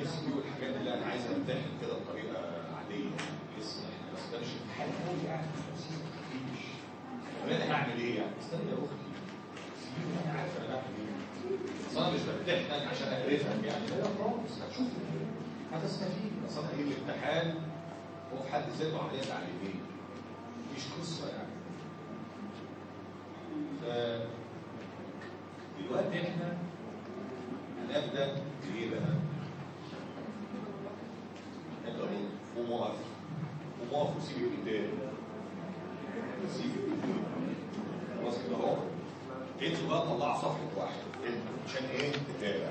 سي كيو والحاجات اللي انا عايز امتحن كده بطريقه عاديه لسه احنا بس ده مش امتحان قوي يعني مفيش طب انا هعمل ايه يعني؟ استنى يا اختي سيبيني انا عارف انا بعمل ايه بس انا مش بمتحنك عشان اقرفك يعني لا خالص هتشوف هتستفيد بس انا ايه الامتحان هو في حد ذاته عمليه تعليميه مش قصه يعني ف دلوقتي احنا هنبدا بايه بقى؟ نبدا بايه؟ قوم اقف قوم اقف وسيب الكتاب سيب الكتاب خلاص كده اهو انتوا بقى طلعوا صفحه واحده انتوا عشان ايه؟ تتابع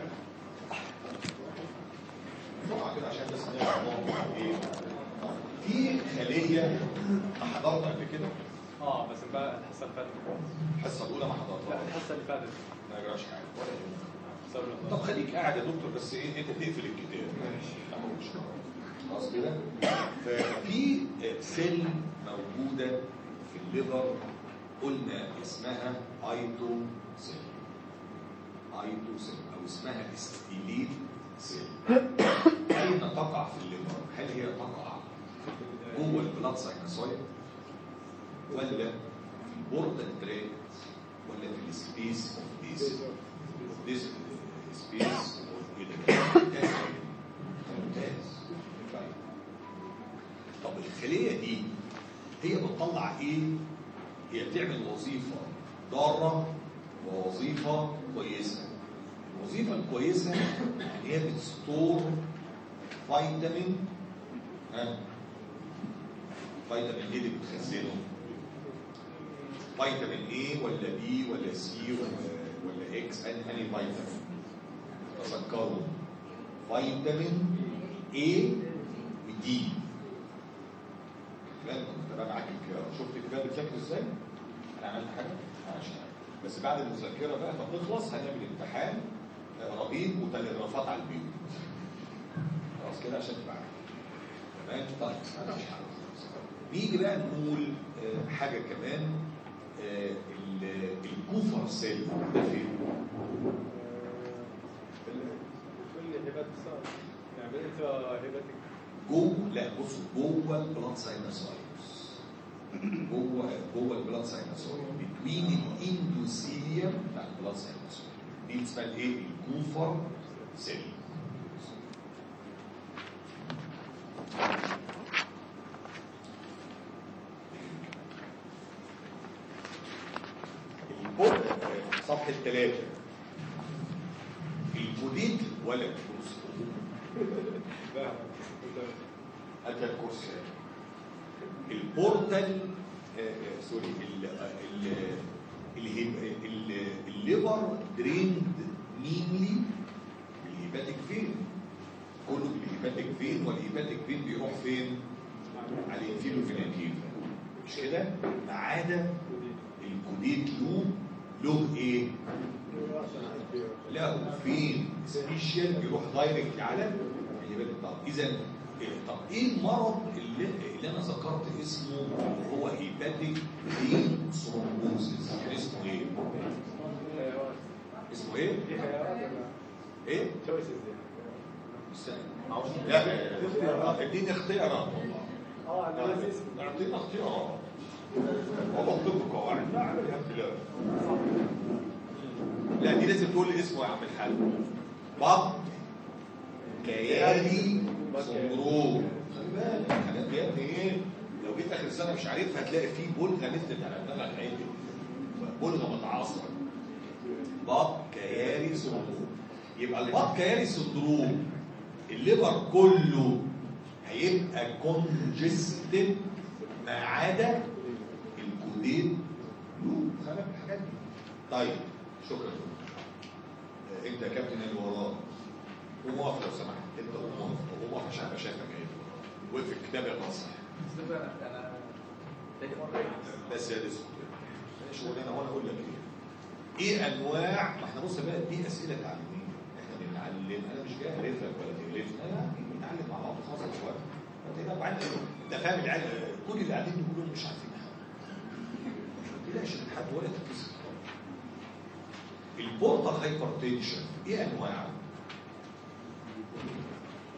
بسرعه كده عشان بس نعرف الموضوع ايه في خليه حضرت قبل كده اه بس بقى الحصه اللي فاتت الحصه الاولى ما لا حضرتهاش الحصه اللي فاتت ما يجراش حاجه ولا يهمك. الحصة اللي طب فاتت. خليك قاعد يا دكتور بس ايه انت تقفل الكتاب أهو مش مهم. خلاص كده ففي سيل موجوده في الليفر قلنا اسمها ايتو سيل ايتو سيل او اسمها استيليت سيل اين تقع في الليفر هل هي تقع جوه البلاد ساينوسويد ولا في البورتال تراكت ولا في السبيس اوف ديز ديز سبيس اوف ممتاز ممتاز طيب. طب الخليه دي هي بتطلع ايه؟ هي بتعمل وظيفه ضاره ووظيفه كويسه الوظيفه الكويسه ان هي بتستور فيتامين ها فيتامين ايه اللي بتخزنه؟ فيتامين ايه ولا بي ولا سي ولا ولا اكس انهي فيتامين؟ تذكروا فيتامين A ودي لا كنت بقى معاك الكتاب شفت الكتاب بتذاكر ازاي؟ انا عملت حاجه؟ ما عملتش حاجه بس بعد المذاكره بقى ما تخلص هنعمل امتحان آه، ربيب وتلغرافات على البيوت خلاص كده عشان تبقى عارف تمام؟ طيب انا مش عارف نيجي بقى نقول آه، حاجه كمان آه، ال- الكوفر سيل ده فين؟ كل هبات صار يعني انت هباتك جوه لا بصوا جوه البلاد ساينوسايتس جوه جوه البلاد ساينوسايت بتوين الاندوثيليوم بتاع البلاد ساينوسايت دي اسمها الايه؟ الكوفر سيل الكود صفحة ثلاثة الكوديت ولا بص فاهم هذا الكرسي البورتال آه، آه، سوري ال- ال- الهيب- ال- الليفر دريند مينلي بالهيباتيك فين كله بالهيباتيك فين والهيباتيك فين بيروح فين على الانفيرو فيناتيف مش كده ما عدا الكوديت لوب له ايه له فين سبيشال بيروح دايركت على الهيباتيك طب اذا طب ايه المرض اللي, اللي انا ذكرت اسمه هو هيباتيك فين ثرومبوزيس كان اسمه ايه؟ اسمه ايه؟ دي خيارات ولا ايه؟ تشويسز يعني استنى. لا اديني اختيارات والله اه انا لازم اسم اعطينا اختيارات والله طب قواعد لا عليها خلاف لا دي لازم تقول لي اسمه يا عم الحاج بط كيالي سندروم خلي بالك الحاجات دي يا ابني ايه لو جيت اخر السنه مش عارفها هتلاقي في بلغه نزلت على دماغك عادي بلغه متعاصره بط كيالي سندروم يبقى البط كيالي سندروم الليفر كله هيبقى كونجستد ما عدا الكودين لوب خلي بالك الحاجات دي طيب شكرا آه، انت يا كابتن اللي وراه قوم اقف لو سمحت انت قوم اقف قوم اقف عشان ابقى شايفك ايه وقف الكتاب يا ناصح بس انا انا تاني مره بس يا ديسكو ماشي شغلانه وانا اقول لك ايه ايه انواع ما احنا بص بقى دي اسئله تعليميه احنا بنتعلم انا مش جاي اهرفك ولا تهرفنا لا بنتعلم مع بعض خلاص يا اخوان انت هنا وبعدين انت فاهم العيال كل اللي قاعدين دول كلهم مش عارفين حاجه ما تقلقش من حد ولا تتكسر البورتال هايبرتنشن ايه انواعه؟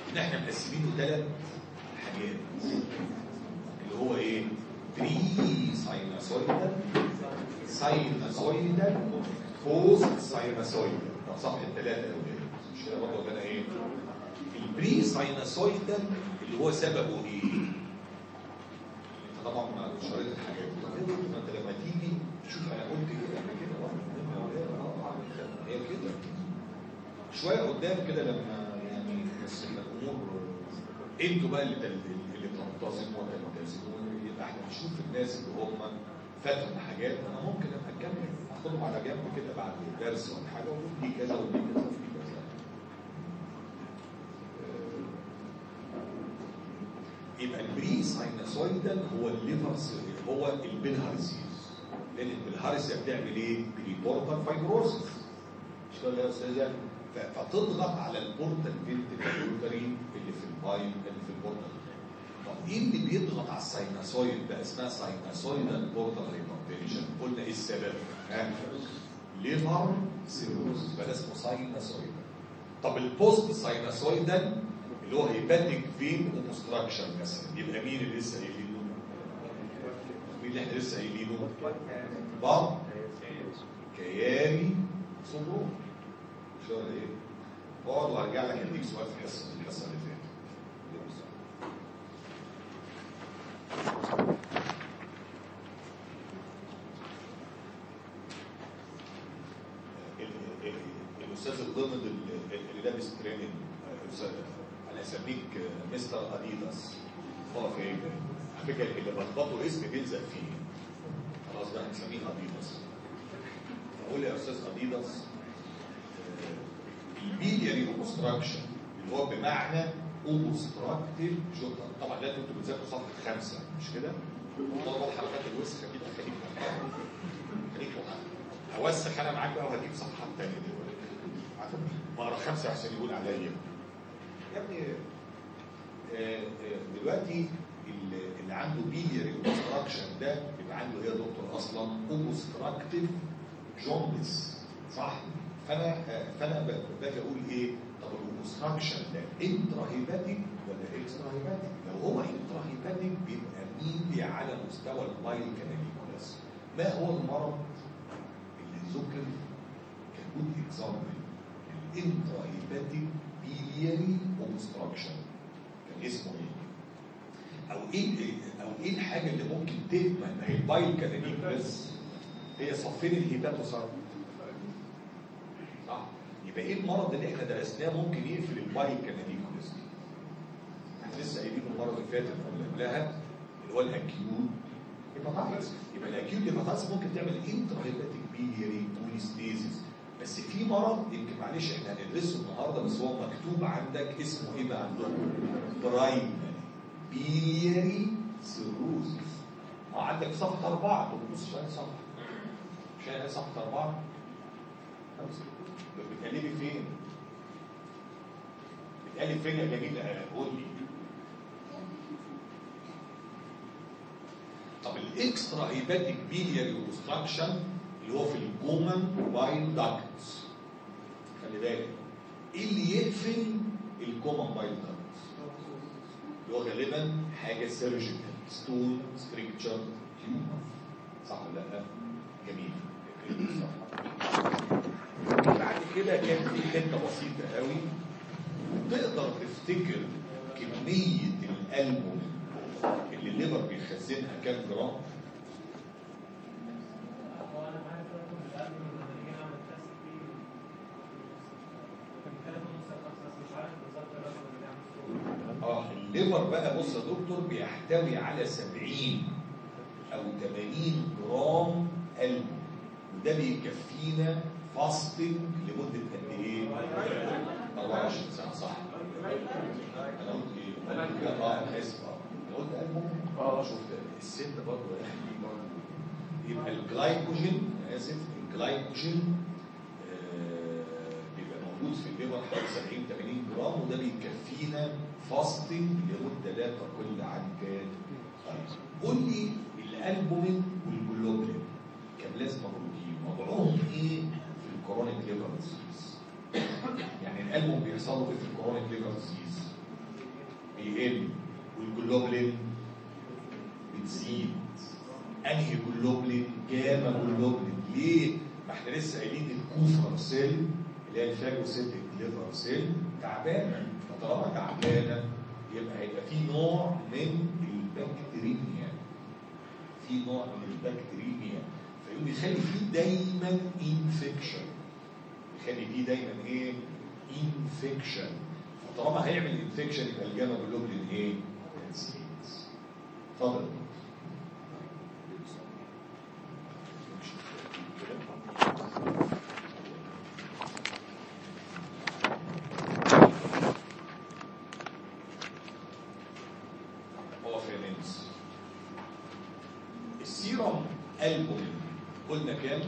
ان احنا مقسمينه ثلاث حاجات اللي هو ايه؟ بري سايناسويدال سايناسويدال بوست سايناسويدال طب صفحه ثلاثه يا ولاد مش كده برضه ولا أنا ايه؟ البري سايناسويدال اللي هو سببه ايه؟ انت طبعا ما مش قريت الحاجات دي ما انت لما تيجي تشوف انا قلت كده قبل كده اه هي كده شويه قدام كده لما يعني بس الامور انتوا بقى اللي تل- اللي تنتظموا وتلتزموا يبقى احنا نشوف الناس اللي هم فاتهم حاجات انا ممكن ابقى اكمل اخدهم على جنب كده بعد الدرس ولا حاجه واقول دي كذا ودي كذا ودي كذا يبقى البري سايناسويدال هو الليفر سيل- هو البلهارسيس لان البلهارسيا بتعمل ايه؟ بريبورتال فايبروسيس مش كده يا استاذه؟ ف- فتضغط على البورتال فينتريكولاري اللي في البايب اللي في البورتال طب ايه اللي بيضغط على السايناسويد بقى اسمها سايناسويدال بورتال هايبرتنشن قلنا ايه السبب؟ ها؟ ليفر سيروز يبقى ده اسمه سايناسويدال طب البوست سايناسويدال اللي هو هيباتيك فين اوبستراكشن مثلا يبقى مين اللي لسه قايلينه؟ مين اللي احنا لسه قايلينه؟ بعض كياري صدور مش ولا ايه؟ اقعد وهرجع لك اديك سؤال في الحصه الحصه اللي فاتت ال- ال- الاستاذ الضمن اللي اللي لابس تريننج أستاذ، انا اسميك مستر اديداس هو فين؟ على فكره اللي بلخبطه اسم بيلزق فيه خلاص بقى هنسميه اديداس اقول يا استاذ اديداس الميديا اوبستراكشن اللي هو بمعنى اوبستراكتيف جوتا طبعا ده انتوا بتذاكروا صفحه خمسه مش كده؟ طبعا الحلقات الوسخه دي بقى خليك خليك اوسخ انا معاك بقى وهجيب صفحه ثانيه دلوقتي بقرا خمسه عشان يقول عليا يا ابني آه، آه، دلوقتي اللي اللي عنده بيلياري اوبستراكشن ده بيبقى عنده ايه يا دكتور اصلا اوبستراكتيف جوندس صح؟ فانا آه، فانا ب- باجي اقول ايه؟ طب الاوبستراكشن ده انترا هيباتيك ولا اكسترا هيباتيك؟ لو هو انترا هيباتيك بيبقى مين على مستوى البايل كاناليكولاس ما هو المرض اللي ذكر كجود اكزامبل الانترا هيباتيك بيلياري اوبستراكشن كان اسمه ايه؟ او ايه او ايه الحاجه اللي ممكن تهمل ما هي البايل كاناليكولاس هي صفين الهيباتوسايت صح يبقى ايه المرض اللي احنا درسناه ممكن يقفل البايل كاناليكولاس دي احنا لسه قايلين المره اللي فاتت ولا قبلها اللي هو الاكيوت هيباتايتس يبقى الاكيوت هيباتايتس ممكن تعمل انترا هيباتيك بيلياري كوليستيزيس بس في مرض يمكن معلش احنا هندرسه النهارده بس هو مكتوب عندك اسمه ايه بقى عندهم؟ برايمري بيلياري سيروزيس اه عندك في صفحه اربعه طب بص شويه صفحه شايف صفحه اربعه خمسه بتقلبي فين؟ بتقلب فين يا جميل قول لي طب الاكسترا هيباتيك بيلياري اوبستراكشن اللي هو في الكومن بايل داكتس خلي بالك ايه اللي يقفل الكومن بايل داكتس اللي هو غالبا حاجه سيرجيكال ستون ستريكتشر تيومر صح ولا لا؟ جميل بعد كده كان في حته بسيطه قوي تقدر تفتكر كميه الالبوم اللي الليبر بيخزنها كام جرام هو انا عارف رقم القلب لما نيجي نعمل تيست فيه كان ثلاثة ونص خمسة بس مش عارف بالظبط الرقم اللي بيعمل اه الليبر بقى بص يا دكتور بيحتوي على 70 او 80 جرام قلب وده بيكفينا فاستنج لمده قد ايه؟ 24 ساعه صح؟ انا قلت ايه؟ انا قلت اه انا اسف اه انا قلت قلب اه شفت السن برضه يا اخي يبقى الجلايكوجين انا اسف الجلايكوجين آه، بيبقى موجود في الليبر حوالي 70 80 جرام وده بيكفينا فاستنج لمده لا تقل عن كام؟ قول لي الالبومين والجلوبلين كبلازما بروتين وضعهم ايه في الكورونيك ليفر ديزيز؟ يعني الالبوم بيحصل له ايه في الكورونيك ليفر ديزيز؟ بيقل والجلوبلين بتزيد انهي جلوبلين جاما جلوبلين ليه؟ ما احنا لسه قايلين الكوفر سيل اللي هي الفاجوسيتك ليفر سيل تعبانه فطالما تعبانه يبقى هيبقى في نوع من البكتيريميا في نوع من البكتيريميا فيقوم يخلي فيه دايما انفكشن يخلي فيه دايما ايه؟ انفكشن فطالما هيعمل انفكشن يبقى الجاما جلوبلين ايه؟ هتزيد. اتفضل هو فيرمنتس السيرم البومين قلنا كام؟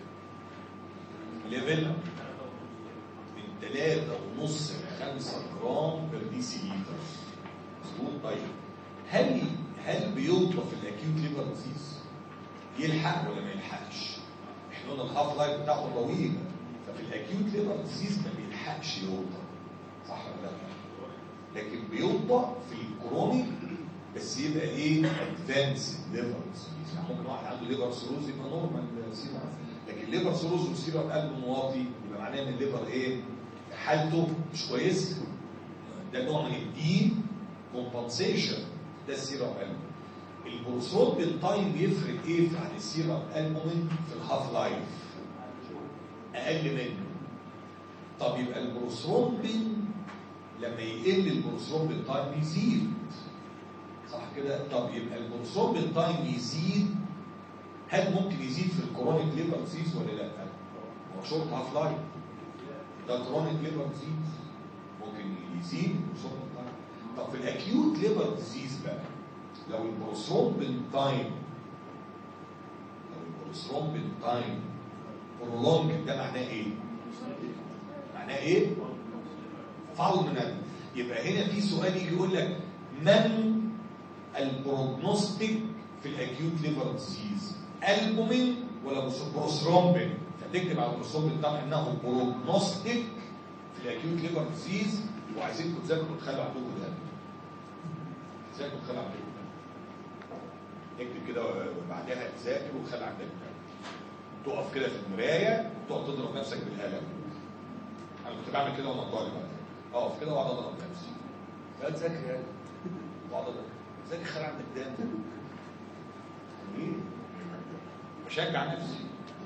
ليفل من 3 ونص ل 5 جرام بر دي سي لتر مظبوط طيب هل هل بيوطى في الاكيوت ليفر ديزيز؟ يلحق ولا ما يلحقش؟ احنا قلنا الهاف لايف بتاعته طويل ففي الاكيوت ليفر ديزيز ما بيلحقش يوطى صح ولا لا؟ لكن بيوطى في الكرونيك بس يبقى ايه ادفانس ليفر ديزيز يعني ممكن واحد عنده ليفر سيروز يبقى نورمال سيرم لكن ليفر سيروز وسيرم قلب مواطي يبقى معناه ان الليفر ايه حالته مش كويسه ده نوع من الدي كومبنسيشن ده السيرم قلب البروسروبين تايم يفرق ايه عن السيرم البومين في الهاف لايف اقل منه طب يبقى البروسرومبين لما يقل البروسرومبين تايم يزيد صح كده طب يبقى البروسرومبين تايم يزيد هل ممكن يزيد في الكرونيك ليفر ديزيز ولا لا هو شورت هاف لايف ده كرونيك ليفر ديزيز ممكن يزيد البروسرومبين تايم طب في الاكيوت ليفر ديزيز بقى لو البروسرومبين تايم لو البروسرومبين تايم برولونج ده معناه ايه؟ معناه ايه؟ فالمنال يبقى هنا في سؤال يجي يقول لك من البروجنوستيك في الاكيوت ليفر ديزيز البومين ولا بروسرومبين فتكتب على البروسرومبين بتاعنا انه بروجنوستيك في الاكيوت ليفر ديزيز وعايزينكم تذاكروا وتخلوا عندكم ده تذاكروا وتخلوا عندكم ده اكتب كده وبعدها تذاكر وتخلي عندك ده تقف كده في المرايه وتقعد تضرب نفسك بالقلم انا كنت بعمل كده وانا طالب اقف كده واقعد اضرب نفسي لا تذاكر يعني واقعد اضرب ذاكر خلي عندك دم ليه؟ بشجع نفسي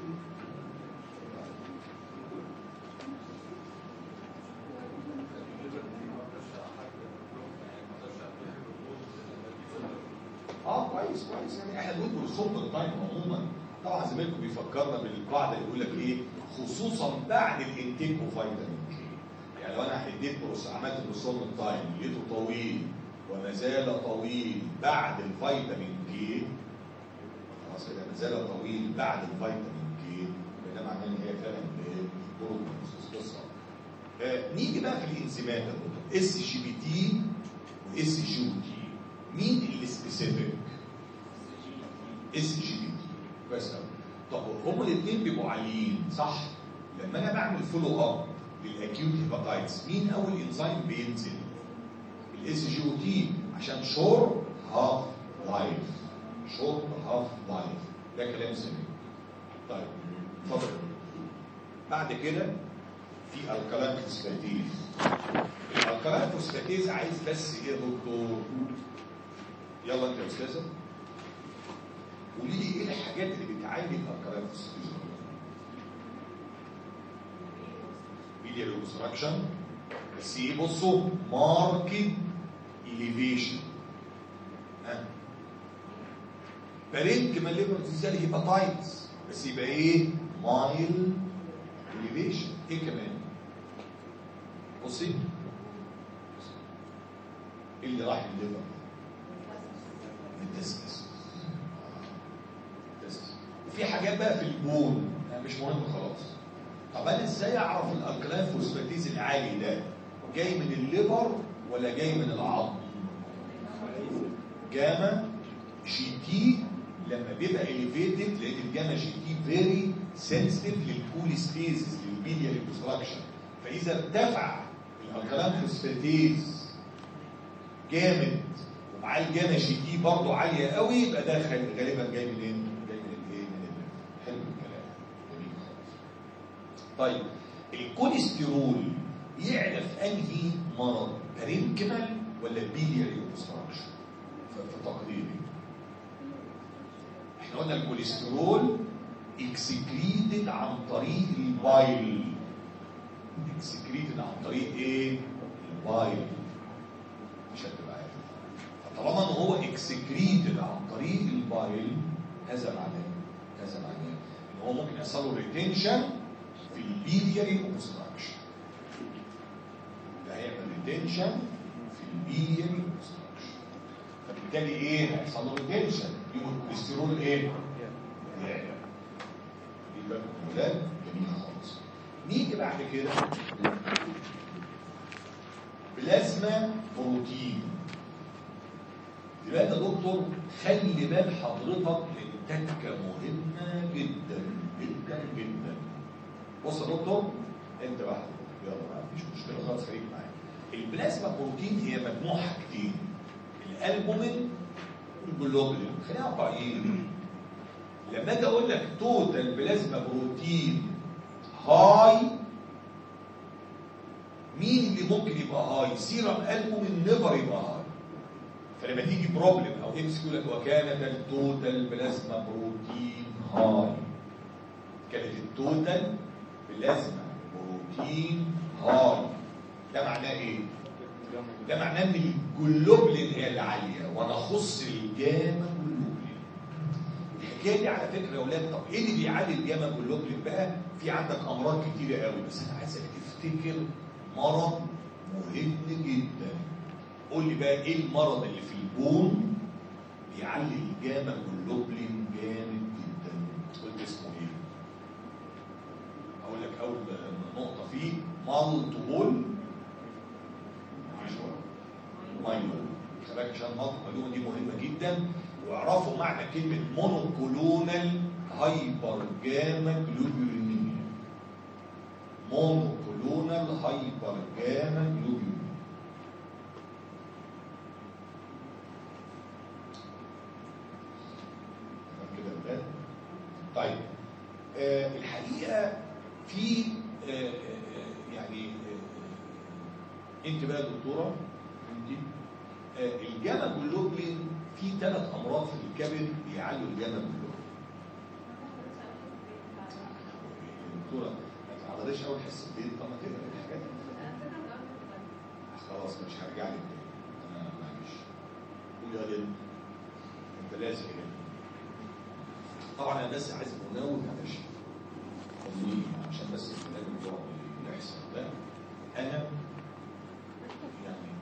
اه كويس كويس يعني احنا بنقول بالصوت التايم عموما طبعا زميلكم بيفكرنا بالقاعده اللي يقول لك ايه خصوصا بعد الانتيك وفيتامين كي يعني لو انا اديت بروس عملت بروسوم التايم لقيته طويل وما زال طويل بعد الفيتامين كي خلاص كده ما زال طويل بعد الفيتامين كي ده معناه ان هي فعلا بروتوس قصه آه نيجي بقى في الانزيمات يا دكتور اس جي بي تي واس جي او تي مين اللي سبيسيفيك؟ اس جي بي تي كويس قوي طب هما الاثنين بيبقوا عاليين صح؟ لما انا بعمل فولو اب للاكيوت هيباتايتس مين اول انزيم بينزل؟ الاس جي او تي عشان شور هاف لايف شورت هاف لايف ده كلام سليم طيب اتفضل بعد كده في الكالين فوسفاتيز الالكالين فوسفاتيز عايز بس ايه يا دكتور يلا انت يا استاذه قولي لي ايه الحاجات اللي بتعالج الالكالين فوسفاتيز ميديال اوبستراكشن بس ايه بصوا ماركت اليفيشن ها برينك ما الليفر تزال هيباتايتس بس يبقى ايه مايل اليفيشن ايه كمان بصي ايه اللي راح الليفر التسكس وفي حاجات بقى في البون مش مهم خلاص طب انا ازاي اعرف الالكالين فوسفاتيز العالي ده جاي من الليفر ولا جاي من العظم جاما جي تي لما بيبقى اليفيتد لان الجاما جي تي فيري سنسيتيف للكوليستيزيس للبيلياري كونستراكشن فاذا ارتفع الالكالين فوسفاتيز جامد ومعاه الجاما جي تي برضه عاليه قوي يبقى ده خل- غالبا جاي منين؟ جاي من الايه؟ من ال- حلو الكلام جميل خالص. طيب الكوليسترول يعلى في انهي مرض؟ بارينكمال ولا بيلياري اوبستراكشن؟ في تقديري احنا قلنا الكوليسترول اكسكريتد عن طريق البايل اكسكريتد عن طريق ايه؟ البايل عشان تبقى عارف فطالما ان هو اكسكريتد عن طريق البايل هذا معناه هذا معناه ان هو ممكن يحصل له ريتنشن في البيلياري اوبستراكشن ده هيعمل ريتنشن في البيلياري اوبستراكشن فبالتالي ايه؟ هيحصل له ريتنشن يبقى الكوليسترول ايه؟ يعلى يبقى الولاد جميل خالص نيجي بعد كده بلازما بروتين دلوقتي يا دكتور خلي بال حضرتك لان تكه مهمه جدا جدا جدا بص يا دكتور انت بقى يلا بقى مفيش مشكله خالص خليك معايا البلازما بروتين هي مجموع حاجتين الالبومين والجلوبولين خلينا واقعيين لما اجي اقول لك توتال بلازما بروتين هاي مين اللي ممكن يبقى هاي سيرم البومين نيفر يبقى هاي فلما تيجي بروبلم او اكس يقول لك وكانت التوتال بلازما بروتين هاي كانت التوتال بلازما بروتين هاي ده معناه ايه؟ ده معناه ان الجلوبلين هي اللي عاليه وانا اخص الجاما جلوبلين الحكايه دي على فكره يا اولاد طب ايه اللي بيعلي الجاما جلوبلين بقى؟ في عندك امراض كتيره قوي بس انا عايزك تفتكر مرض مهم جدا قول لي بقى ايه المرض اللي في البون بيعلي الجاما جلوبلين جامد جدا قلت اسمه ايه؟ اقول لك اول نقطه فيه مالتيبل مايلون خلي عشان مالتيبل دي مهمه جدا واعرفوا معنى كلمه مونوكلونال هايبر جاما جلوبولينيميا مونوكلونال هايبر جاما جلوبولينيميا تمام كده يا ولاد؟ طيب آه الحقيقه في آه آه آه، يعني آه انت بقى يا دكتوره انت آه الجاما جلوبلين في ثلاث امراض في الكبد بيعلوا الجاما جلوبلين دكتوره ما تعرضيش اول حصتين طب ما تقرا الحاجات دي. خلاص مش هرجع لك تاني انا معلش قول يا ليل انت لازم يعني. طبعا انا بس عايز مناول معلش خليني عشان بس الكلام اللي هو بيحصل ده انا يعني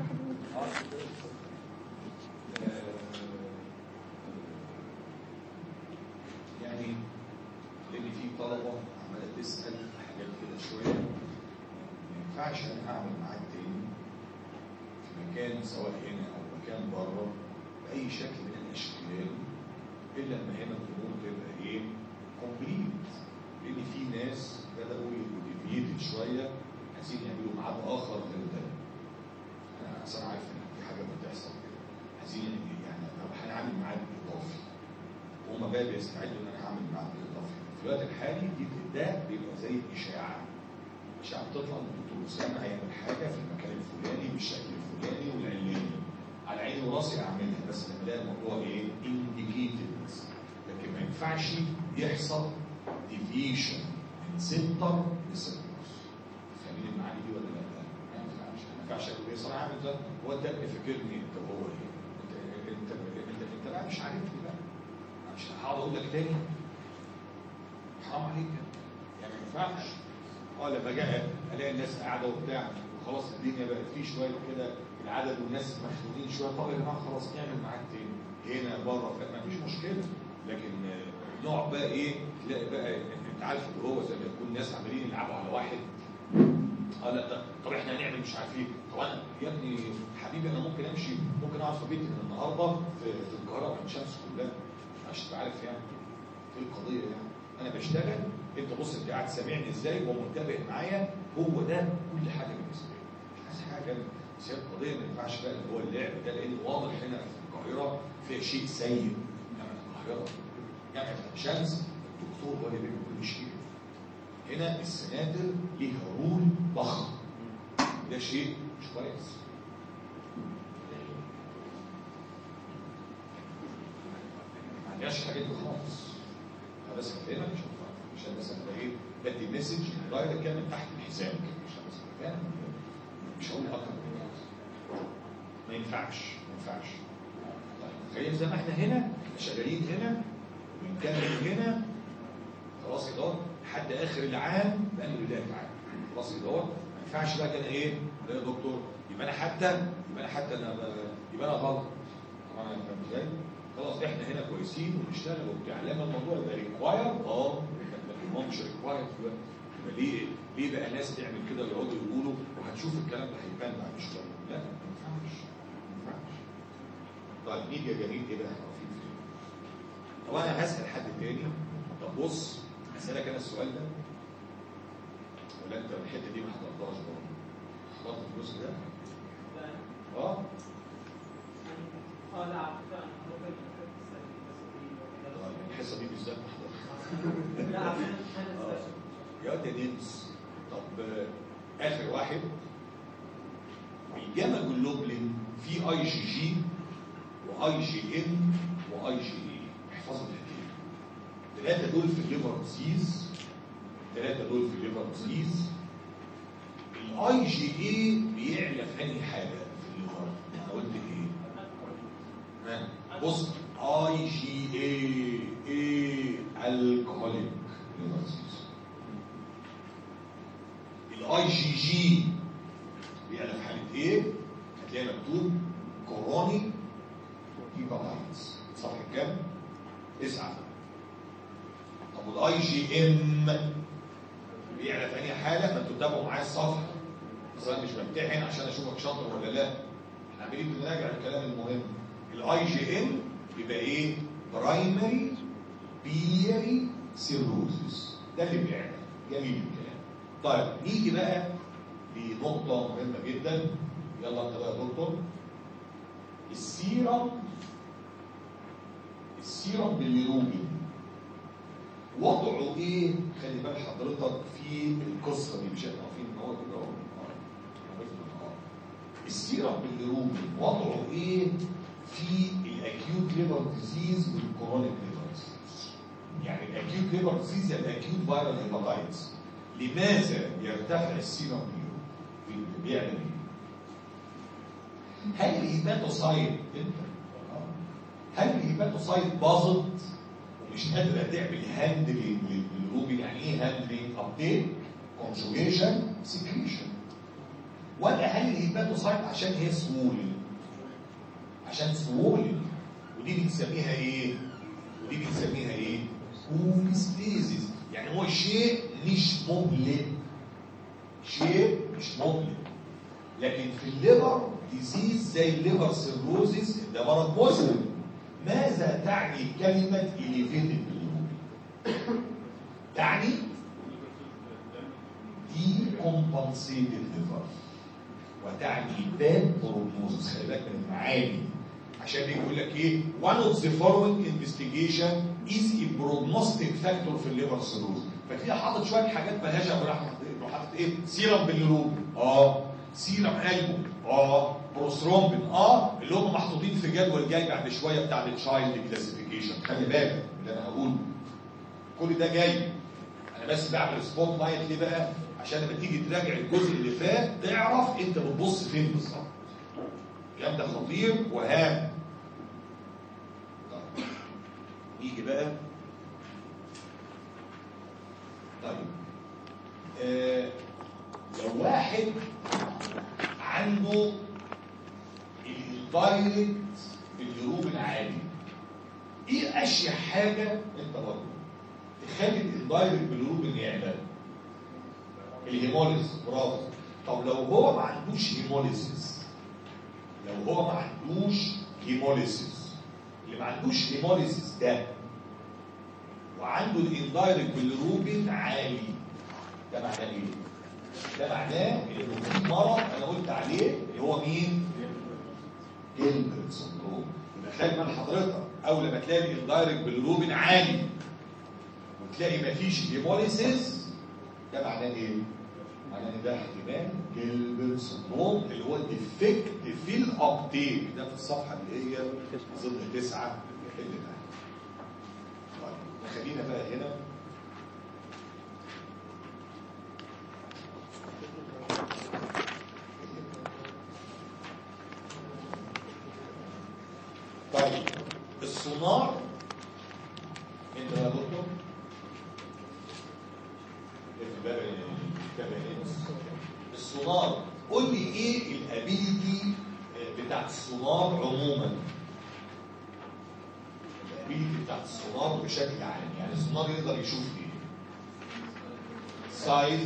آه، يعني لان في طلبه عماله تسال حاجات كده شويه ما ينفعش انا اعمل معاك تاني في مكان سواء هنا او مكان بره باي شكل من الاشكال الا لما هنا الامور تبقى ايه كومبليت لان في ناس بداوا يديفيتد شويه عايزين يعملوا ميعاد اخر غير ده انا اصلا عارف ان في حاجه بتحصل كده عايزين يعني طب هنعمل ميعاد اضافي وهم بقى بيستعدوا ان انا هعمل ميعاد اضافي في الوقت الحالي دي ده بيبقى زي اشاعه اشاعه بتطلع من الدكتور اسامه هيعمل حاجه في المكان الفلاني بالشكل الفلاني والعلاني على عيني وراسي اعملها بس لما الاقي الموضوع ايه انديكيتد لكن ما ينفعش يحصل ديفيشن من سنتر لسنتر فاهمين المعاني دي ولا لا؟ ما ينفعش ما ينفعش اقول ايه صراحه عامل ده هو انت ابني فاكرني انت هو ايه؟ انت انت انت انت بقى مش عارفني بقى مش هقعد اقول لك تاني حرام عليك يعني ما ينفعش اه لما جاء الاقي الناس قاعده وبتاع وخلاص الدنيا بقت فيه شويه كده العدد والناس مخنوقين شويه طب يا جماعه خلاص نعمل معاك تاني هنا بره ما فيش مشكله لكن آه، نقعد بقى ايه تلاقي بقى انت عارف اللي هو زي ما يكون ناس عمالين يلعبوا على واحد اه لا ده طب احنا هنعمل مش عارف ايه طب انا يا ابني حبيبي انا ممكن امشي ممكن اقعد في بيتي من النهارده في, في القاهره وعين شمس كلها عشان تبقى عارف يعني ايه القضيه يعني انا بشتغل انت بص انت قاعد سامعني ازاي ومنتبه معايا هو ده كل حاجه بالنسبه لي مش عايز حاجه بس هي القضيه ما ينفعش بقى اللي هو اللعب ده لان واضح هنا في القاهره فيها شيء سيء جامعه القاهره جامعه عين شمس الدكتور هو اللي بيعمل كل شيء هنا السناتر ليها رول ضخم ده شيء مش كويس ما عندناش حاجات دي خالص انا بس بفهمك عشان عشان بس ابقى ايه بدي مسج دايركت كده من تحت الحزام كده عشان بس أبقى فاهم مش هقول اكتر من كده ما ينفعش ما ينفعش طيب خلينا زي ما احنا هنا شغالين هنا ونكمل هنا خلاص كده اهو لحد اخر العام بامر الله تعالى خلاص كده اهو ما ينفعش بقى كده ايه لا يا دكتور يبقى انا حتى يبقى انا حتى انا ب- يبقى انا غلط طبعا انا فاهم ازاي خلاص احنا هنا كويسين وبنشتغل وبتاع لما الموضوع يبقى ريكواير اه لكن هو مش ريكواير يبقى ليه ليه بقى ناس تعمل كده ويقعدوا يقولوا وهتشوف الكلام ده هيبان بعد شويه لا ما ينفعش ما ينفعش طيب نيجي يا جميل ايه بقى احنا واقفين فين؟ طب انا هسال حد تاني طب بص اسالك انا السؤال ده ولا انت الحته دي ما حضرتهاش برضه؟ حضرت الجزء ده؟ لا اه اه لا على فكره انا ممكن طيب، الحصه دي بالذات ما حضرتهاش لا عشان انا آه. يا ده نمس طب آه، اخر واحد الجاما جلوبلين في اي جي جي واي جي ام واي جي اي احفظوا الاثنين الثلاثه دول في الليفر ديزيز الثلاثه دول في الليفر ديزيز الاي جي اي بيعلى في انهي حاجه في الليفر انا قلت ايه ها، بص اي جي اي اي الكحوليك ليفر ديزيز الاي جي جي بيعلى في حاله ايه هتلاقي مكتوب كوروني هيباتايتس صفحه كام؟ تسعه طب والاي جي ام بيعلى في انهي حاله ما انتوا تتابعوا معايا الصفحه بس انا مش بمتحن عشان اشوفك شاطر ولا لا احنا عمالين بنراجع الكلام المهم الاي جي ام يبقى ايه؟ برايمري بيري سيروزس ده اللي بيعمل جميل الكلام طيب نيجي بقى لنقطة مهمة جدا يلا انت بقى يا دكتور السيرم السيرم باليروبين وضعه ايه؟ خلي بال حضرتك في القصة دي مش احنا عارفين ان هو كده اهو آه. عرفنا، آه. السيرم باليروبين وضعه ايه في الاكيوت ليفر ديزيز والكرونيك ليفر ديزيز يعني الاكيوت ليفر ديزيز يعني الاكيوت فايرال هيباتايتس لماذا يرتفع السيرم باليروبين بيعمل ايه؟ هل الهيباتوسايت انت آه. هل الهيباتوسايت باظت ومش قادره تعمل هاندلنج للروبين يعني ايه هاندلنج ابديت كونجوجيشن سكريشن ولا هل الهيباتوسايت عشان هي سوولن عشان سوولن ودي بنسميها ايه ودي بنسميها ايه هومستيزيس يعني هو شيء مش مهلك شيء مش مهلك لكن في الليفر ديزيز زي الليفر سيروزيس ده مرض مزمن ماذا تعني كلمة elevated bilirubin؟ تعني decompensated liver وتعني bad prognosis خلي بالك من المعاني عشان بيقول لك ايه one of the following investigation is a prognostic factor في الليفر سيروز فتلاقي حاطط شويه حاجات مالهاش علاقه راح راح حاطط ايه سيرم بالروبين اه سيرم قلبه اه بروسترومبين اه اللي هم محطوطين في جدول جاي بعد شويه بتاع التشايلد كلاسيفيكيشن خلي بالك من اللي انا هقوله كل ده جاي انا بس بعمل سبوت لايت ليه بقى عشان لما تيجي تراجع الجزء اللي فات تعرف انت بتبص فين بالظبط الكلام ده خطير وهام طيب نيجي بقى طيب آه لو واحد عنده الدايركت بالجروب العالي ايه اشيع حاجه انت برضه تخلي الدايركت بالجروب يعلى الهيموليز برافو طب لو هو ما عندوش هيموليسيس لو هو ما عندوش هيموليسيس اللي ما عندوش هيموليسيس ده وعنده الاندايركت بالروبين عالي ده معناه ايه؟ ده معناه انه في مرض انا قلت عليه اللي هو مين؟ جيلبرت سندروم يبقى خلي بال حضرتك اول ما تلاقي الاندايركت بالروبين عالي وتلاقي مفيش هيموليسيس ده معناه ايه؟ معناه ان ده احتمال جيلبرت سندروم اللي هو ديفكت في الابتيك ده في الصفحه اللي هي اظن تسعه اللي تحت. طيب خلينا بقى هنا طيب السونار انت يا دكتور الباب السونار قول لي ايه الابيليتي بتاعت السونار عموما الابيليتي بتاعت السونار بشكل عام يعني السونار يقدر يشوف ايه سايز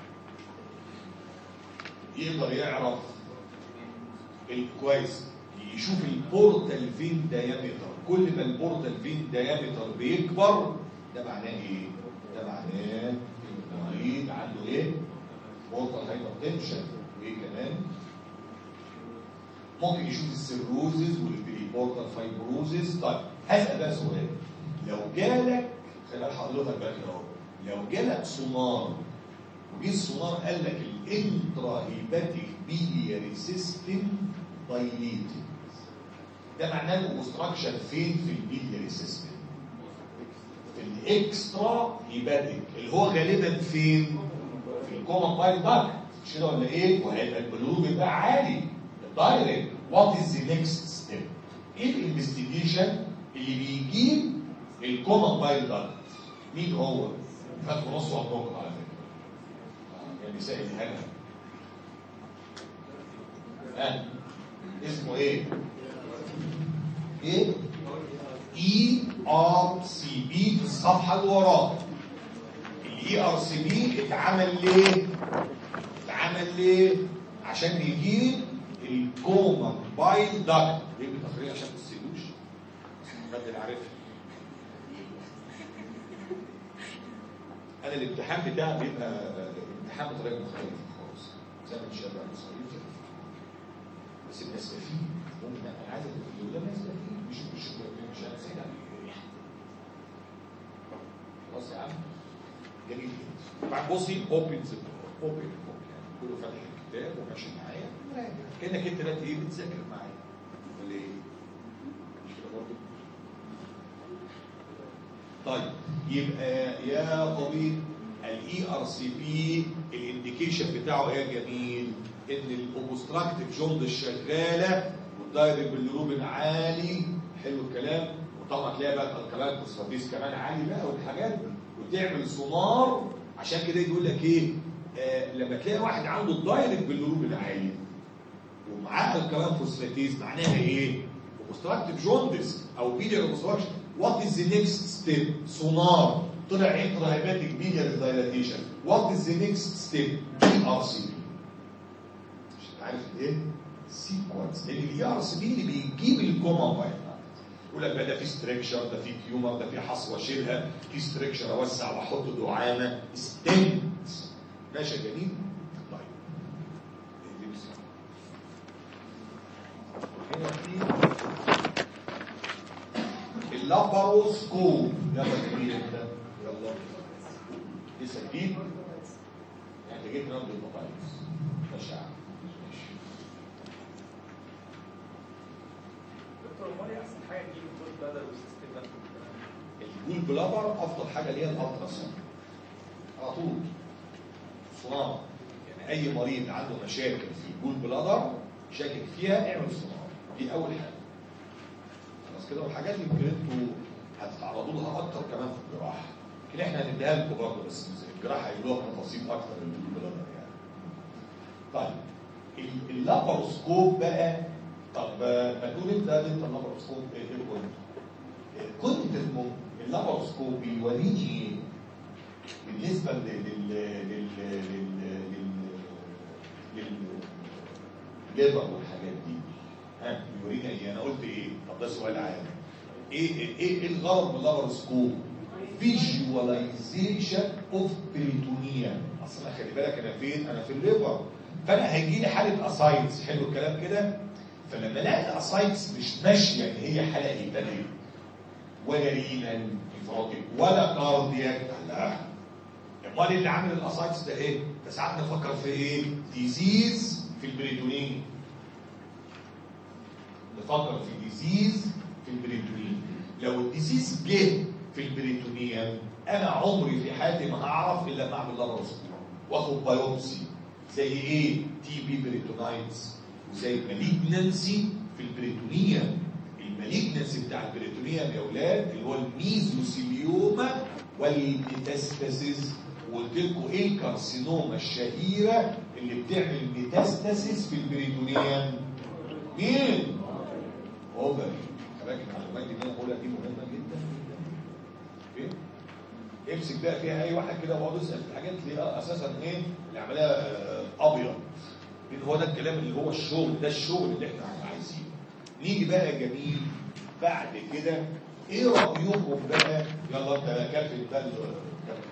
يقدر يعرف الكويس يشوف البورتال فين دايمتر كل ما البورتال فين دايمتر بيكبر ده معناه ايه؟ ده معناه ان المريض عنده ايه؟ بورتال هايبرتنشن وايه كمان؟ ممكن يشوف السيروزز والبريبورتال فايبروزز طيب هسأل بقى سؤال لو جالك خلي بال حضرتك بقى كده اهو لو جالك سونار وجه السونار قال لك الانترا هيباتيك بيلياري سيستم دايليتد ده معناه الاوبستراكشن فين في البيلياري سيستم في الاكسترا هيباتيك اللي هو غالبا فين في الكومن بايل داكت مش كده ولا ايه وهيبقى البلوغ بتاع عالي دايركت وات از ذا نيكست ستيب ايه الانفستيجيشن اللي بيجيب الكومن بايل داكت مين هو فات في نص عمركم على فكره يعني سائل هنا ها اسمه ايه ايه اي ار سي بي في الصفحه اللي وراها الاي ار سي بي اتعمل ليه اتعمل ليه عشان يجيب الكومن بايل داكت ليه بتخريج عشان ما تسيبوش حد اللي عارفها انا الامتحان بتاعي بيبقى امتحان بطريقه مختلفه خالص زي ما الشباب المصريين كده بس بنستفيد ممكن انا عايز اقول ده بنستفيد مش مش مش هنسيب خلاص يا عم جميل جدا بعد بصي اوبن اوبن يعني كله فاتح الكتاب وماشي معايا وراجع. كانك انت دلوقتي ايه بتذاكر معايا ولا ايه؟ مش كده برضه؟ طيب يبقى يا طبيب الاي ار سي بي الانديكيشن بتاعه ايه يا جميل؟ ان الاوبستراكتيف جوندس شغاله والدايركت بالروبين عالي حلو الكلام وطبعا تلاقي بقى الكلام فوسفاتيز كمان عالي بقى والحاجات دي وتعمل سونار عشان كده يقول لك ايه؟ آه لما تلاقي واحد عنده الدايركت بالروبين عالي ومعاه الكلام فوسفاتيز معناها ايه؟ اوبستراكتيف جوندس او بيليار اوبستراكشن وات از ذا نيكست ستيب؟ سونار طلع انترا هيباتيك بيليار دايلاتيشن وات از ذا نيكست ستيب؟ بي ار سي بي مش عارف ايه؟ سيكونس لان الاي ار سي بي اللي بيجيب الكوما بايت يقول لك بقى ده في ستريكشر ده في تيومر ده في حصوه شيلها في ستريكشر اوسع واحط دعامه ستنت ماشي يا جميل؟ طيب اللبس. هنا في اللاباروسكوب يلا جميل انت يلا لسه جديد يعني انت جيت نمضي البطايس ماشي يا عم ماشي دكتور امال ايه احسن حاجه تجيب الجول بلادر والسيستم ده الجول بلابر افضل حاجه اللي هي الالتراساوند على طول صناعه يعني اي مريض عنده مشاكل في الجول بلادر شاكك فيها اعمل صناعه دي اول حاجه خلاص كده والحاجات اللي يمكن انتوا هتتعرضوا لها اكتر كمان في الجراحه لكن احنا هنديها لكم برضه بس الجراحه هيقولوها تفاصيل اكتر من الجول بلادر يعني طيب ال- اللاباروسكوب بقى طب آه، ما تقول انت انت اللاباروسكوب ايه ايه كنت؟ كنت الم- اللاباروسكوب بيوريني ايه؟ بالنسبه لل لل لل لل لل للليبر والحاجات دي ها بيورينا ايه؟ انا قلت ايه؟ طب ده سؤال عام ايه ايه ايه الغرض من اللاباروسكوب؟ فيجواليزيشن اوف بريتونيا اصل انا خلي بالك انا فين انا في الليفر فانا هيجي لي حاله اسايتس حلو الكلام كده فلما الاقي الاسايتس مش ماشيه ان هي حاله هيبانيه ولا رينال انفرادي ولا كاردياك لا امال اللي عامل الاسايتس ده ايه؟ فساعات نفكر في ايه؟ ديزيز في البريتونين نفكر في ديزيز في البريتونين لو الديزيز جه في البريتونيوم انا عمري في حياتي ما هعرف الا لما اعمل لابروسكوبي واخد بايوبسي زي ايه؟ تي بي بريتونايتس وزي مالجنسي في البريتونيوم المالجنسي بتاع البريتونيوم يا اولاد اللي هو الميزوسيليوما والميتاستاسيس وقلت لكم ايه الكارسينوما الشهيره اللي بتعمل ميتاستاسيس في البريتونيوم مين؟ اوفري خلي المعلومات دي اللي انا بقولها دي مهمه جدا اوكي امسك بقى فيها اي واحد كده واقعد اسال في حاجات اللي هي اساسا ايه اللي عملها آه، ابيض لان هو ده الكلام اللي هو الشغل ده الشغل اللي احنا عايزينه نيجي بقى يا جميل بعد كده ايه رايكم بقى يلا انت بقى كفل بقى ال- كفل.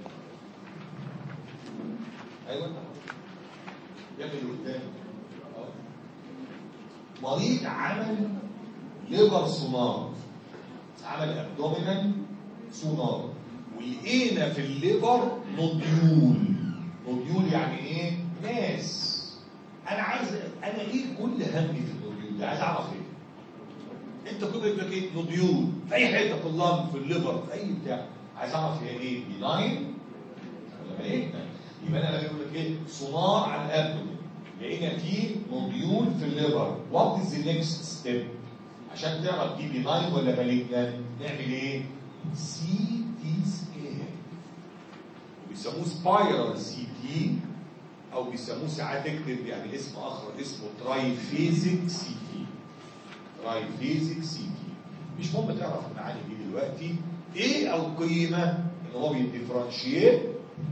ايوه يا ابني اللي قدام آه. مريض عمل ليفر سونار عمل ابدومينال سونار ولقينا في الليفر نوديول نوديول يعني ايه ناس انا عايز انا ايه كل همي في النوديول ده عايز اعرف ايه انت كل يقول لك ايه نوديول في اي حته في اللنج في الليفر في اي بتاع عايز اعرف هي ايه بيناين ولا مالجنا يبقى انا بقول لك ايه سونار على الابدومين لقينا فيه نوديول في الليفر وات از ذا نيكست ستيب عشان تعرف دي بيناين ولا مالجنا نعمل ايه سي تي سكان بيسموه سبايرال سي تي او بيسموه ساعات اكتب يعني اسم اخر اسمه ترايفيزيك سي تي ترايفيزيك سي تي مش مهم تعرف المعاني دي دلوقتي ايه او قيمه ان هو بيديفرنشيت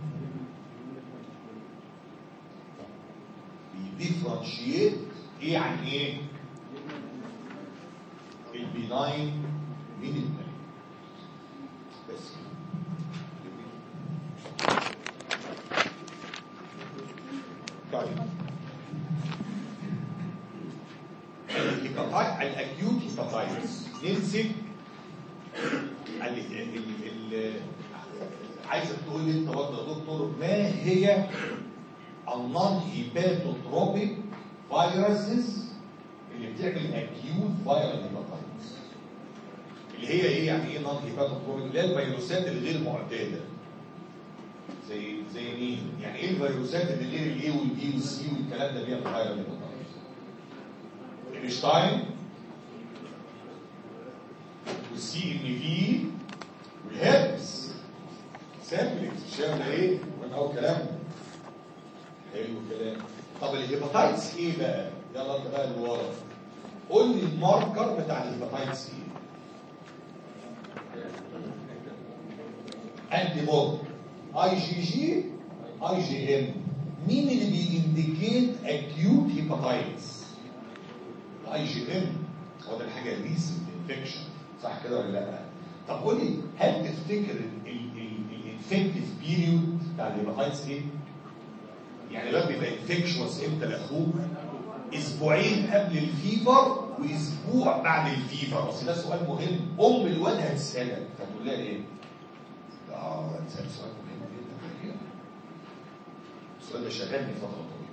بيديفرنشيت ايه عن ايه البيناين من المالين بس طيب الهيباتايت الاكيوت هيباتايتس نمسك ال- ال- ال- عايزك تقول لي انت برضه يا دكتور ما هي النون هيباتوتروبيك فيروسز اللي بتعمل اكيوت فايرال هيباتايتس اللي هي ايه يعني ايه نون هيباتوتروبيك اللي هي الفيروسات الغير معتاده زي زي مين يعني ايه الفيروسات اللي غير الاي والبي والسي والكلام ده بيعمل فايرال هيباتايتس اينشتاين والسي ان في والهربس سامبلكس مش هيعمل ايه؟ وانا اول كلام حلو الكلام طب الهيباتايتس ايه بقى؟ يلا انت بقى اللي ورا قول لي الماركر بتاع الهيباتايتس ايه؟ انتي بودي اي جي جي اي جي ام مين اللي بينديكيت اكيوت هيباتايتس؟ الاي جي ام هو ده الحاجه ريسنت انفكشن صح كده ولا لا؟ طب قول لي هل تفتكر الانفكتيف بيريود بتاع الهيباتايتس ايه؟ يعني الواد بيبقى انفكشوس امتى لاخوه؟ اسبوعين قبل الفيفر واسبوع بعد الفيفر اصل ده سؤال مهم ام الواد هتسالك فتقول لها ايه؟ اه هتسال سؤال مهم جدا الحقيقة. السؤال ده شغلني فتره طويله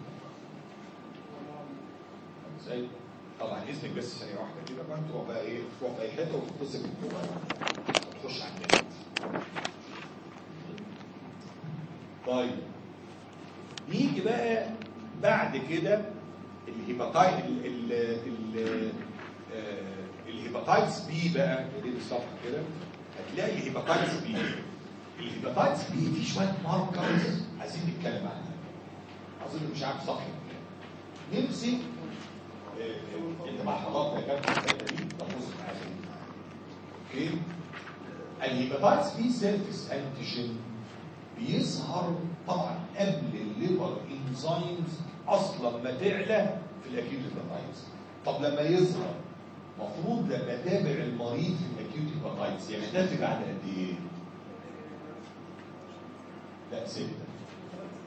ازاي؟ طبعا اذنك بس ثانيه واحده كده بقى تروح بقى ايه تروح في اي حته وتتصل بالموبايل وتخش على النت طيب نيجي بقى بعد كده الهيباتايت ال ال ال آه، الهيباتايتس بي بقى دي الصفحه كده هتلاقي الهيباتايتس بي الهيباتايتس بي في شويه ماركرز عايزين نتكلم عنها اظن مش عارف صح نمسك آه، انت مع حضرتك يا كابتن الحته دي تبص معايا اوكي الهيباتايتس بي سيرفيس انتيجين بيظهر طبعا قبل الليفر انزيمز اصلا ما تعلى في الاكيوت هيباتايتس طب لما يظهر المفروض لما تابع المريض في الاكيوت هيباتايتس يختفي بعد قد ايه؟ لا ستة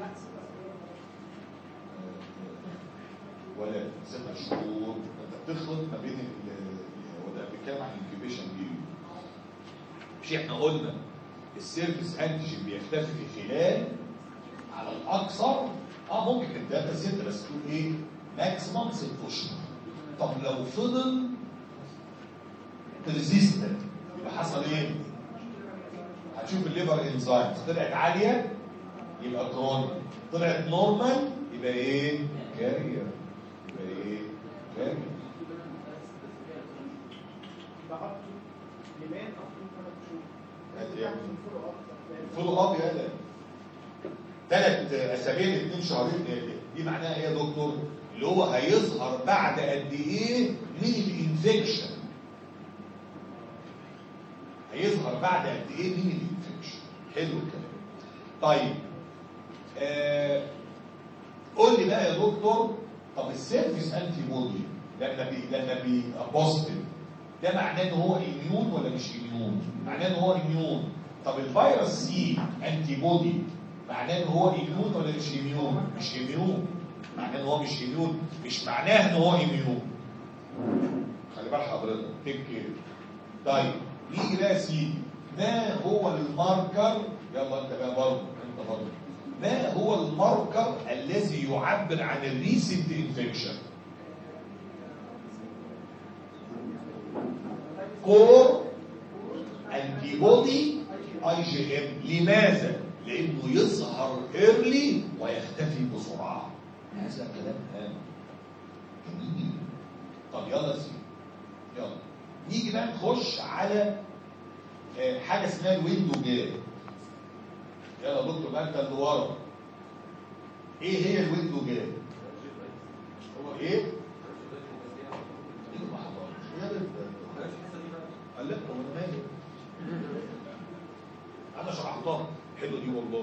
ولا ست شهور انت بتخلط ما بين ال- ال- هو ده بيتكلم عن الانكيبيشن بيريود مش احنا قلنا السيرفيس انتيجين بيختفي في خلال على الاكثر اه ممكن الداتا ست بس تقول ايه ماكسيمم ست اشهر طب لو فضل ريزيستنت يبقى حصل ايه؟ هتشوف الليفر انزايمز طلعت عاليه يبقى كرونيك طلعت نورمال يبقى ايه؟ كارير يبقى ايه؟ كارير فولو اب يا ده ثلاث اسابيع لاثنين شهرين دي معناها ايه يا دكتور؟ اللي هو هيظهر بعد قد ايه من الانفكشن هيظهر بعد قد ايه من الانفكشن حلو الكلام طيب آه قول لي بقى يا دكتور طب السيرفيس انتي بودي لما بي لما بيبقى بوزيتيف ده معناه ان هو اميون ولا مش اميون؟ معناه ان هو اميون طب الفيروس سي انتي بودي معناه ان هو اميون ولا مش اميون؟ مش اميون معناه ان هو مش اميون مش معناه ان هو اميون خلي بال حضرتك تيك كير طيب نيجي بقى يا سيدي ما هو الماركر يلا انت بقى برضه انت برضه ما هو الماركر الذي يعبر عن الريسنت انفكشن كور انتي بودي اي جي ام لماذا؟ لانه يظهر ايرلي ويختفي بسرعه هذا كلام هام جميل طب يلا يا سيدي يلا نيجي بقى نخش على آه، حاجه اسمها الويندو جاب يلا يا دكتور بقى انت اللي ورا ايه هي الويندو جاب؟ هو ايه؟ ايه ما حضرتش؟ يا ده- قال لك هو انا مالي انا شرحتها حلوه دي والله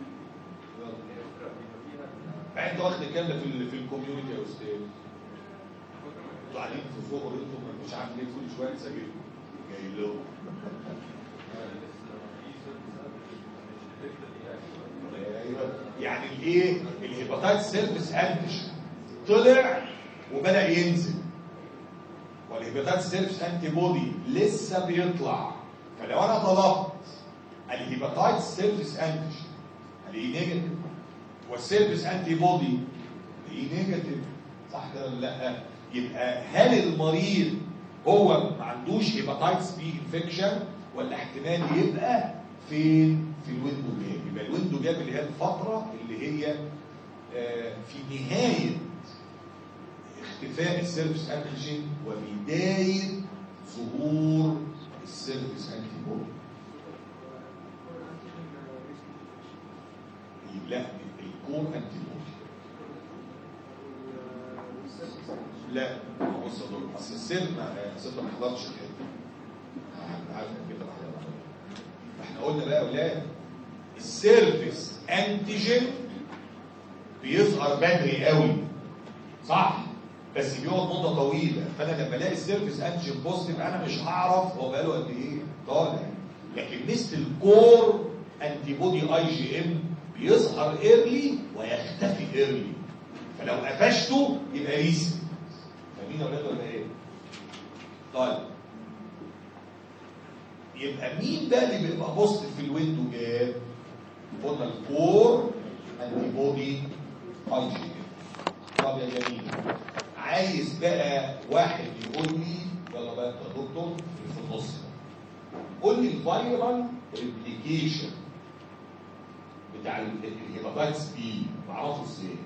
يلا. انت واخد الكلام ده في ال- في الكوميونتي يا استاذ انتوا قاعدين في فوق انتوا مش عارف ليه كل شويه تسجلوا جاي لهم ايوه يعني الايه الهيباتايت سيرفيس انتش طلع وبدا ينزل والهيباتايت سيرفيس انتي بودي لسه بيطلع فلو انا طلبت الهيباتايت سيرفيس انتش الاقيه نيجاتيف والسيرفيس انتي بودي الاقيه نيجاتيف صح كده ولا لا يبقى هل المريض هو ما عندوش هيباتايتس بي انفكشن ولا احتمال يبقى فين في الويندو جاب يبقى الويندو جاب اللي هي الفتره اللي هي آه، في نهايه اختفاء السيرفيس انتيجين وبدايه ظهور السيرفيس انتي بودي لا الكور انتي بودي لا بص يا دكتور اصل السر ما اصل انت ما حضرتش الحته أنا عارف إنك كده ما حضرتش. احنا قلنا بقى يا اولاد السيرفيس انتيجين بيظهر بدري قوي صح بس بيقعد مده طويله فانا لما الاقي السيرفيس انتيجين بوزيتيف انا مش هعرف هو بقاله قد ايه طالع لكن مثل الكور انتي بودي اي جي ام بيظهر ايرلي ويختفي ايرلي فلو قفشته يبقى ريسي فاهمين يا ولاد ولا ايه؟ طيب يبقى مين بقى اللي بيبقى بوزيتيف في الويندو جاب؟ قلنا الكور انتي بودي اي جي ام طب يا جميل عايز بقى واحد يقول لي يلا بقى انت يا دكتور اللي في النص ده. قول لي الفيرال ريبليكيشن بتاع ال- الهيباتايتس بي بعرفه ازاي؟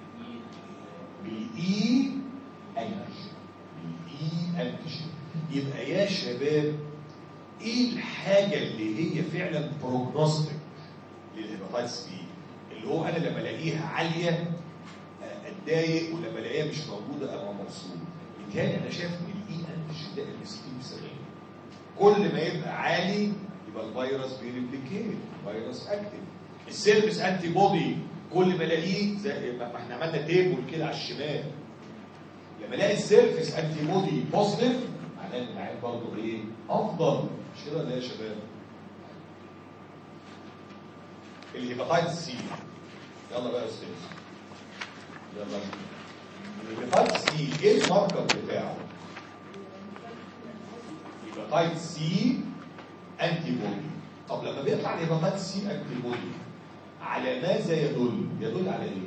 بالاي انتيجين بالاي انتيجين يبقى يا شباب ايه الحاجه اللي هي فعلا بروجنوستيك للهيباتايتس بي اللي هو انا لما الاقيها عاليه آه، اتضايق ولما الاقيها مش موجوده ابقى مبسوط بالتالي انا شايف ان الاي انتيجين ده ال 60 70 كل ما يبقى عالي يبقى الفيروس بيريبليكيت فيروس اكتف السيرفيس انتي بودي كل ما الاقيه زي ما ما احنا عملنا تيبل كده على الشمال لما الاقي السيرفيس انتي بودي بوزيتيف معناه ان العين برضه ايه افضل مش كده ولا إيه يا شباب الهيباتايتس سي يلا بقى يا استاذ يلا الهيباتايتس سي ايه الماركر بتاعه؟ هيباتايتس سي انتي بودي طب لما بيطلع الهيباتايتس سي انتي بودي على ماذا يدل؟ يدل على ايه؟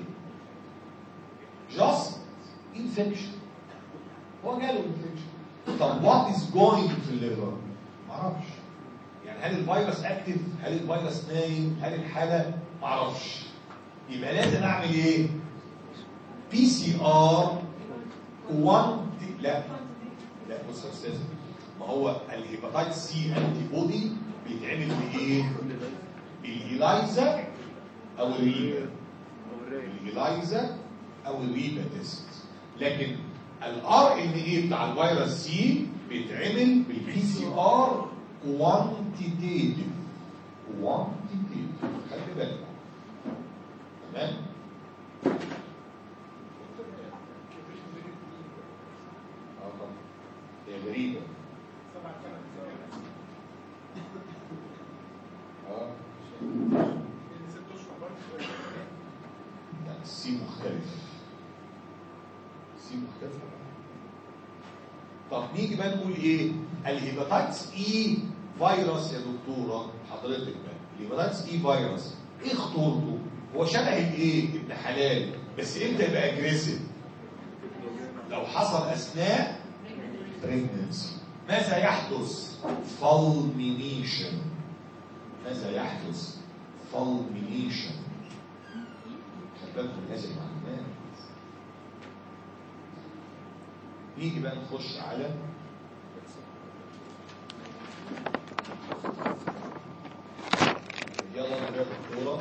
just infection هو جاله infection طب what is going في الليفر؟ معرفش يعني هل الفيروس اكتف؟ هل الفيروس نايم؟ هل الحاله؟ معرفش يبقى لازم اعمل ايه؟ بي سي ار 1 لا لا بص يا استاذ ما هو الهيباتايتس سي انتي بودي بيتعمل بايه؟ بالايلايزا او الريبا الايلايزا او الريبا تيست لكن الار ان اي بتاع الفيروس سي بيتعمل بالبي سي ار كوانتيتيف كوانتيتيف خلي بالك تمام اه طبعا هي غريبه اه يعني السي مختلف السي مختلف طب نيجي بقى نقول ايه الهيباتايتس اي فيروس يا دكتوره حضرتك بقى الهيباتايتس اي فيروس ايه خطورته هو شبه الايه ابن حلال بس امتى يبقى اجريسيف لو حصل اثناء pregnancy ماذا يحدث fulmination ماذا يحدث fulmination خلي بالكم من هذه المعلومات نيجي بقى نخش على يلا نبدا الدكتوره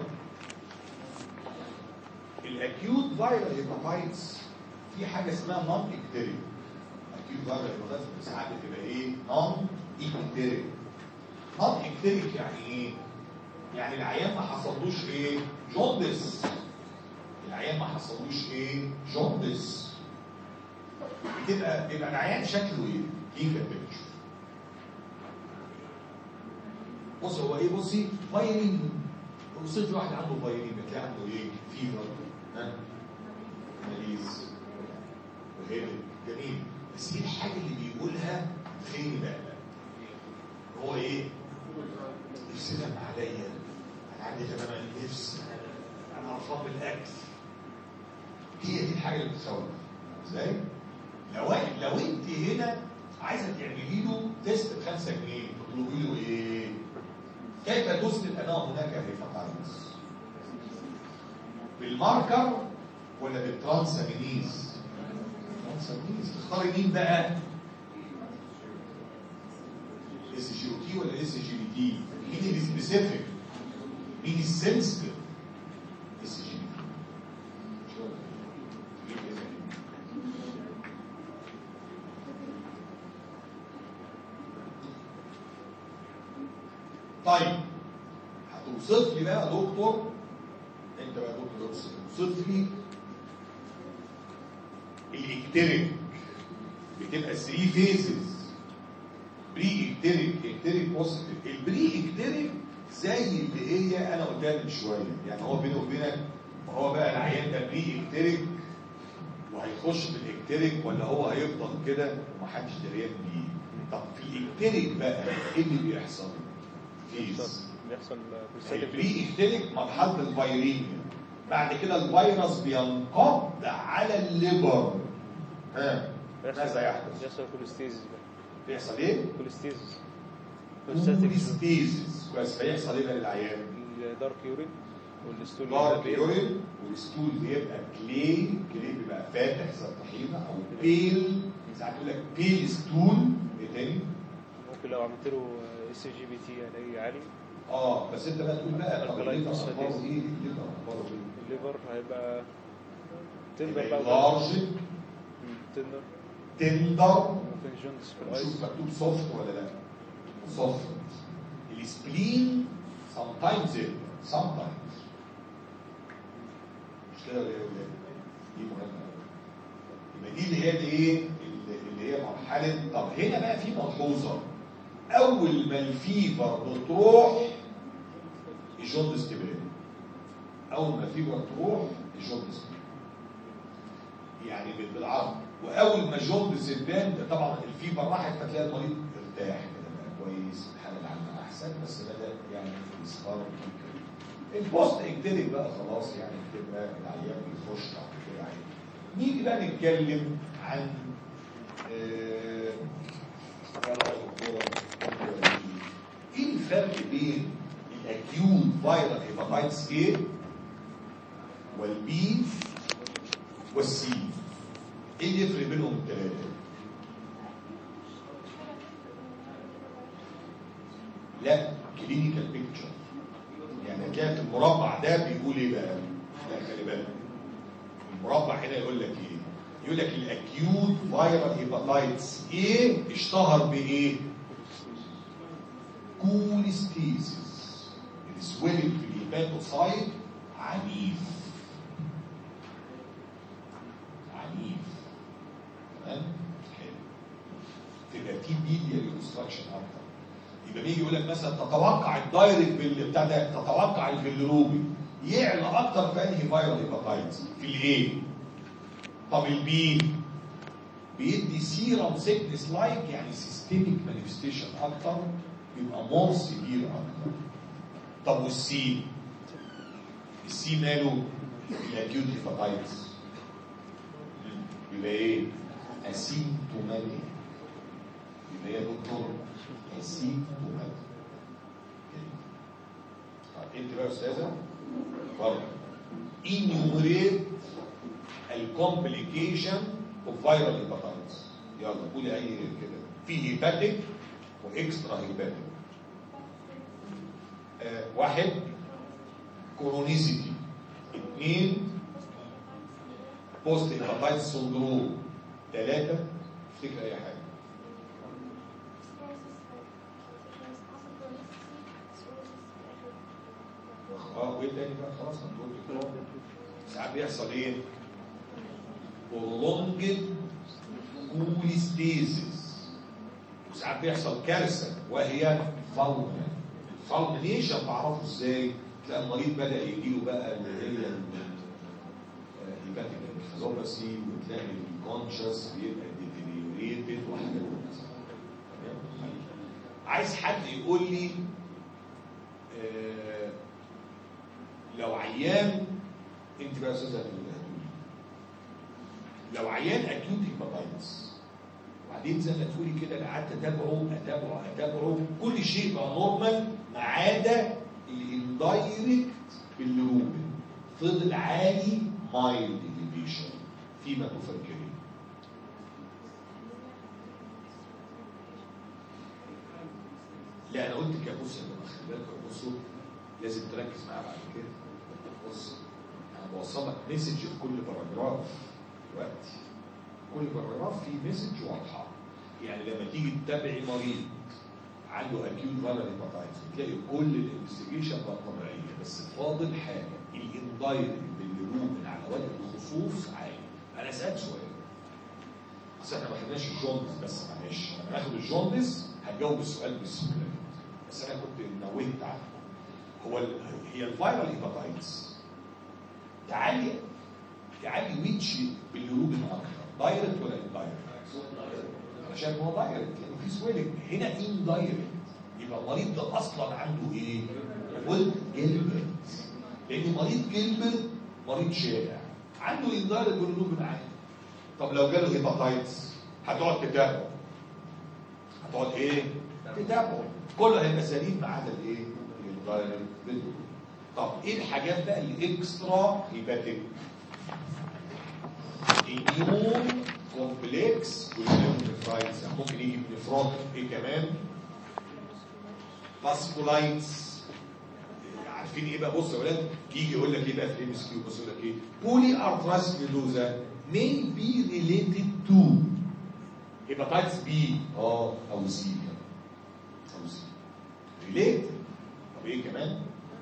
الاكيوت فايرال هيباتايتس في حاجه اسمها نون اكتيريك اكيوت فايرال هيباتايتس ساعات بتبقى ايه نون اكتيريك نون اكتيريك يعني ايه يعني العيان ما حصلوش ايه جوندس العيان ما حصلوش ايه جوندس بتبقى بيبقى العيان شكله ايه كيف بيكتشر بص هو ايه بصي فايرين وصلت واحد عنده فايرين بتلاقي عنده ايه فيفر ها ماليز وهيد جميل بس ايه الحاجه اللي بيقولها خير بقى هو ايه نفسي دم عليا انا عندي كمان نفس انا قرفان من الاكل هي دي الحاجه اللي بتخوف ازاي لو لو انت هنا عايزه تعملي له تيست ب 5 جنيه تطلبي له ايه كيف تثبت انه هناك هيباتايتس بالماركر ولا بالترانسامينيز ترانسامينيز تختاري مين بقى اس جي او تي ولا اس جي بي تي مين السبيسيفيك مين السنسيتيف اس جي بي تي طيب هتوصف لي بقى يا دكتور انت بقى يا دكتور توصف لي الاكتريك بتبقى 3 فيزز بري اكتريك اكتريك بوزيتيف البري اكتريك زي اللي هي انا قلتها من شويه يعني هو بيني وبينك هو بقى العيان ده بري اكتريك وهيخش في الاكتريك ولا هو هيفضل كده ومحدش دريان بيه طب في الاكتريك بقى ايه اللي بيحصل؟ فيز بيحصل البري اكتريك مرحله الفيرينيا بعد كده الفيروس بينقض على الليبر ها ماذا يحدث؟ بيحصل كوليستيزيس بقى بيحصل ايه؟ كوليستيزيس كوليستيزيس كويس فيحصل ايه بقى للعيان؟ الدارك يورين والستول دارك يورين والستول بيبقى كلي كلي بيبقى فاتح زي الطحينه او بيل ساعات يقول لك بيل ستول ايه تاني؟ ممكن لو عملت له اس جي بي تي الاقي عالي اه بس انت بقى تقول بقى طب الكلاين الليفر بص اخباره هتنزل. ايه؟ الليفر اخباره ايه؟ الليفر هيبقى تندر بقى لارج مم، تندر تندر ممكن جوندس في الايس شوف مكتوب سوفت ولا لا سوفت السبلين sometimes it sometimes مش كده ولا ايه يا ولاد؟ دي مهمه أوي. يبقى دي اللي هي الايه اللي اللي هي مرحله طب هنا بقى في ملحوظه اول ما الفيفر بتروح الجوندس تبان اول ما الفيبر تروح الجوندس يعني بال- بالعرض واول ما الجوندس يبان ده طبعا الفيبر راحت فتلاقي المريض ارتاح كده بقى كويس الحاله العامه احسن بس بدا يعني في اصرار البوست اكتيريك بقى خلاص يعني بتبقى العيان بيخش بعد كده عادي نيجي بقى نتكلم عن آه، يلا يا دكتورة، ايه الفرق بين الاكيوت فايرال هيباتايتس A والبي والسي ايه اللي يفرق بينهم الثلاثه لا كلينيكال بيكتشر يعني هتلاقي في المربع ده بيقول ايه بقى لا خلي بالك المربع هنا يقول لك ايه يقول لك الاكيوت فايرال هيباتايتس ايه اشتهر بايه كوليستيزيس السويلنج في الهيباتوسايت عنيف عنيف تمام حلو تبقى في ميديا ريكونستراكشن اكتر يبقى بيجي يقول لك مثلا تتوقع الدايركت بال بتاع ده تتوقع الفيلروبي يعلى اكتر في انهي فايرال هيباتايتس في الايه طب البي بيدي سيرم سيكنس لايك يعني سيستميك مانيفستيشن اكتر يبقى مور سيفير اكتر طب والسي السي ماله الاكيوت هيباتايتس يبقى ايه اسيمتوماتيك يبقى هي دكتور اسيمتوماتيك طب انت بقى يا استاذه اتفضل انيومريت الكومبليكيشن اوف فايرال هيباتايتس يلا قولي اي كده في هيباتيك واكسترا هيباتيك آه واحد كورونيسيتي اثنين بوست هيباتايتس سندروم ثلاثة افتكر اي حاجة اه وايه تاني بقى خلاص هنقول كده ساعات بيحصل ايه؟ prolonged كوليستيزيس وساعات بيحصل كارثه وهي فالمن الفالمنيشن بعرفه ازاي؟ تلاقي المريض بدا يجي له بقى اللي هي الهيباتيك انفلوباسي وتلاقي الكونشس بيبقى ديتيريوريتد وحاجات من كده. تمام؟ عايز حد يقول لي آه، لو عيان انت بقى يا استاذه هتقولي لو عيان اكيوت هيباتايتس وبعدين زي ما تقولي كده انا قعدت اتابعه اتابعه اتابعه كل شيء بقى نورمال ما عدا الاندايركت بالروبن فضل عالي مايلد اليفيشن فيما تفكرين لا انا قلت كده بص يا جماعه خلي بالك بصوا لازم تركز معايا بعد كده بص انا بوصل لك مسج في كل باراجراف دلوقتي كل باراجراف فيه مسج واضحه يعني لما تيجي تتابعي مريض عنده اكيوت فايرال هيباتايتس تلاقي كل الانفستيجيشن بقى طبيعيه بس فاضل حاجه الاندايركت بالروبن على وجه الخصوص عالي انا سالت سؤال اصل احنا ما خدناش الجوندس بس معلش لما ناخد الجوندس هتجاوب السؤال بسهوله بس انا كنت نوهت عنه هو ال- هي الفايرال هيباتايتس تعالي تعالي ويتش بالروبن اكتر دايركت ولا اندايركت؟ عشان هو دايركت لانه في سويلنج هنا ان دايركت يبقى المريض ده اصلا عنده ايه؟ قلت جلبرت لان مريض جلبرت مريض شائع عنده اندايركت بالروبن عادي طب لو جاله هيباتايتس هتقعد تتابعه هتقعد ايه؟ تتابعه كله هيبقى سليم ما عدا الايه؟ الاندايركت بالروبن طب ايه الحاجات بقى اللي اكسترا هيباتيك؟ النيمون كومبلكس والنيفرايتس يعني ممكن يجي من نفرات ايه كمان فاسكولايتس عارفين ايه بقى بص يا ولاد يجي يقول لك ايه بقى في الام اس كيو بص يقول لك ايه بولي ارثرايتس ميدوزا may be related to هيباتايتس بي اه او سي او سي ريليت طب ايه كمان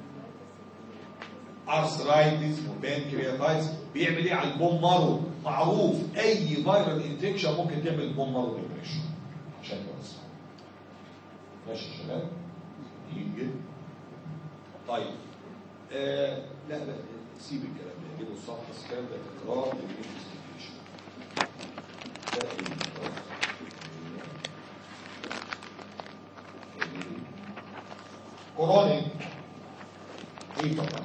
ارثرايتس وبانكرياتايتس بيعمل ايه على البون مارو معروف اي فيرال انفكشن ممكن تعمل بون مارو ديبريشن عشان كده بس ماشي يا شباب جميل جدا طيب آه لا لا سيب الكلام ده جيبوا الصفحه بس الكلام ده تكرار للانفستيجيشن ده ايه كورونيك ايه طبعا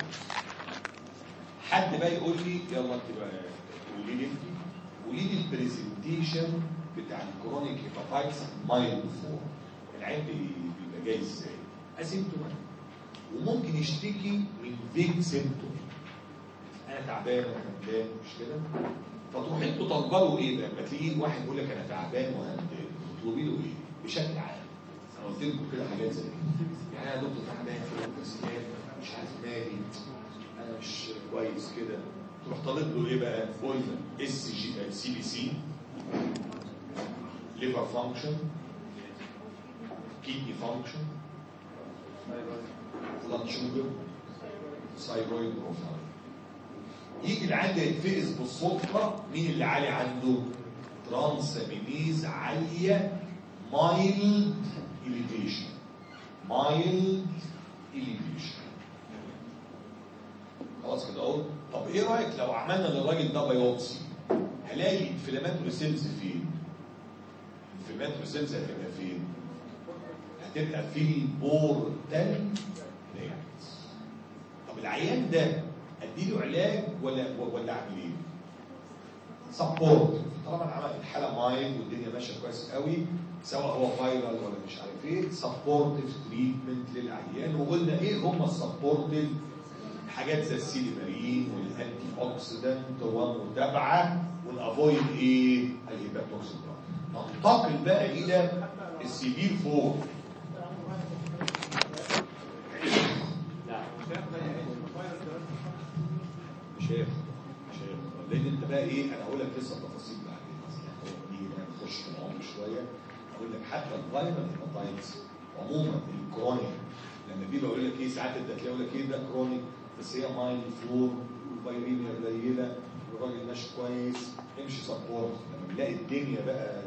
حد بقى يقول لي يلا انت بقى قولي لي انت قولي لي البرزنتيشن بتاع الكرونيك هيباتايتس مايلد فور العين بي- بيبقى جاي ازاي؟ اسيمتوماتيك وممكن يشتكي من فيك سيمتوم انا تعبان انا همدان مش كده؟ فتروح انتوا طالبه له ايه بقى؟ لما تلاقيه واحد يقول لك انا تعبان وهمدان تطلبي له ايه؟ بشكل عام انا قلت لكم كده حاجات زي كده يعني انا دكتور تعبان في الاسنان مش عارف مالي انا مش كويس كده تروح طالب له ايه بقى؟ قلنا اس جي سي بي سي ليفر فانكشن كيدني فانكشن بلاد شوجر ثايرويد بروفايل يجي العيان يتفقس بالصدفه مين اللي عالي عنده؟ ترانسامينيز عاليه مايلد اليفيشن مايلد اليفيشن خلاص كده اهو طب ايه رايك لو عملنا للراجل ده بايوبسي هلاقي انفلاماتوري سيلز فين؟ الانفلاماتوري سيلز هتبقى فين؟ هتبقى في البورتال نيرز طب العيان ده اديله علاج ولا ولا اعمل ايه؟ سبورت طالما انا عملت الحاله مايل والدنيا ماشيه كويس قوي سواء هو فايرال ولا مش عارف ايه سبورتيف تريتمنت للعيان وقلنا ايه هم السبورتيف حاجات زي السيليمارين والانتي اوكسيدنت ومتابعه ونافويد ايه الهيباتوكسين ننتقل بقى الى السيفير فور مش هياخد مش هياخد لان انت بقى ايه انا هقول لك لسه تفاصيل بعدين اصلا هو نيجي بقى نخش في العمق شويه اقول لك حتى الفيرال هيباتايتس عموما الكرونيك لما بيبقى يقول لك ايه ساعات انت تلاقي يقول لك ايه ده كرونيك بس هي مايل فلور والفيريميا قليله والراجل ماشي كويس امشي سبورت لما بنلاقي الدنيا بقى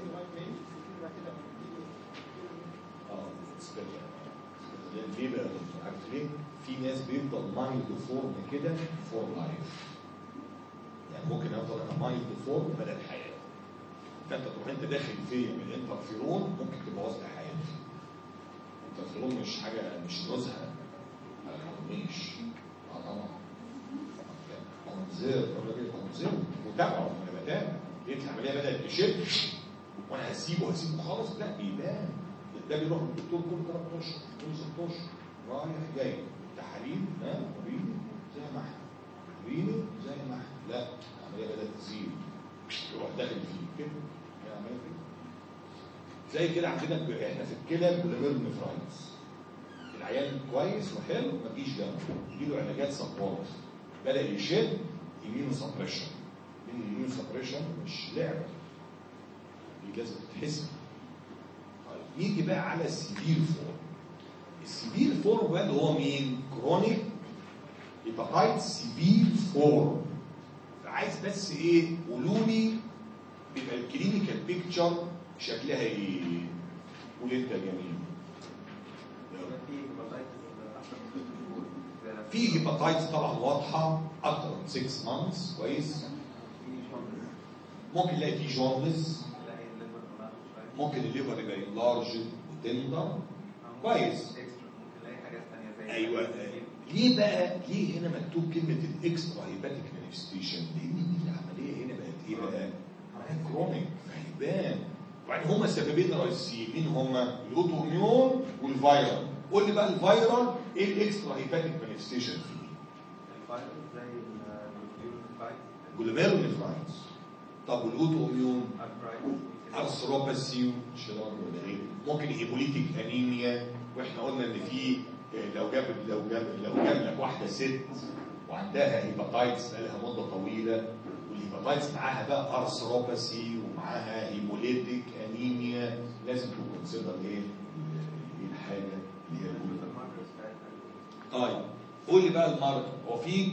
اه سبيشال ليه بقى يا دكتور عارف ليه؟ في ناس بيفضل مايلد فورم كده فور لايف يعني ممكن افضل انا مايلد فورم مدى الحياه فانت تروح انت داخل فيا من الانترفيرون ممكن تبوظ لي حياتي الانترفيرون مش حاجه مش نزهه ما يحرمنيش اه طبعا انذر الراجل انذر متابعه انا بتابع لقيت العمليه بدات تشد وانا هسيبه هسيبه خالص لا بيبان ده بيروح للدكتور كل ثلاث اشهر كل ست اشهر رايح جاي تحاليل ها وريني زي ما احنا وريني زي ما احنا لا العمليه بدات تزيد يروح داخل فيه كده هي عمليه كده زي كده عندنا ب- احنا في الكلى بوليمير نفرايتس العيان كويس وحلو ما تجيش جنبه يجيله علاجات سبورت بدا يشد يمينه سبريشن يمينه سبريشن مش لعبه دي لازم تتحسب طيب نيجي بقى على السيفير فورم السيفير فورم بقى اللي هو مين؟ كرونيك هيباتايتس سيفير فورم فعايز بس ايه؟ قولوا لي بيبقى الكلينيكال بيكتشر شكلها ايه؟ قول انت يا جميل في هيباتايتس طبعا واضحه اكتر من 6 مانثس كويس ممكن نلاقي فيه جوندس ممكن الليفر يبقى لارج وتندر كويس ايوه ليه بقى ليه هنا مكتوب كلمه الاكسترا هيباتيك مانيفستيشن لان دي العمليه هنا بقت ايه بقى؟ عمليه كرونيك فهيبان وبعدين هما السببين الرئيسيين مين هما؟ الاوتو اميون والفيرال قول لي بقى الفيرال ايه الاكسترا هيباتيك مانيفستيشن فيه؟ جلوميرو نيفرايتس طب والاوتو اميون ارثروباسي شرار ولا ايه ممكن هيموليتيك انيميا واحنا قلنا ان في آه، لو جاب لو جاب لو جاب لك واحده ست وعندها هيباتايتس بقالها مده طويله والهيباتايتس معاها بقى ارثروباسي ومعاها هيموليتيك انيميا لازم تكونسيدر ايه ايه الحاجه اللي هي الأولى. طيب قول لي بقى المرض هو في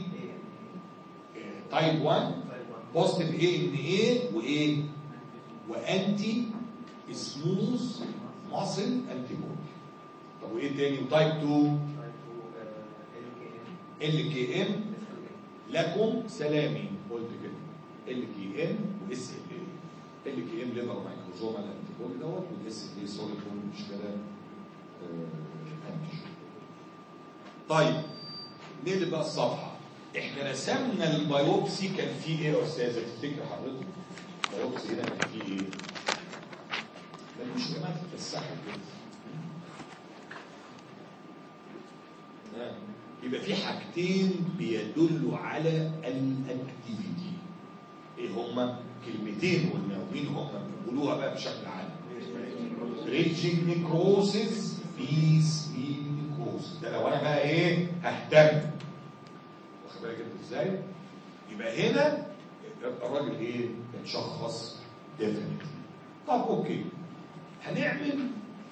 تايب 1 بوزيتيف اي ان ايه وايه وانتي سموث ماسل انتي بودي طب وايه تاني وتايب 2 ال كي ام لكم سلامي قلت كده ال كي ام واس ال اي ال كي ام ليفر مايكروزوم الانتيبودي دوت والاس ال اي سوليد مش كده انتيجين طيب نقلب بقى الصفحه احنا رسمنا البيوبسي كان فيه ايه يا استاذه تفتكر حضرتك البيوبسي هنا كان فيه ايه ده مش جماعه تتفسحوا كده نعم. يبقى في حاجتين بيدلوا على الاكتيفيتي ايه هما كلمتين قلنا ومين هما بيقولوها بقى بشكل عام ريتشنج نيكروسيس بيس بي نيكروسيس ده لو انا بقى ايه ههتم واخد بالك انت ازاي يبقى هنا يبقى الراجل ايه اتشخص ديفينيتلي طب اوكي هنعمل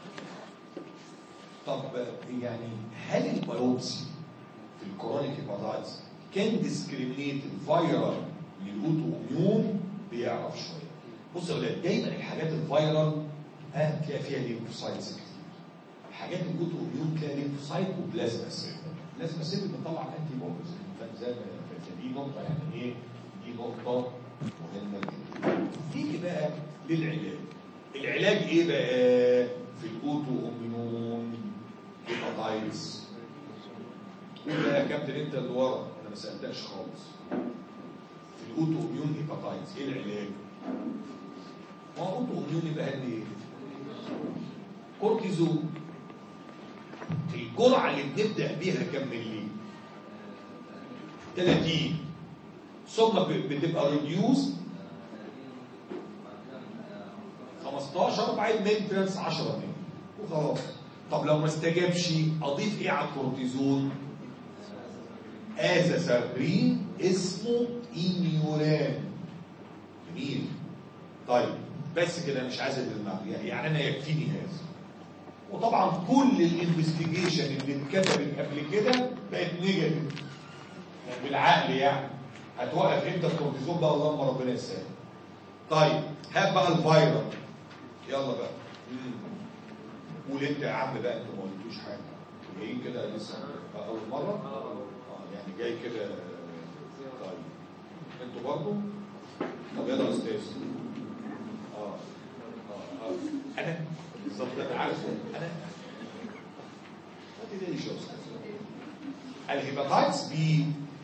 طب يعني هل البيوبسي في الكورونيك هيباتايتس كان ديسكريمينيت الفيرال للاوتو اميون بيعرف شويه بص يا ولاد دايما الحاجات الفيرال ها تلاقي فيها ليمفوسايتس كتير الحاجات الاوتو اميون تلاقي ليمفوسايت وبلازما سيل بلازما سيل بتطلع انتي بوديز زي ما دي نقطه يعني ايه دي نقطه مهمه جدا نيجي بقى للعلاج العلاج ايه بقى في الاوتو اميون هيباتايتس قول بقى يا كابتن انت اللي ورا انا ما سالتكش خالص في الاوتو اميون هيباتايتس ايه العلاج؟ ما هو اوتو اميون يبقى قال ايه؟ كورتيزون الجرعه اللي بنبدا بيها كم ملي؟ 30 ثم بتبقى ريديوس 15 وبعدين مينتنس 10 ملي وخلاص طب لو ما استجابش اضيف ايه على الكورتيزون؟ ازاسابرين اسمه ايميوران جميل طيب بس كده مش عايز المعنى يعني انا يكفيني هذا وطبعا كل الانفستيجيشن اللي اتكتبت قبل كده بقت نيجاتيف يعني بالعقل يعني هتوقف امتى الكورتيزون ده اللهم ربنا يسهل طيب هات بقى الفيروس يلا بقى مم. قول انت يا عم بقى انت ما قلتوش حاجه جايين كده لسه اول مره اه يعني جاي كده طيب انتوا برضه طب يلا يا استاذ اه اه اه انا بالظبط انا عارف انا ما تدريش يا استاذ الهيباتايتس بي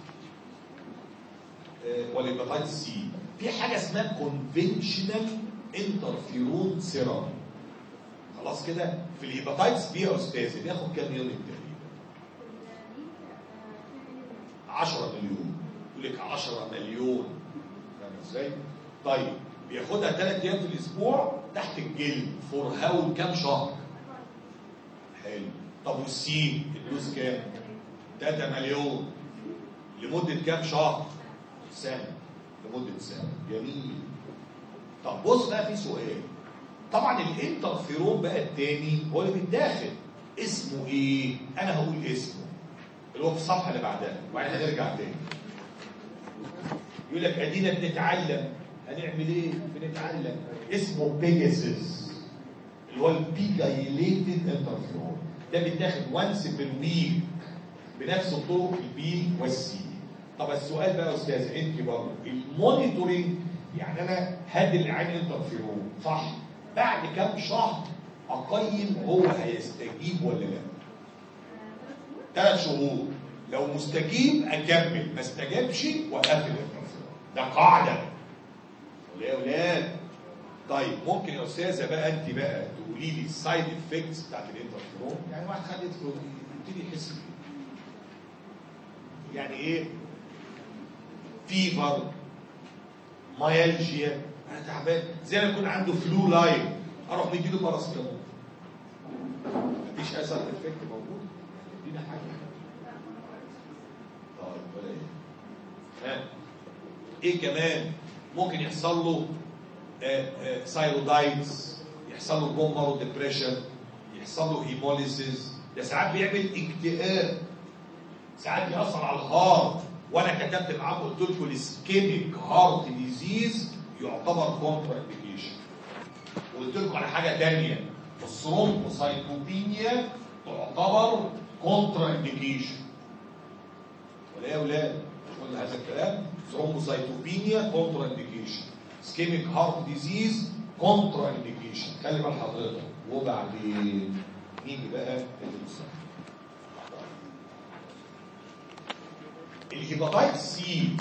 والهيباتايتس سي في حاجه اسمها كونفنشنال انترفيرون سيرم خلاص كده في الهيباتايتس بي يا استاذ بياخد كام يوم تقريبا 10 مليون يقول لك 10 مليون فاهم ازاي طيب بياخدها 3 ايام في الاسبوع تحت الجلد فور هاول كام شهر حلو طب والسي الدوز كام 3 مليون لمده كام شهر سنه لمده سنه جميل طب بص بقى في سؤال طبعا الانترفيرون بقى التاني هو اللي بيتداخل اسمه ايه انا هقول اسمه اللي هو في الصفحه اللي بعدها وبعدين هنرجع تاني يقول لك ادينا بنتعلم هنعمل ايه بنتعلم اسمه بيجاسيس اللي هو البيجايليتد انترفيرون ده بيتاخد وانس في الويك بنفس الطرق البي والسي طب السؤال بقى يا استاذ انت برضه المونيتورنج يعني انا هدي العين انترفيرون صح بعد كام شهر اقيم هو هيستجيب ولا لا ثلاث شهور لو مستجيب اكمل ما استجابش وقفل الانترفيرون ده قاعده ولا يا اولاد طيب ممكن يا استاذه بقى انت بقى تقولي لي السايد افكتس بتاعت الانترفيرون يعني واحد خد يدخل يبتدي يحس بيه يعني ايه فيفر مايلجيا انا تعبان زي ما يكون عنده فلو لاين اروح مديله باراستامول مفيش اثر افكت موجود ادينا حاجه طيب ولا ايه ها ايه كمان ممكن يحصل له سايرودايتس يحصل له بومبر ديبريشن يحصل له هيموليسيس ده ساعات بيعمل اكتئاب ساعات بيأثر على الهارت وانا كتبت معاكم قلت لكم الاسكيميك هارت ديزيز يعتبر كونترا انديكيشن وقلت لكم على حاجه ثانيه الثرومبوسايتوبينيا تعتبر كونترا انديكيشن ولا يا اولاد كل هذا الكلام ثرومبوسايتوبينيا كونترا انديكيشن سكيميك هارت ديزيز كونترا انديكيشن خلي بال حضرتك وبعدين نيجي بقى للمستقبل الهيباتايت سي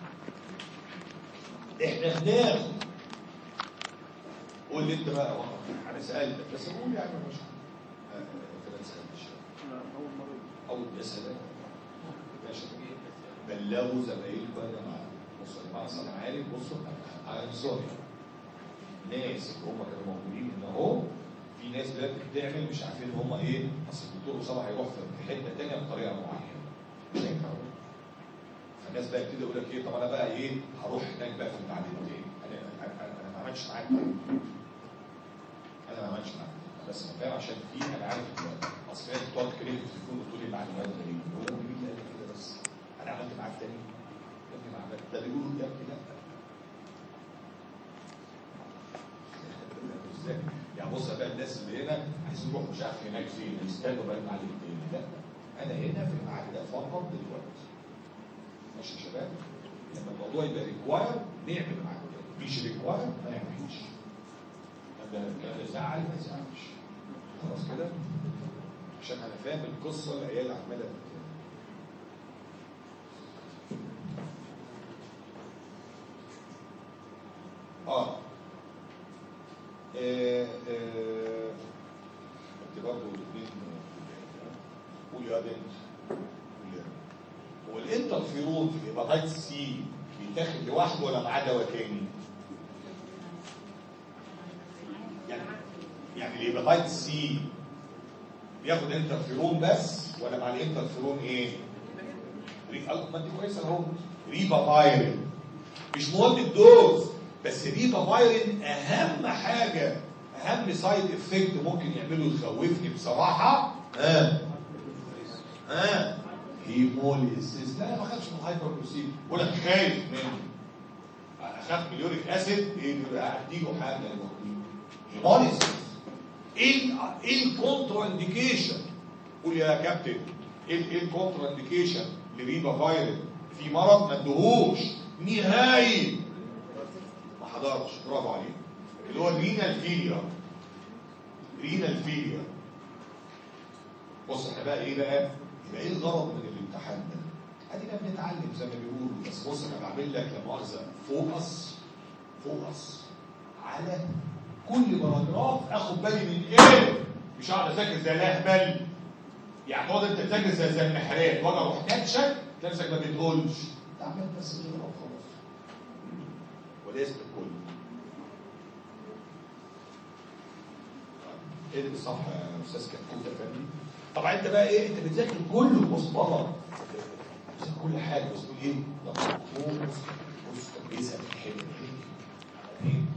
احنا بناخد قول لي انت بقى والله انا سالتك بس قول يعني مش آه، انت ما سالتش اول يا سلام ماشي بلغوا زمايلكم يا جماعه بصوا يا جماعه اصل انا عارف بصوا انا سوري ناس اللي هم كانوا موجودين هنا اهو في ناس دلوقتي بتعمل مش عارفين هم ايه اصل الدكتور اسامه هيروح في حته ثانيه بطريقه معينه مش هينفع أروح. فالناس بقى كده يقول لك ايه طب انا بقى ايه هروح هناك بقى في المعلمتين انا انا انا أنا ما عملتش معاك كده. انا ما عملتش معاك كده. بس انا فاهم عشان في انا عارف دلوقتي اصل هي بتقعد تكلمني في التليفون وتقول لي المعلومات دي بقول له مين اللي قال لي كده بس انا عملت معاك تاني يا ابني ما عملت ده بيقولوا يا ابني لا ازاي؟ يعني بص بقى الناس اللي هنا عايزين يروحوا مش عارف هناك فين يستنوا بقى المعلمتين لا انا هنا في الميعاد ده فقط دلوقتي ماشي يا شباب لما الموضوع يبقى ريكواير نعمل معاكم كده مش ريكواير ما نعملش لما كان يزعل ما يزعلش خلاص كده عشان انا فاهم القصه العيال عماله بت- اه آه، آه، انت برضه الاثنين قول يا بنت قول يا بنت. هو الانترفيرون في الهيباتايتس سي بيتاخد لوحده ولا معاه دواء تاني؟ يعني يعني الهيباتايتس سي بياخد انترفيرون بس ولا مع الانترفيرون ايه؟ ري- أه، ما دي كويسه اهو ريبا فايرين مش مهم الدوز بس ريبا فايرين اهم حاجه اهم سايد افكت ممكن يعمله يخوفني بصراحه ها ها هيموليسيس لا انا ما اخافش من الهايبركلوسيد بقول لك خايف منه انا اخاف من اليوريك اسيد ايه يبقى اديله حاجه يوقيه هيموليسيس ايه ال- ايه الكونترا انديكيشن قول يا كابتن ايه ايه الكونترا انديكيشن لريبا فايرين في مرض ما ادهوش نهائي ما حضرش برافو عليك اللي هو الرينال فيلير رينال فيلير بص احنا بقى ايه بقى يبقى ايه الغرض من الامتحان ده ادينا بنتعلم زي ما بيقولوا بس بص انا بعمل لك لا مؤاخذه فوكس فوكس على كل باراجراف اخد بالي من ايه مش هقعد اذاكر زي الاهبل يعني تقعد انت تذاكر زي زي المحرات وانا اروح كاتشك نفسك ما بتقولش تعمل بس كده وخلاص وليس الكل ايه اللي صح يا استاذ كتكوت يا فندم طبعا انت بقى ايه انت بتذاكر كله بص بابا بتذاكر كل حاجه بس تقول ايه طب بص بص طب ايه سبب الحلو ايه ايه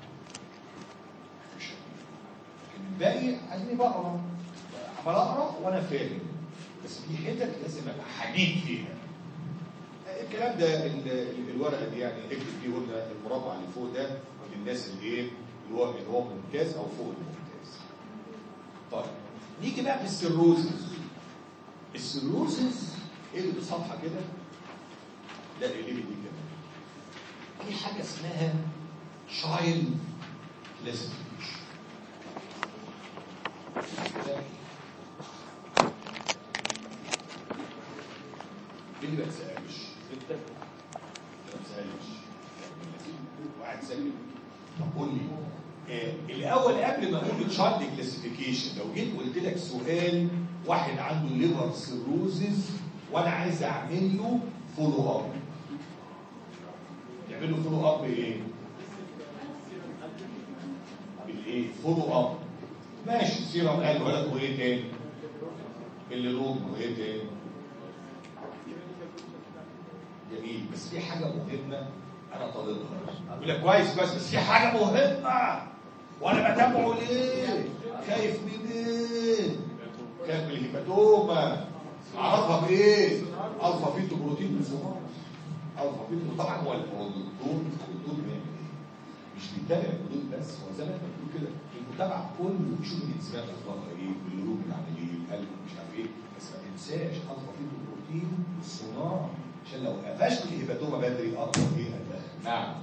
مش لكن الباقي عايزني بقرا عمال اقرا وانا فاهم بس في حتت لازم ابقى حديد فيها الكلام ده ال- ال- الورقه دي يعني اكتب فيه قلنا المربع اللي فوق ده للناس اللي ايه اللي هو اللي هو ممتاز او فوق الممتاز. طيب نيجي بقى في السيروزس السيروزس ايه اللي بصفحه كده؟ لا اللي دي كده في حاجه اسمها شايلد كلاسيفيكيشن مين اللي ما تسالش؟ انت ما تسالش واحد سالك طب قول لي آه الاول قبل ما اقول تشارت كلاسيفيكيشن لو جيت قلت لك سؤال واحد عنده ليفر سيروزز وانا عايز اعمل له فولو اب تعمل له فولو اب بايه؟ بالايه؟ فولو اب ماشي سيرم قال لك وايه تاني؟ اللي روم وايه تاني؟ جميل بس في حاجة مهمة أنا طالبها يقول لك كويس كويس بس في حاجة مهمة وأنا بتابعه ليه؟ خايف من إيه؟ خايف من الهيماتوما أعرفها بإيه؟ ألفا فيتو بروتين بالزهار ألفا فيتو طبعا هو هو الدكتور الدكتور بيعمل إيه؟ مش بيتابع الحدود بس هو زي ما انت بتقول كده المتابعه كله بيشوف الانسان اخبارها ايه والقلوب بتعمل ايه القلب مش عارف ايه بس ما تنساش الفا فيتو بروتين والسونار عشان لو قفشت الهيباتوما بدري اقدر ايه اتدخل نعم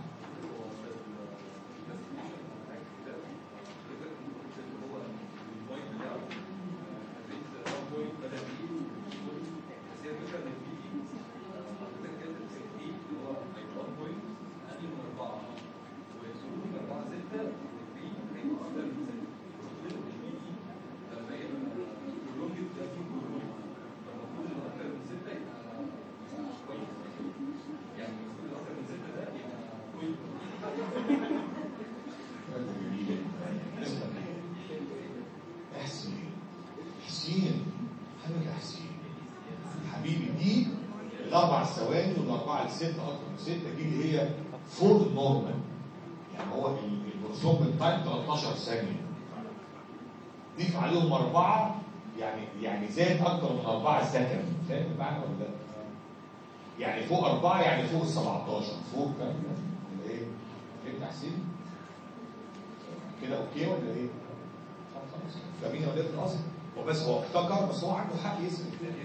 حسين حسين حبيبي يا حسين حبيبي دي الاربع ثواني والاربعه لسته اكتر من سته دي اللي هي فور نورمال يعني هو البروسوم تايم 13 ثانيه ضيف عليهم اربعه يعني يعني زاد اكتر من اربعه سكند فاهم المعنى ولا لا؟ يعني فوق اربعه يعني فوق ال 17 فوق كام ولا ايه؟ فهمت يا حسين؟ كده اوكي ولا ايه؟ طب خلاص فاهمين ولا ايه في الاصل؟ هو بس هو افتكر بس هو عنده حق يسال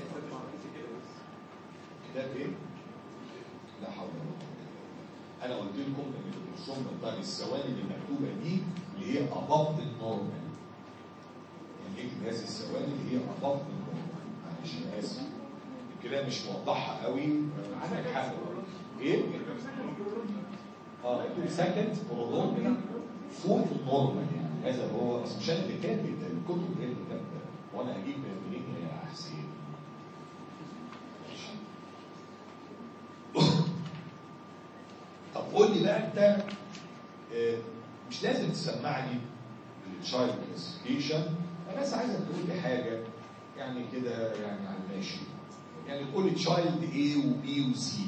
كتاب ايه؟ لا حول ولا قوه الا بالله انا قلت لكم ان الرسوم بتاع الثواني اللي مكتوبه دي اللي هي اباف النورمال يعني اكتب هذه الثواني اللي هي اباف النورمال معلش انا اسف الكلام مش موضحها قوي عندك حق ايه؟ اه سكند برولونج فوق النورمال يعني هذا هو بس مش انا اللي كاتب ده الكتب هي اللي كاتبه وانا هجيب منين يا حسين؟ طب قول لي بقى انت آه، مش لازم تسمعني التشايلد كلاسيفيكيشن انا بس عايزك تقول لي حاجه يعني كده يعني على الماشي يعني تقول لي تشايلد A وبي وسي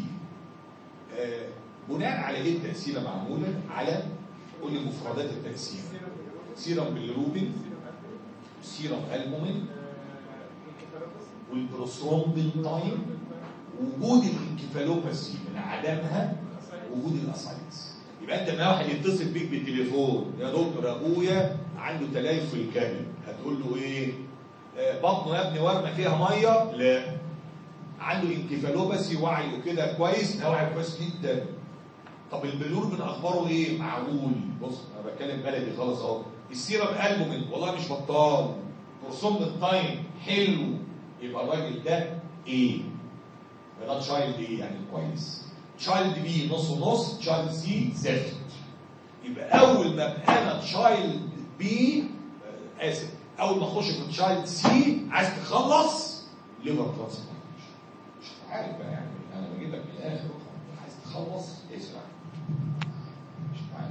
بناء على ايه التقسيمه معموله على قول لي مفردات التقسيمه سيرم بالروبين سيرم البومين والبروسترومبين تايم وجود الانكفالوباسي من عدمها وجود الاسايتس يبقى انت لما واحد يتصل بيك بالتليفون يا دكتور ابويا عنده تليف في الكبد هتقول له ايه؟ آه، بطنه يا ابني ورمه فيها ميه؟ لا عنده انكفالوباسي وعيه كده كويس ده وعي كويس جدا طب البلور من اخباره ايه؟ معقول بص انا بتكلم بلدي خالص اهو السيرم البومين والله مش بطال برسوم التايم حلو يبقى الراجل ده ايه؟ يبقى ده تشايلد ايه يعني كويس تشايلد بي نص ونص تشايلد سي زفت يبقى اول ما ابقى انا تشايلد بي آه، اسف اول ما اخش في تشايلد سي عايز تخلص ليفر ترانسبلانتيشن مش عارف بقى يعني انا بجيب لك من الاخر عايز تخلص اسمع مش عارف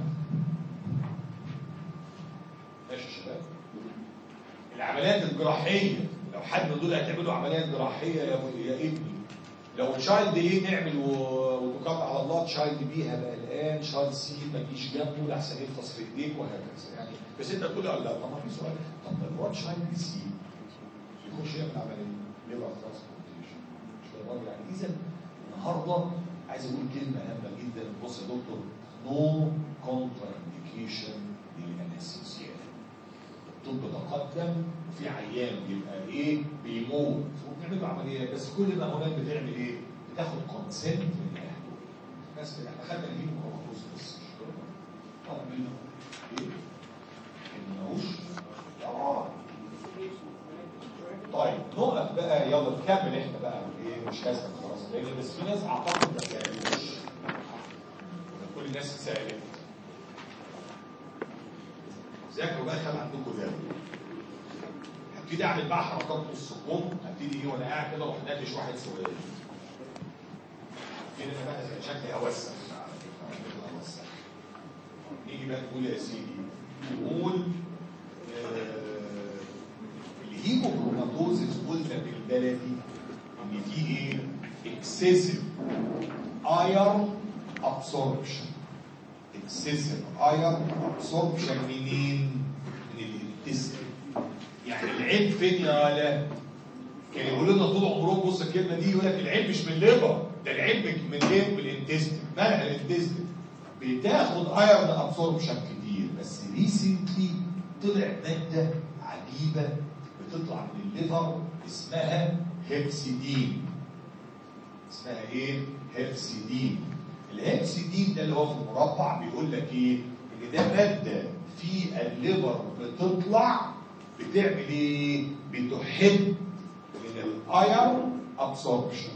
ماشي يا شباب العمليات الجراحيه لو حد من دول هتعملوا عمليات جراحيه يا ابو- يا ابني لو تشايلد ايه نعمل و- وتوكل على الله تشايلد بي هبقى الان تشايلد سي ما تجيش جنبه لحسن يفطس في ايديك وهكذا يعني بس انت تقول لي لا طب ما في سؤال طب ما الواد تشايلد سي يخش يعمل عمليه ليفر ترانسبلانتيشن مش فاهم قصدي؟ يعني اذا النهارده عايز اقول كلمه هامه جدا بص يا دكتور نو كونترا انديكيشن للانستيزيا الطب تقدم وفي عيان بيبقى ايه بيموت وبنعمل له عمليه بس كل ما هناك بتعمل ايه؟ بتاخد كونسنت من اهله بس احنا خدنا الهيم كروماتوز بس مش كده. اه منه ايه؟ انهوش اه طيب نقف بقى يلا نكمل احنا بقى ايه مش هسأل خلاص لان بس في ناس اعتقد ما سالوش كل الناس سالت ذاكروا بقى خلي عندكم ده هبتدي اعمل بقى حركات نص كم هبتدي ايه وانا قاعد كده اروح ناقش واحد سؤال كده انا بقى زي شكلي اوسع على فكره على فكرة اوسع نيجي بقى نقول يا سيدي نقول آه، الهيموكروماتوزيس قلنا بالبلدي ان في ايه؟ اكسسيف ايرون ابسوربشن اكسسيف ايرون ابسوربشن منين؟ من الانتستين يعني العيب فين يا ولا؟ كانوا يقولوا لنا طول عمرهم بص الكلمه دي يقول لك العيب مش من الليفر ده العيب من ايه؟ من الانتستين مالها الانتستين؟ بتاخد ايرون ابسوربشن كتير بس ريسنتلي طلع ماده عجيبه بتطلع من الليفر اسمها هيبسيدين اسمها ايه؟ هيبسيدين الهيبسيدين ده اللي هو في المربع بيقول لك ايه؟ ان ده ماده في الليفر بتطلع بتعمل ايه؟ بتحد من الايرون ابسوربشن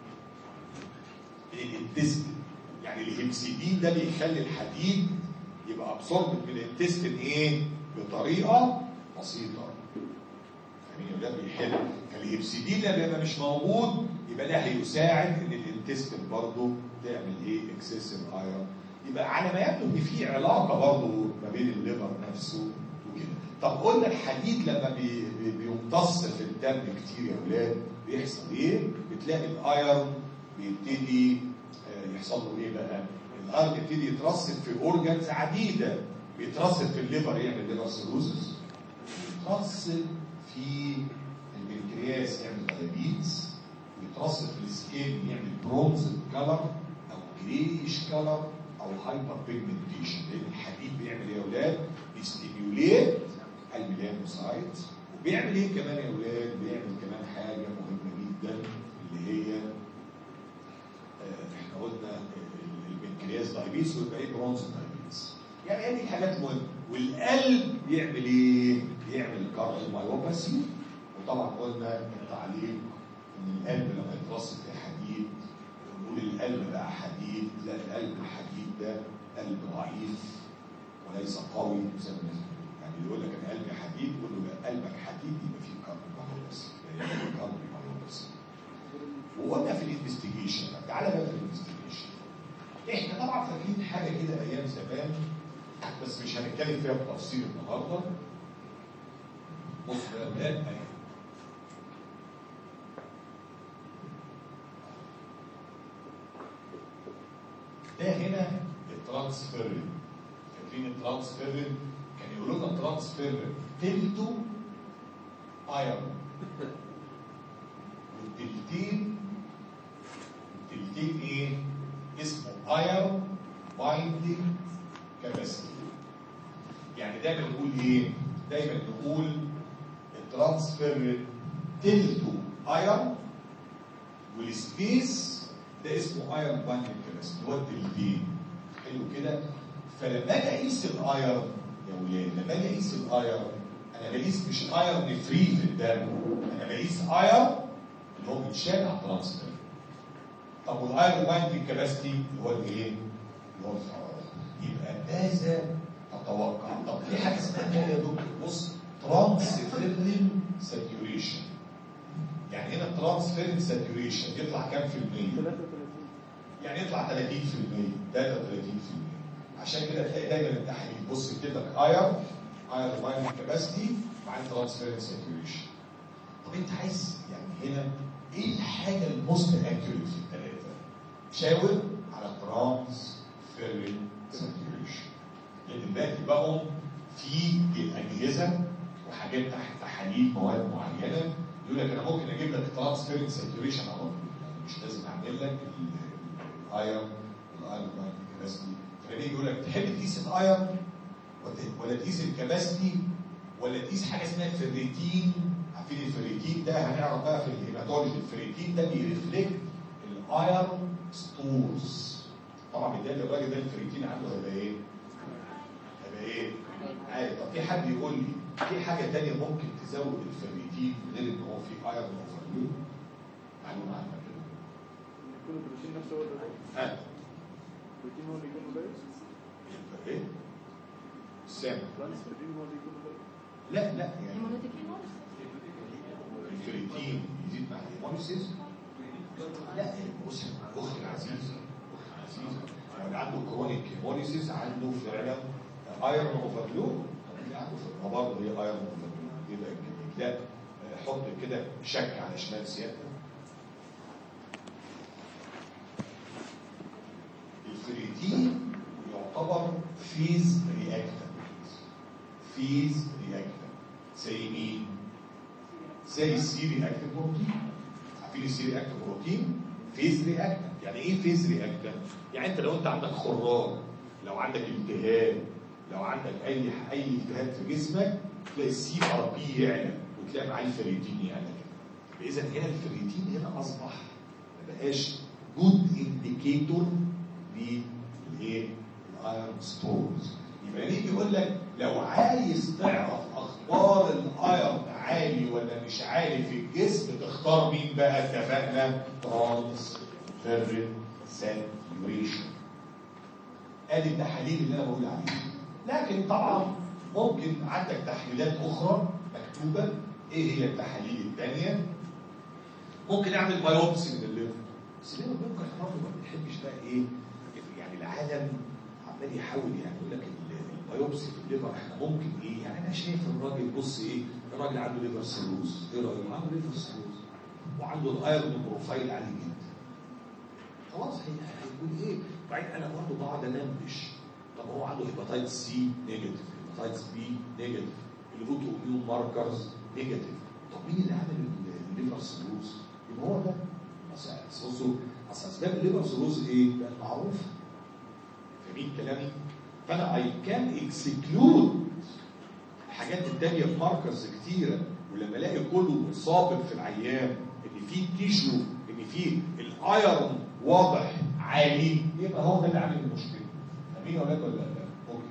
الانتستين يعني الهيبسيدين ده بيخلي الحديد يبقى ابسورب من الانتستين ايه؟ بطريقه بسيطه فاهمين ده بيحل فالهيبسيدين لما مش موجود يبقى ده هيساعد ان الانتستين برضه تعمل ايه؟ اكسسيف ايرون يبقى على ما يبدو ان في علاقه برضه ما بين الليفر نفسه وكده طب قلنا الحديد لما بي بي بيمتص في الدم كتير يا اولاد بيحصل ايه؟ بتلاقي الايرون بيبتدي آه، يحصل له ايه بقى؟ الايرون يبتدي يترسب في اورجانز عديده بيترسب في الليفر يعمل ليفر سيروزس بيترسب في البنكرياس يعمل دايابيتس بيترسب في السكين يعمل برونز كلر او جريش كلر او هايبر بيجمنتيشن لان الحديد بيعمل ايه يا اولاد؟ بيستيميوليت الميلانوسايت وبيعمل ايه كمان يا اولاد؟ بيعمل كمان حاجه مهمه جدا اللي هي آه، احنا قلنا ال- البنكرياس دايبيتس ويبقى ايه برونز دايبيتس يعني هذه الحاجات مهمه والقلب بيعمل ايه؟ بيعمل كارديومايوباثي وطبعا قلنا التعليق ان القلب لما يترسب في حديد نقول القلب بقى حديد لا القلب الحديد ده قلب ضعيف وليس قوي زي ما الناس بتقول. يعني اللي يقول لك انا قلبي حديد قول له لا قلبك حديد يبقى فيه كارديومايوباثي يبقى فيه كارديومايوباثي وقلنا في الانفستيجيشن تعالى بقى في الانفستيجيشن احنا طبعا فاكرين حاجه كده ايام زمان بس مش هنتكلم فيها بتفصيل النهارده بص يا اولاد اهي ده هنا الترانسفيرين فاكرين الترانسفيرين كان يقولوا لنا الترانسفيرين تلته ايرون والتلتين التلتين ايه؟ اسمه ايرون بايندينج كاباسيتي يعني دايما نقول ايه؟ دايما نقول الترانسفير تلته ايرون والسبيس ده اسمه ايرون بايندينج كاباسيتي هو التلتين حلو كده؟ فلما اجي اقيس الايرون يا ولاد لما اجي اقيس الايرون انا بقيس مش ايرون فري في الدم انا بقيس ايرون اللي هو بيتشال على الترانسفير طب والايرون بايندينج كاباسيتي اللي هو الايه؟ اللي هو الفراغ يبقى ماذا تتوقع؟ طب في حاجه اسمها كده يا دكتور بص ترانسفيرين ساتيوريشن يعني هنا ترانسفيرين ساتيوريشن يطلع كام في المية؟ 33 يعني يطلع 30% 33% عشان كده تلاقي دايما التحاليل بص يكتب لك اير اير بايندينج كاباسيتي مع ترانسفيرنس ساتوريشن طب انت عايز يعني هنا ايه الحاجه الموست اكيوريت في الثلاثه؟ شاور على ترانسفيرنس ساتوريشن لان دلوقتي بقوا في الاجهزه وحاجات تحت تحاليل مواد معينه يقول لك انا ممكن اجيب لك ترانسفيرنس ساتوريشن على طول يعني مش لازم اعمل لك الايرون والايرون بايندينج كاباسيتي فبيجي يقول لك تحب تقيس الايرون ولا- ولا تقيس الكباستي ولا تقيس حاجه اسمها الفريتين عارفين الفريتين ده هنعرف بقى في الهيماتولوجي الفريتين ده بيرفلكت الايرون ستورز طبعا بالتالي الراجل ده الفريتين عنده هيبقى ايه؟ هيبقى ايه؟ عادي طب في حد يقول لي في حاجه ثانيه ممكن تزود الفريتين غير ان هو في ايرون اوفرلود؟ معلومه عنها كده يكون البروتين نفسه هو اللي ها البروتين هو اللي يكون قليل يبقى ايه؟ سام البروتين هو اللي يكون قليل لا لا يعني هيموليتيك هيموليسيس الفريتين يزيد مع الهيموليسيس لا بص اخت العزيزه اخت العزيزه لو اللي عنده كرونيك هيموليسيس عنده فعلا ايرون اوفرلود اللي عنده في برضه هي ايرون اوفرلود يبقى الجديد لا آه، حط كده شك على شمال سيادتك الفريتين يعتبر فيز رياكتنت فيز رياكتنت زي مين؟ زي السي رياكتيف بروتين عارفين السي رياكتيف بروتين فيز رياكتنت يعني ايه فيز رياكتنت يعني انت لو انت عندك خراج لو عندك التهاب لو عندك اي اي التهاب في جسمك تلاقي السي ار بي يعلى وتلاقي معاه الفريتين يعلى كده اذا هنا الفريتين هنا اصبح ما بقاش جود انديكيتور للايه؟ الايرون ستورز يبقى ليه بيقول لك لو عايز تعرف اخبار الايرون عالي ولا مش عالي في الجسم تختار مين بقى اتفقنا ترانس فيرين ساتوريشن ادي التحاليل اللي انا بقول عليها لكن طبعا ممكن عندك تحليلات اخرى مكتوبه ايه هي التحاليل الثانيه ممكن اعمل بايوبسي من الليفر بس ليه ممكن احنا برضه ما بنحبش بقى ايه يعني العالم عمال يحاول يعني يقول لك ال- البايوبسي في الليفر احنا ممكن ايه يعني انا شايف الراجل بص ايه الراجل عنده ليفر سيروز ايه رايك عنده ليفر سيروز وعنده الايرون بروفايل عالي جدا خلاص هي- هيقول ايه بعدين انا برضه بقعد انبش طب هو عنده هيباتايتس سي نيجاتيف هيباتايتس بي نيجاتيف الاوتو اميون ماركرز نيجاتيف طب مين اللي عمل ال- الليفر سيروز؟ يبقى هو ده اصل اصل اصل اسباب الليفر سيروز ايه؟ معروفه فاهمين كلامي؟ فانا اي كان اكسكلود الحاجات التانية في ماركرز كتيرة ولما الاقي كله سابق في العيان ان في تيشو ان في الايرون واضح عالي يبقى هو ده اللي عامل المشكلة فاهمين ولا ولا لا؟ اوكي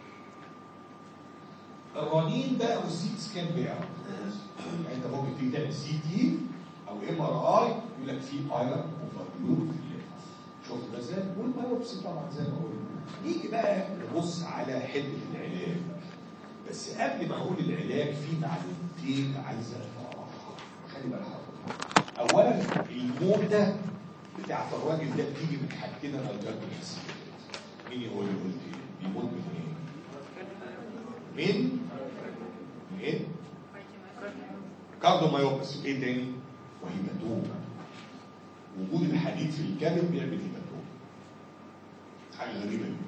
الرنين بقى والسي سكان بيعرف يعني انت ممكن تيجي تعمل سي تي او ام ار اي يقول لك في ايرون اوفرلود في الليفر شفت ده ازاي؟ والبايوبسي طبعا زي ما قلنا نيجي بقى نبص على حته العلاج بس قبل ما اقول العلاج في معلومتين عايز اعرفها خلي بالك حضرتك. اولا الموتة بتاعت الراجل ده بتيجي من حاجتين انا قلت لكم الحساسيات. مين يقول لي قلت ايه؟ بيموت من ايه؟ من من ايه؟ كارديومايوباثي ايه تاني؟ وهيماتوما وجود الحديد في الكبد بيعمل هيماتوما حاجه غريبه جدا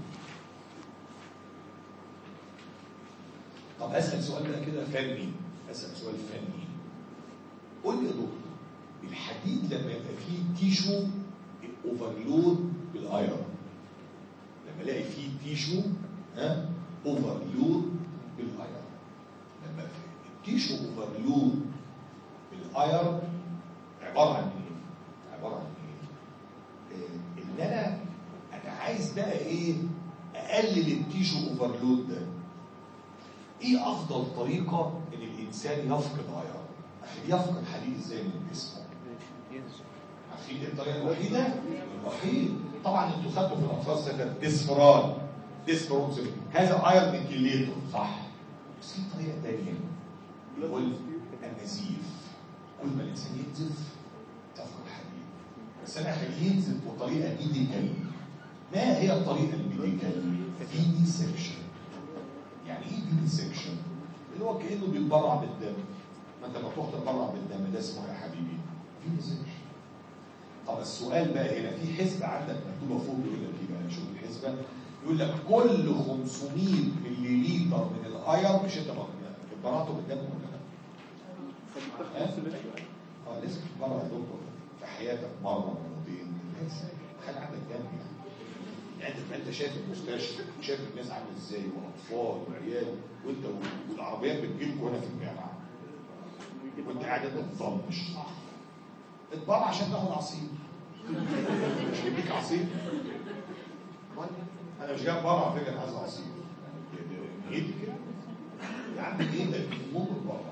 طب اسال سؤال بقى كده فني اسال سؤال فني قول لي يا دكتور الحديد لما يبقى فيه تيشو اوفرلود بالايرون لما الاقي فيه تيشو ها اوفرلود بالايرون لما في التيشو اوفرلود بالايرون عباره عن ايه؟ عباره عن ايه؟ آه، ان انا انا عايز بقى ايه؟ اقلل التيشو اوفرلود ده ايه افضل طريقه ان الانسان يفقد ايرون؟ عشان يفقد حديد ازاي من جسمه؟ ينزل عارفين إيه الطريقه الوحيده؟ الوحيد طبعا انتوا خدتوا في الاطفال سنه ديسفرال ديسفرونز هذا ايرون انكليتور صح بس في طريقه ثانيه يقول النزيف كل ما الانسان ينزف تفقد حديد بس انا اخليه ينزف بطريقه ميديكال ما هي الطريقه الميديكال؟ فيني سيكشن يعني ايه فيني سيكشن؟ اللي هو كانه بيتبرع بالدم ما انت لما تروح تتبرع بالدم ده اسمه إيه يا حبيبي فيني سيكشن طب السؤال بقى هنا في حسبه عندك مكتوبه فوق يقول لك ايه بقى شوف الحسبه يقول لك كل 500 ملي لتر من الاير مش انت اتبرعته بالدم ولا لا؟ ها؟ اه لازم تتبرع يا دكتور في حياتك مره مرتين لازم خلي عندك دم يعني يعني انت انت شايف المستشفى وشايف الناس عامله ازاي واطفال وعيال وانت والعربيات بتجيلكوا هنا في الجامعه وانت قاعد ما تطنش اتبرع عشان تاخد عصير مش يديك عصير طيب، انا مش جاي اتبرع على فكره انا عايز عصير ايدي كده يا عم ايه ده المهم اتبرع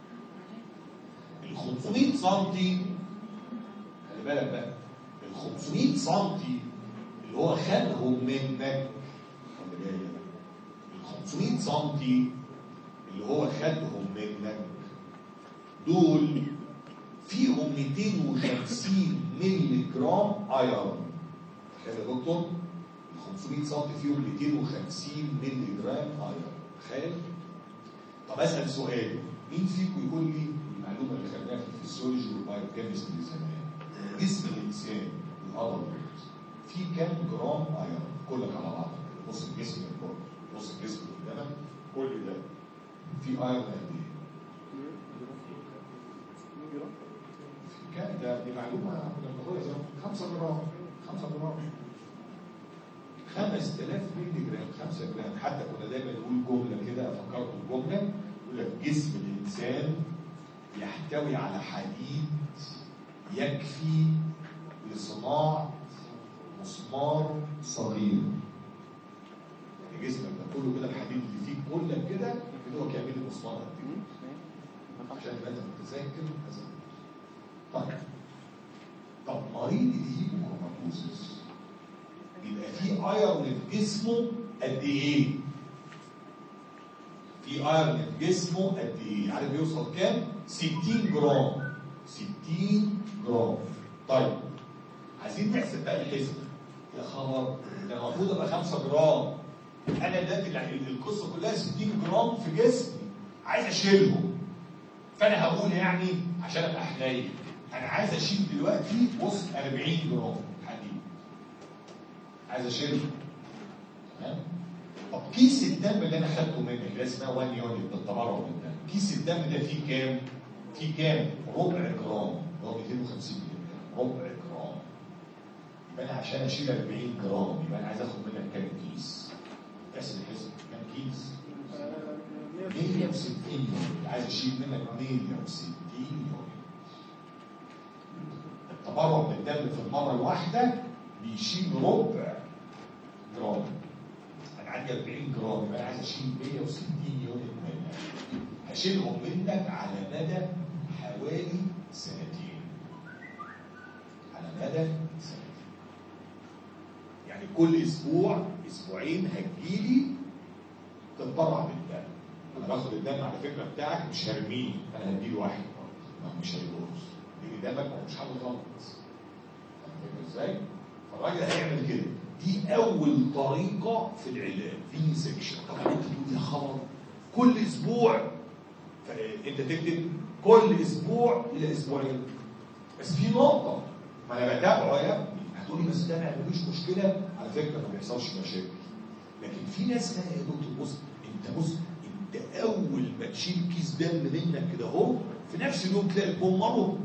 ال 500 سم خلي بالك بقى ال 500 سم اللي هو خدهم منك خلي بالك ال 500 سم اللي هو خدهم منك دول فيهم 250 مللي جرام ايرون تخيل يا دكتور ال 500 سم فيهم 250 مللي جرام ايرون تخيل طب اسال سؤال مين فيكم يقول لي المعلومه اللي خدناها في الفسيولوجي والبايوكيمستري زمان جسم الانسان الادلت في كام جرام ايرون كلك على بعض بص الجسم من بره بص الجسم اللي قدامك كل ده في ايرون قد ايه؟ كام ده دي معلومه كنا بناخدها زمان 5 جرام 5 جرام 5000 مللي جرام 5 جرام حتى كنا دايما نقول جمله كده فكرت الجمله يقول لك جسم الانسان يحتوي على حديد يكفي لصناعه مسمار صغير يعني جسمك ده كله كده الحديد اللي فيه كلك كده كده هو كامل المسمار قد كده عشان يبقى انت متذكر هذا طيب طب مريض الهيموكروماتوزس يبقى في ايرون في جسمه قد ايه؟ في ايرون في جسمه قد ايه؟ عارف يوصل كام؟ 60 جرام 60 جرام طيب عايزين نحسب بقى الحسبه يا خبر ده المفروض ابقى 5 جرام انا دلوقتي يعني القصه كلها 60 جرام في جسمي عايز اشيلهم فانا هقول يعني عشان ابقى حنين انا عايز اشيل دلوقتي بص 40 جرام حديد عايز اشيله تمام طب كيس الدم اللي انا خدته منك اللي اسمها 1 يونت بالتبرع بالدم كيس الدم ده فيه كام؟ فيه كام؟ ربع جرام اللي هو 250 مللي ربع جرام يبقى انا عشان اشيل 40 جرام يبقى انا عايز اخد منك كام كيس؟ احسب الحسب كام كيس؟ 160 يونت عايز اشيل منك 160 يونت التبرع بالدم في المره الواحده بيشيل ربع جرام انا عندي 40 جرام يبقى انا عايز اشيل 160 يونت منك هشيلهم منك على مدى حوالي سنتين على مدى سنتين يعني كل اسبوع اسبوعين هتجيلي تتبرع بالدم انا باخد الدم على فكره بتاعك مش هرميه انا هديله واحد برضه ما مش هيبوظ لان دمك ما مش حاجه غلط فاهم ازاي؟ فالراجل هيعمل كده دي اول طريقه في العلاج في سكشن طبعا انت تقول يا خبر كل اسبوع انت تكتب كل اسبوع الى اسبوعين بس في نقطه ما انا بتابعه يا ابني هتقولي بس ده ما يعملوش مشكله على فكره ما بيحصلش مشاكل لكن في ناس بقى يا دكتور بص انت بص انت اول ما تشيل كيس دم منك كده اهو في نفس اليوم تلاقي البومره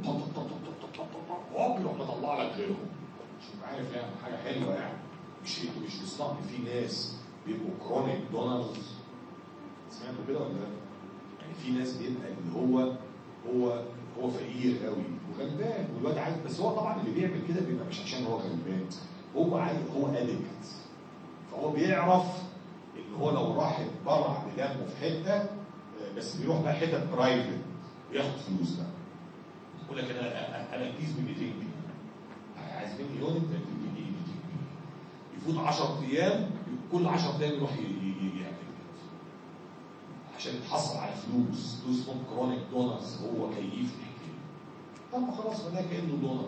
هوب يروح مطلع لك غيرهم شوف عارف يعني حاجه حلوه يعني مش مش بيصنع في ناس بيبقوا كرونيك دونرز سمعتوا كده ولا لا؟ يعني في ناس بيبقى اللي هو هو هو فقير قوي وغلبان والواد عايز بس هو طبعا اللي بيعمل كده بيبقى مش عشان هو غلبان هو عايز هو ادكت فهو بيعرف ان هو لو راح اتبرع بدمه في حته آه، بس بيروح بقى حتت برايفت بياخد فلوس بقى يقول لك انا انا انا الكيس ب 200 جنيه عايز مني يونت 200 جنيه 200 جنيه يفوت 10 ايام كل 10 ايام يروح ي- ي- ي- يعمل كده عشان يتحصل على فلوس فلوس اسمهم كرونيك دونرز هو كيف الحكايه طب ما خلاص ما ده كانه دونر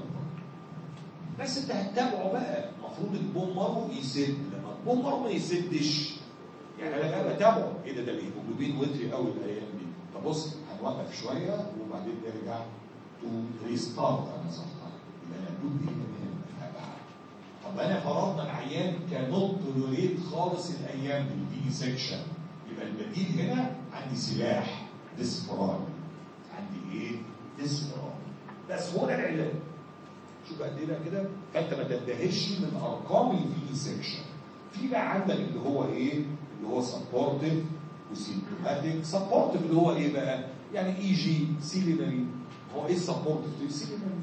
بس انت هتتابعه بقى المفروض البوم مارو يسد لما البوم مارو ما يسدش يعني انا بقى بتابعه ايه ده ده الهيموجلوبين وتري قوي الايام دي طب بص هنوقف شويه وبعدين نرجع تو ريستارت انا صفحه يبقى انا ادوب ايه من هنا طب انا فرضنا العيان كنوت توليريت خالص الايام دي دي سيكشن يبقى البديل هنا عندي سلاح ديسبرال عندي ايه؟ ديسبرال بس هو ده العلاج شوف قد ايه بقى كده فانت ما تندهش من ارقام الفي سيكشن في بقى عندك اللي هو ايه؟ اللي هو سبورتيف وسيمتوماتيك سبورتيف اللي هو ايه بقى؟ يعني اي جي سيلينري هو ايه السبورتيف؟ سيلينري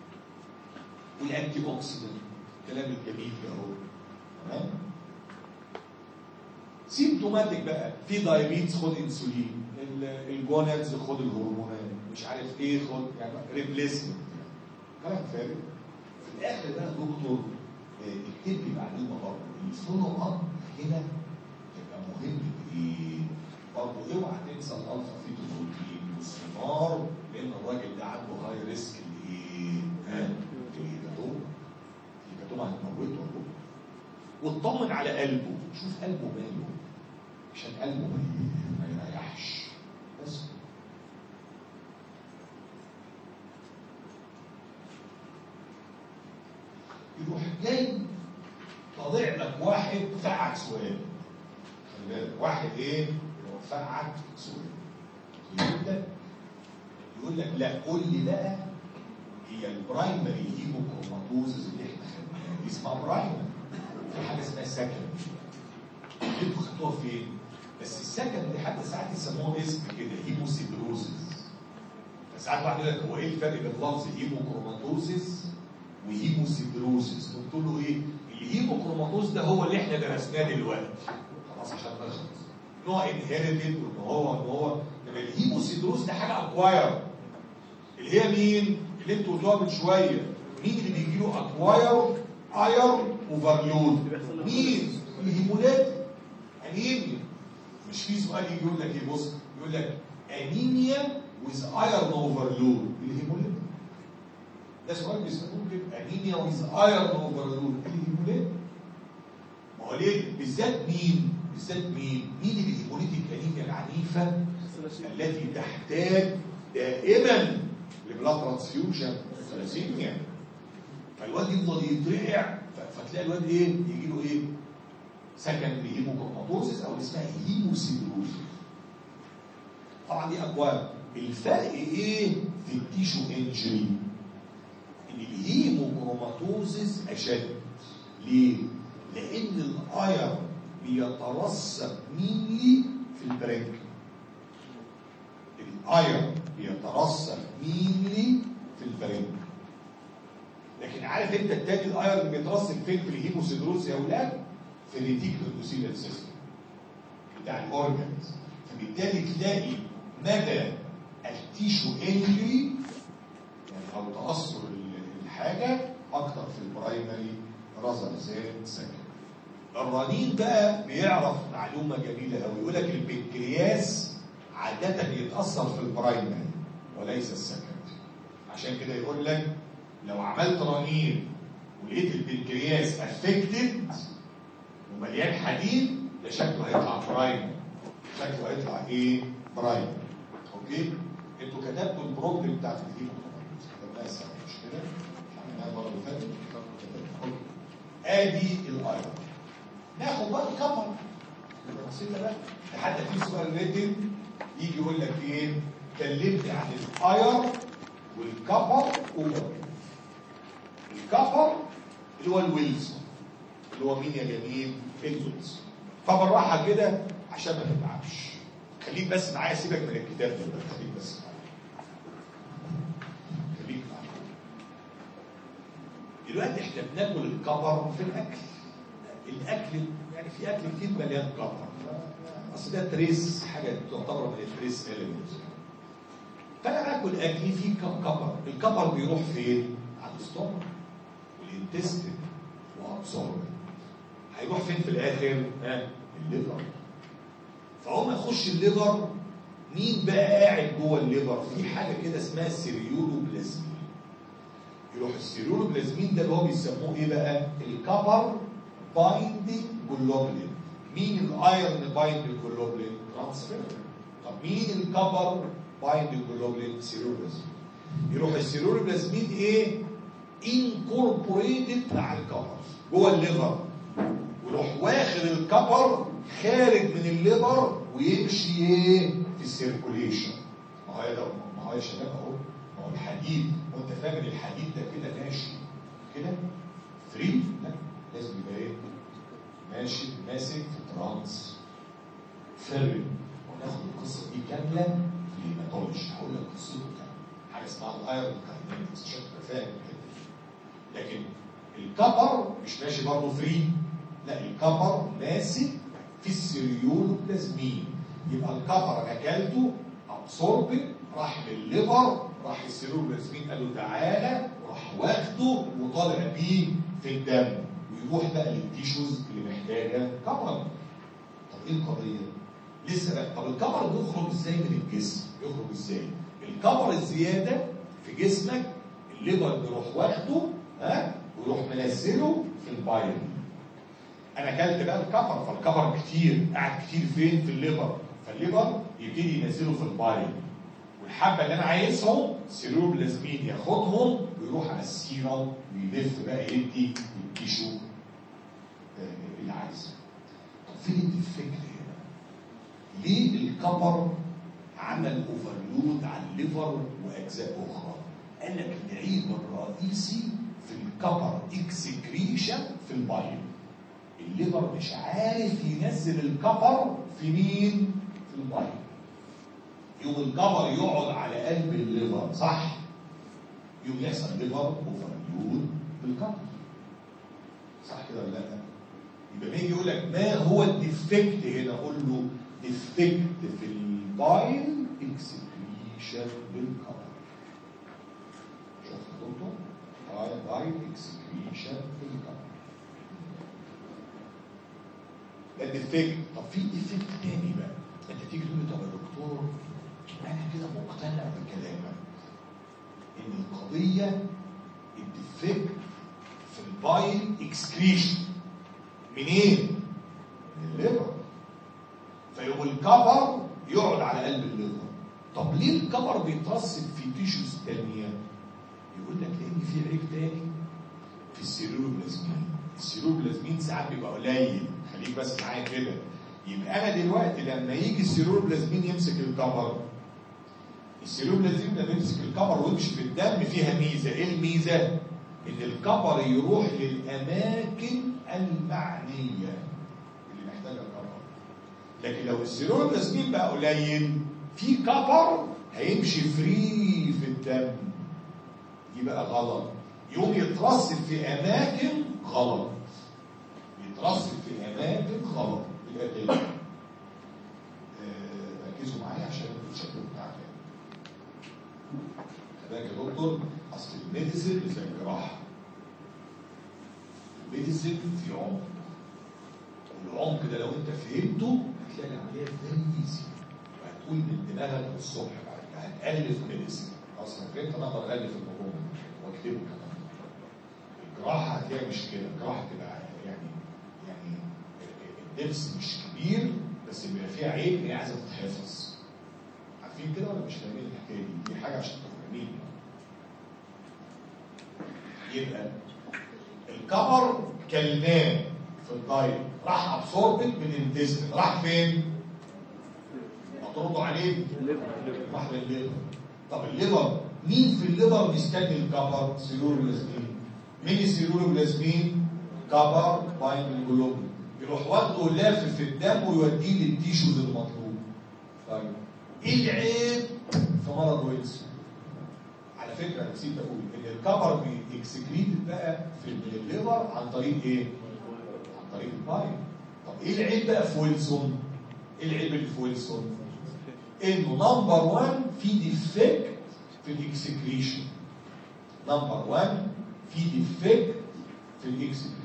والانتي اوكسيدنت الكلام الجميل ده اهو تمام؟ سيمتوماتيك بقى في دايابيتس خد انسولين ال- الجونادز خد الهرمونات مش عارف ايه خد يعني ريبليسمنت كلام فارغ في الاخر بقى يا دكتور آه، اكتب لي معلومه برضه الفولو اب هنا يبقى مهم بايه؟ برضه اوعى تنسى الالفا فيتو بروتين والسونار لان الراجل ده عنده هاي ريسك لايه؟ ها؟ للهيباتوما الهيباتوما هتموته يا دكتور واطمن على قلبه شوف قلبه ماله عشان قلبه ما ي- ما يريحش بس يروح جاي طالع لك واحد فقعك سؤال خلي بالك واحد ايه يروح فقعك سؤال يقول لك يقول لك لا قول لي بقى هي البرايمري هيموكروماتوزز اللي احنا خدناها دي اسمها برايمري في حاجه اسمها سكن انتوا خدتوها فين؟ بس السكن دي حتى ساعات يسموها اسم كده هيموسيدروزز فساعات واحد يقول لك هو ايه الفرق بين لفظ هيموكروماتوزز وهيموسيدروسيس قلت له ايه الهيموكروماتوز ده هو اللي احنا درسناه دلوقتي خلاص عشان نخلص نوع انهيرتد وان هو ان هو طب الهيموسيدروس ده حاجه اكواير اللي هي مين اللي انتوا قلتوها من شويه مين اللي بيجي له اكواير اير اوفرلود مين الهيمولات انيميا مش في سؤال يجي يقول لك ايه بص يقول لك انيميا ويز ايرن اوفرلود الهيمولات ده سؤال بيسالوه كده انيميا ويز ايرن اوفرلود الهيمولات ما هو ليه بالذات مين بالذات مين مين الهيموليتيك انيميا العنيفه التي تحتاج دائما لبلاد ترانسفيوجن ثلاسيميا فالواد يفضل يترقع ف- فتلاقي الواد ايه يجي له ايه سكندري هيموكروماتوزيس او اللي اسمها هيموسيدروزيس طبعا دي اقوال الفرق ايه في التيشو انجري ان الهيموكروماتوزيس اشد ليه لان الاير بيترسب مينلي في البرينك الاير بيترسب مينلي في البرينك لكن عارف انت التاني الاير اللي بيترسب فين في الهيموسيدروز يا اولاد في الريتيكولو اندوثيليال سيستم بتاع الاورجنز فبالتالي تلاقي مدى التيشو انجري يعني او تاثر ال- الحاجه اكتر في البرايمري رازر زين سكن الرنين بقى بيعرف معلومه جميله قوي يقول لك البنكرياس عاده يتاثر في البرايمري وليس السكندري عشان كده يقول لك لو عملت رنين ولقيت البنكرياس افكتد ومليان حديد ده شكله هيطلع برايمري شكله هيطلع ايه برايمري اوكي انتوا كتبتوا البروبلم بتاعت الهيموكروماتوز كتبناها سوا مش كده؟ عملناها المره اللي فاتت أوكي. ادي الايرون ناخد بقى الكفر يبقى بسيطه بقى لحد في سؤال ريتن يجي يقول لك ايه كلمني عن الاير والكفر اوفر الكفر اللي هو الويلز اللي هو مين يا جميل الويلز فبالراحه كده عشان ما تتعبش خليك بس معايا سيبك من الكتاب دلوقتي خليك بس معايا خليك معايا دلوقتي احنا بناكل الكفر في الاكل الاكل يعني في اكل كتير مليان كفر اصل ده تريس حاجه تعتبر من التريس اليمنتس فانا باكل اكلي فيه كم كفر الكفر بيروح فين على الاستومك والانتستين وابسورب هيروح فين في الاخر ها الليفر فهو ما يخش الليفر مين بقى قاعد جوه الليفر في حاجه كده اسمها سيريولوبلازمين يروح السيرولوبلازمين ده اللي هو بيسموه ايه بقى؟ الكبر بايندينج جلوبلين مين الايرون بايندينج جلوبلين؟ ترانسفير طب مين الكبر بايندينج جلوبلين؟ سيرولوبلازمين يروح السيرولوبلازمين ايه؟ انكوربوريتد مع الكبر جوه الليفر ويروح واخد الكبر خارج من الليفر ويمشي ايه؟ في السيركوليشن ما هو ده ما هو يا شباب اهو ما هو الحديد وانت فاكر الحديد ده كده ماشي كده فري لا لازم يبقى ايه ماشي ماسك في ترانس فيرم وناخد القصه دي كامله في الهيماتولوجي هقول لك قصته كامله حاجه اسمها الايرون كاينيتكس عشان تبقى فاهم كده لكن الكبر مش ماشي برضه فري لا الكبر ماسك في السيريولوبلازمين يبقى الكبر اكلته ابسوربت راح للليفر راح السيرولوبلازمين قال له تعالى راح واخده وطالع بيه في الدم ويروح بقى للتيشوز اللي محتاجه كبر طب ايه القضيه؟ لسه بقى طب الكبر بيخرج ازاي من الجسم؟ يخرج ازاي؟ الكبر الزياده في جسمك الليفر بيروح واخده ها ويروح منزله في البايل انا اكلت بقى الكفر فالكفر كتير قاعد كتير فين في الليفر فالليفر يبتدي ينزله في البايل والحبه اللي انا عايزهم سيروبلازمين ياخدهم ويروح على السيرم ويلف بقى يدي التيشو آه، اللي عايزه طب فين الفكره هنا؟ ليه الكبر عمل اوفرلود على الليفر واجزاء اخرى؟ قال لك العيب الرئيسي في الكبر اكسكريشن في البايل الليفر مش عارف ينزل الكبر في مين؟ في البايل يوم الكبر يقعد على قلب الليفر صح؟ يوم يحصل ليفر اوفرلود بالكفر صح كده ولا لا؟ يبقى ما يجي يقول لك ما هو الديفكت هنا اقول له ديفكت في البايل اكسكريشن بالكفر شفت يا دكتور؟ بايل اكسكريشن بالكفر ده الديفكت طب في ديفكت تاني بقى انت تيجي تقول لي طب يا دكتور انا كده مقتنع بكلامك ان القضيه الديفكت في البايل اكسكريشن منين؟ من الليفر فيقوم الكفر يقعد على قلب الليفر طب ليه الكفر بيترسب في تيشوز تانية؟ يقول لك لان في عيب تاني في السيروبلازمين السيروبلازمين ساعات بيبقى قليل خليك بس معايا كده يبقى انا دلوقتي لما يجي السيروبلازمين يمسك الكفر السيروبلازمين لما يمسك الكفر ويمشي في الدم فيها ميزه ايه الميزه؟ ان الكفر يروح للاماكن المعنيه اللي محتاجه الكفر لكن لو السيروبلازمين بقى قليل في كفر هيمشي فري في الدم يبقى غلط يقوم يترسب في اماكن غلط يترسب في اماكن غلط يبقى تاني آه، ركزوا معايا عشان الشكل بتاعك خلي بالك يا دكتور اصل الميديسن زي الجراحه الميديسن في عمق والعمق ده لو انت فهمته هتلاقي العمليه فيري ايزي وهتقول من دماغك الصبح بعد كده هتالف ميديسن اصلا فهمت انا اقدر الف الموضوع واكتبه كمان الجراحه هتلاقي مش كده الجراحه تبقى يعني يعني الدرس مش كبير بس بيبقى فيها عيب هي عايزه تتحفظ عارفين كده ولا مش فاهمين الحكايه دي؟ دي حاجه عشان تبقوا فاهمين يبقى الكبر كلناه في الدايت راح ابسوربت من الانتستين راح فين؟ هتردوا عليه؟ راح للليفر طب الليفر مين في الليفر مستني الكبر؟ سيروبلازمين مين السيروبلازمين؟ كبر باين جلوبين يروح واخده لافف في الدم ويوديه للتيشوز المطلوب طيب ايه العيب في مرض ويلسون؟ على فكره انا نسيت اقول ان الكبر بيكسكريت بقى في الليفر عن طريق ايه؟ عن طريق الباين طب ايه العيب بقى في ويلسون؟ ايه العيب اللي في ويلسون؟ انه نمبر 1 في ديفكت في الاكسكريشن نمبر 1 في ديفكت في الاكسكريشن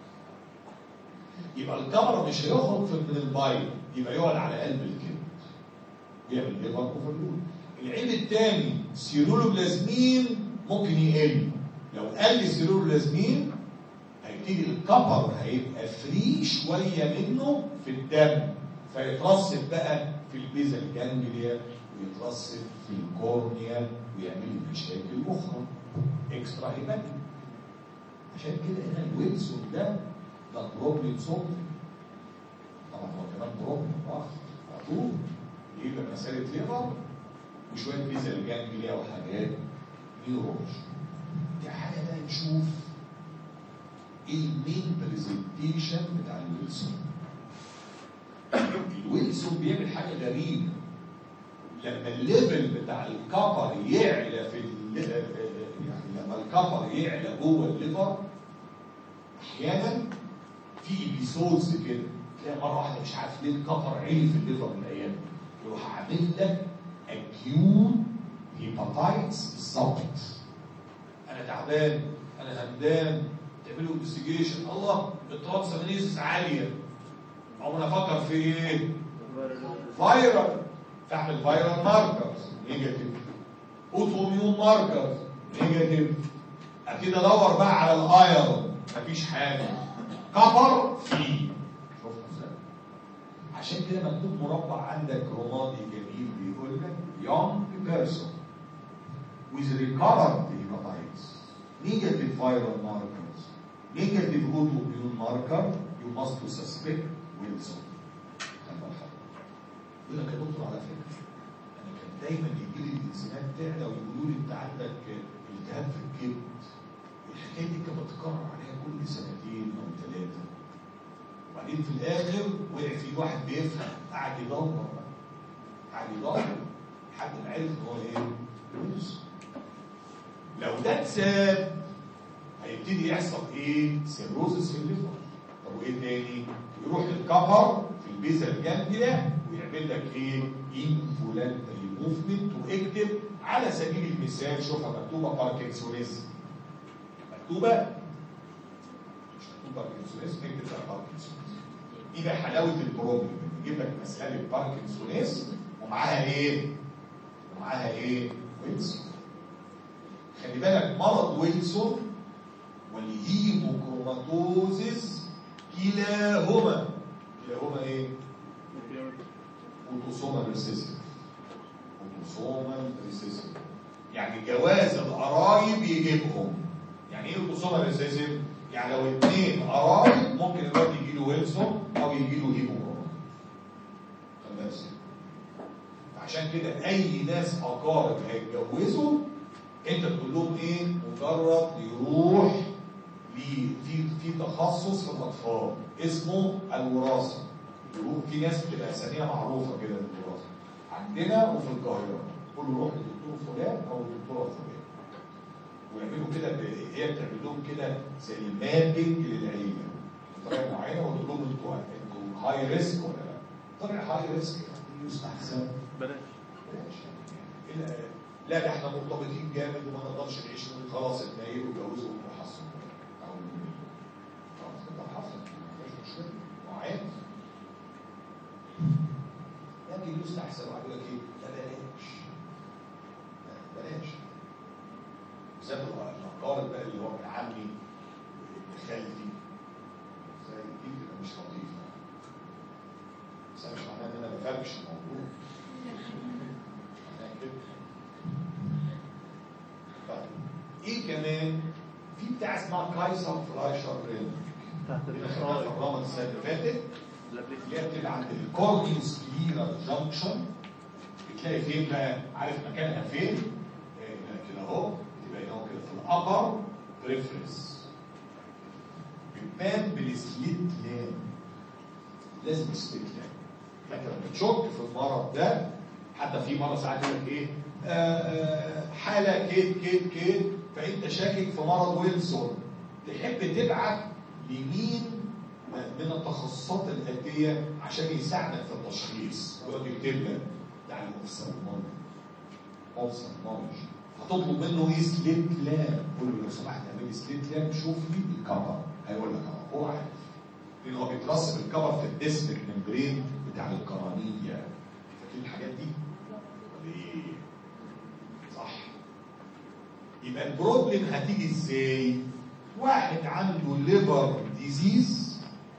يبقى الكبر مش هيخرج في- من الباين يبقى يقعد على قلب الكبد يعمل ليفر اوفرلود العيب الثاني سيرولوبلازمين ممكن يقل لو قل السيرولوبلازمين هيبتدي الكبر هيبقى فري شويه منه في الدم فيترسب بقى في البيزل جانجليا ويترسب في الكورنيا ويعمل مشاكل اخرى اكسترا هيباتيك عشان كده هنا الويلسون ده ده بروبلم سولفنج طبعا هو كمان بروبلم اخر على طول يجيب لك مساله ليفر وشويه بيزل جانجليا وحاجات نيوروج دي حاجه بقى نشوف ايه المين برزنتيشن بتاع الويلسون الويلسون بيعمل حاجه غريبه لما الليفل بتاع الكبر يعلى في ال- يعني لما الكبر يعلى جوه الليفر احيانا في ايبيسودز كده تلاقي مره واحده مش عارف ليه الكفر عالي في الليفر من الايام يروح عامل لك اكيوت هيباتايتس بالظبط انا تعبان انا همدان تعملوا انفستيجيشن الله الترانسامينيزس عاليه او انا افكر في ايه؟ فايرال تعمل فايرال ماركرز نيجاتيف اوتو اميون ماركرز نيجاتيف اكيد ادور بقى على الايرون مفيش حاجه كفر فيه شفت ازاي؟ عشان كده مكتوب مربع عندك رمادي جميل بيقول لك young person with recurrent hepatitis negative viral markers negative autoimmune marker you must to suspect Wilson خلي بالك. يقول لك يا دكتور على فكره انا كان دايما يجي لي الانسانات تعلى ويقولوا لي انت عندك التهاب في الكبد الحكايه دي كانت بتتكرر عليها كل سنتين او ثلاثه وبعدين في الاخر وقع في واحد بيفهم قعد يدور بقى. قعد يدور لحد ما عرف ان هو ايه؟ ويلسون لو ده اتساب هيبقى فيبتدي يحصل ايه؟ سيروزس في الليفر طب وايه تاني؟ يروح الكفر في البيزا الجانبيا ويعمل لك ايه؟ انفولانتري موفمنت واكتب على سبيل المثال شوفها مكتوبه باركنسونيزم مكتوبه مش مكتوبه باركنسونيزم اكتب بقى باركنسونيزم دي بقى حلاوه البروبلم يجيب لك مساله باركنسونيزم ومعاها ايه؟ ومعاها ايه؟ ويلسون خلي بالك مرض ويلسون والهيموكروماتوزيس كلاهما كلاهما ايه؟ اوتوسومال ريسيسيف اوتوسومال ريسيسيف يعني جواز القرايب يجيبهم يعني ايه اوتوسومال ريسيسيف؟ يعني لو اثنين قرايب ممكن الواد يجي له ويلسون او يجي له هيموكروماتوز خلاص عشان كده اي ناس اقارب هيتجوزوا انت تقول لهم ايه مجرد يروح لي في في تخصص في الاطفال اسمه الوراثه يروح في ناس بتبقى اساميها معروفه كده للوراثه عندنا وفي القاهره قول له روح للدكتور فلان او الدكتوره فلان ويعملوا كده ب- هي بتعمل لهم كده زي مابنج للعيله بطريقه معينه وتقول لهم انتوا انتوا هاي ريسك ولا لا؟ طبعا هاي ريسك يعني يستحسن بلاش بلاش يعني. إلا- لا ده احنا مرتبطين جامد وما نقدرش نعيش من خلاص اتنيلوا واتجوزوا وحصلوا او خلاص انت حصل مفيش مشكله وعادي لكن يستحسن واحد يقول لك ايه لا بلاش لا، بلاش بالذات الاقارب بقى اللي هو من عمي ابن خالتي زي دي بتبقى مش لطيفه بس أنا مش معناه ان انا بفرش الموضوع معناه كده طيب ايه كمان في بتاع اسمها كايسر فلايشر ريل تحت اللي خدناها في الرمض السنه اللي فاتت لا اللي هي بتبقى عند الكورنيوس كليرا جانكشن بتلاقي فين بقى عارف مكانها فين آه، هنا كده اهو تبقى هنا كده في الابر بريفرنس بتبان بالسليت لام لازم سليت لام فانت لما تشك في المرض ده حتى في مرض ساعات يقول لك ايه آه، آه، حاله كيد كيد كيد فانت شاكك في مرض ويلسون تحب تبعت لمين من التخصصات الآتية عشان يساعدك في التشخيص ويقعد يكتب لك بتاع الأوفسالمولوجي أوفسالمولوجي هتطلب منه ايه سليت لاب قول له لو سمحت اعمل لي سليت لاب شوف لي الكفر هيقول لك اهو هو عارف لان هو بيترسب الكفر في الديسمك ممبرين بتاع القرنيه فاكرين الحاجات دي؟ ولا ايه؟ صح يبقى البروبلم هتيجي ازاي؟ واحد عنده ليفر ديزيز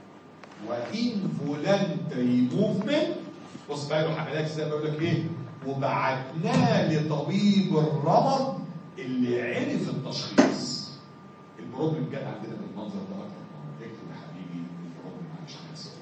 وانفولانتري موفمنت بص بقى له حملات ازاي بقول لك ايه وبعتناه لطبيب الرمد اللي عرف التشخيص البروبلم جت عندنا بالمنظر ده اكتر من مرة. اكتب يا حبيبي البروبلم معلش انا اسف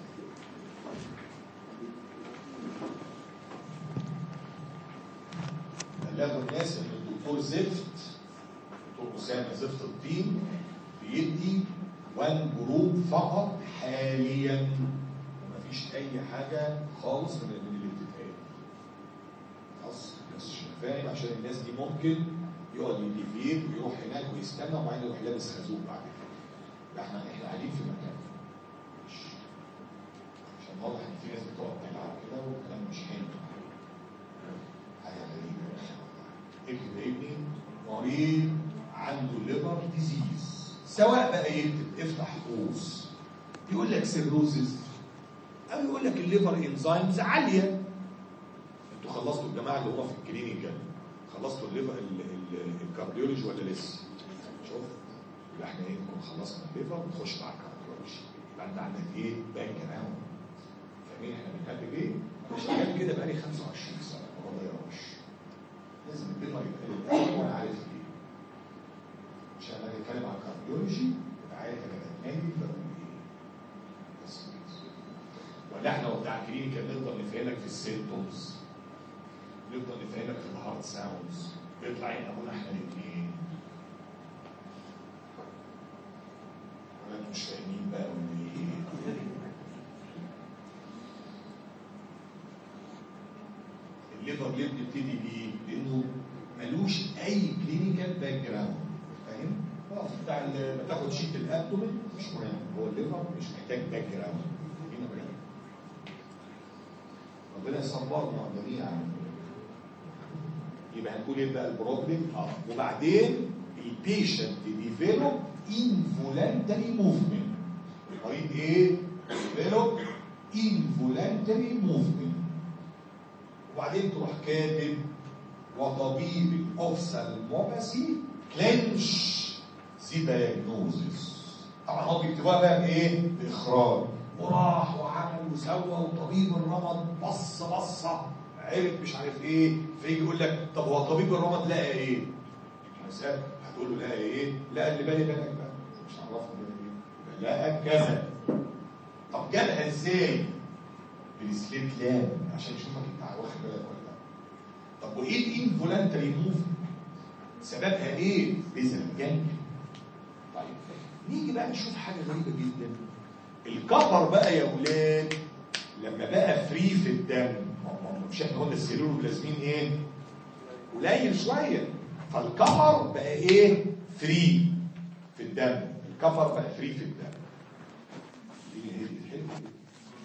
بلغوا الناس ان الدكتور زفت دكتور اسامه زفت الطين بيدي وان جروب فقط حاليا ومفيش اي حاجه خالص من من اللي بتتقال خلاص بس عشان فاهم عشان الناس دي ممكن يقعد يديفيت ويروح هناك ويستنى وبعدين يروح لابس خازوق بعد كده يبقى احنا احنا قاعدين في مكان مش- عشان واضح ان في ناس بتقعد تلعب كده والكلام مش حلو حاجه غريبه يا اخي والله اكتب يا ابني مريض عنده ليفر ديزيز سواء بقى يكتب افتح قوس يقول لك سيروزز او يقول لك الليفر انزيمز عاليه انتوا خلصتوا الجماعه اللي هم في الكلينيكال خلصتوا الليفر ال- ال- الكارديولوجي ولا لسه؟ شوف يبقى احنا ايه نكون خلصنا الليفر ونخش مع الكارديولوجي يبقى انت عندك ايه؟ باك جراوند فاهمين احنا بنكتب ايه؟ انا شغال كده بقالي 25 سنه ما بغيرش لازم الليفر يبقى الاول وانا عارف ايه عشان لما اجي اتكلم عن الكارديولوجي يبقى عارف انا بتنادي بقول ايه بس كده. ولا احنا وبتاع كلينيكال نفضل نفهمك في السيمتومز نفضل نفهمك في الهارت ساوندز بيطلع عين ابونا احنا الاثنين ولا انتوا مش فاهمين بقى ولا ايه الليفر ليه بنبتدي بيه؟ لانه ملوش اي كلينيكال باك جراوند فاهم؟ خلاص بتاع ال- لما تاخد شيت الابدومين مش مهم هو الليفر مش محتاج باك جراوند هنا بقى ربنا يصبرنا جميعا يبقى هنقول ايه بقى البروبلم اه وبعدين البيشنت ديفلوب انفولانتري موفمنت المريض ايه؟ ديفلوب انفولانتري موفمنت وبعدين تروح كاتب وطبيب الاوفسالموباسي كلينش سي دايجنوزس طبعا هو بيكتبوها بقى بايه؟ باخراج وراح وعمل وسوى وطبيب الرمد بص بصه عرف مش عارف ايه فيجي يقول لك طب هو طبيب الرمد لقى ايه؟ هسأل هتقول له لقى ايه؟ لقى اللي بالي بالك بقى مش عرفنا لقى ايه؟ لقى كذا طب جابها ازاي؟ بالسليت لاب عشان يشوفك انت واخد بالك ولا لا طب وايه الانفولانتري موفمنت؟ سببها ايه؟ بذل جنب طيب نيجي بقى نشوف حاجه غريبه جدا الكبر بقى يا ولاد لما بقى فري في الدم ما- ما- مش احنا قلنا السيلولوبلازمين ايه؟ قليل شويه فالكفر بقى ايه؟ فري في الدم الكفر بقى فري في الدم دي هي الحته دي.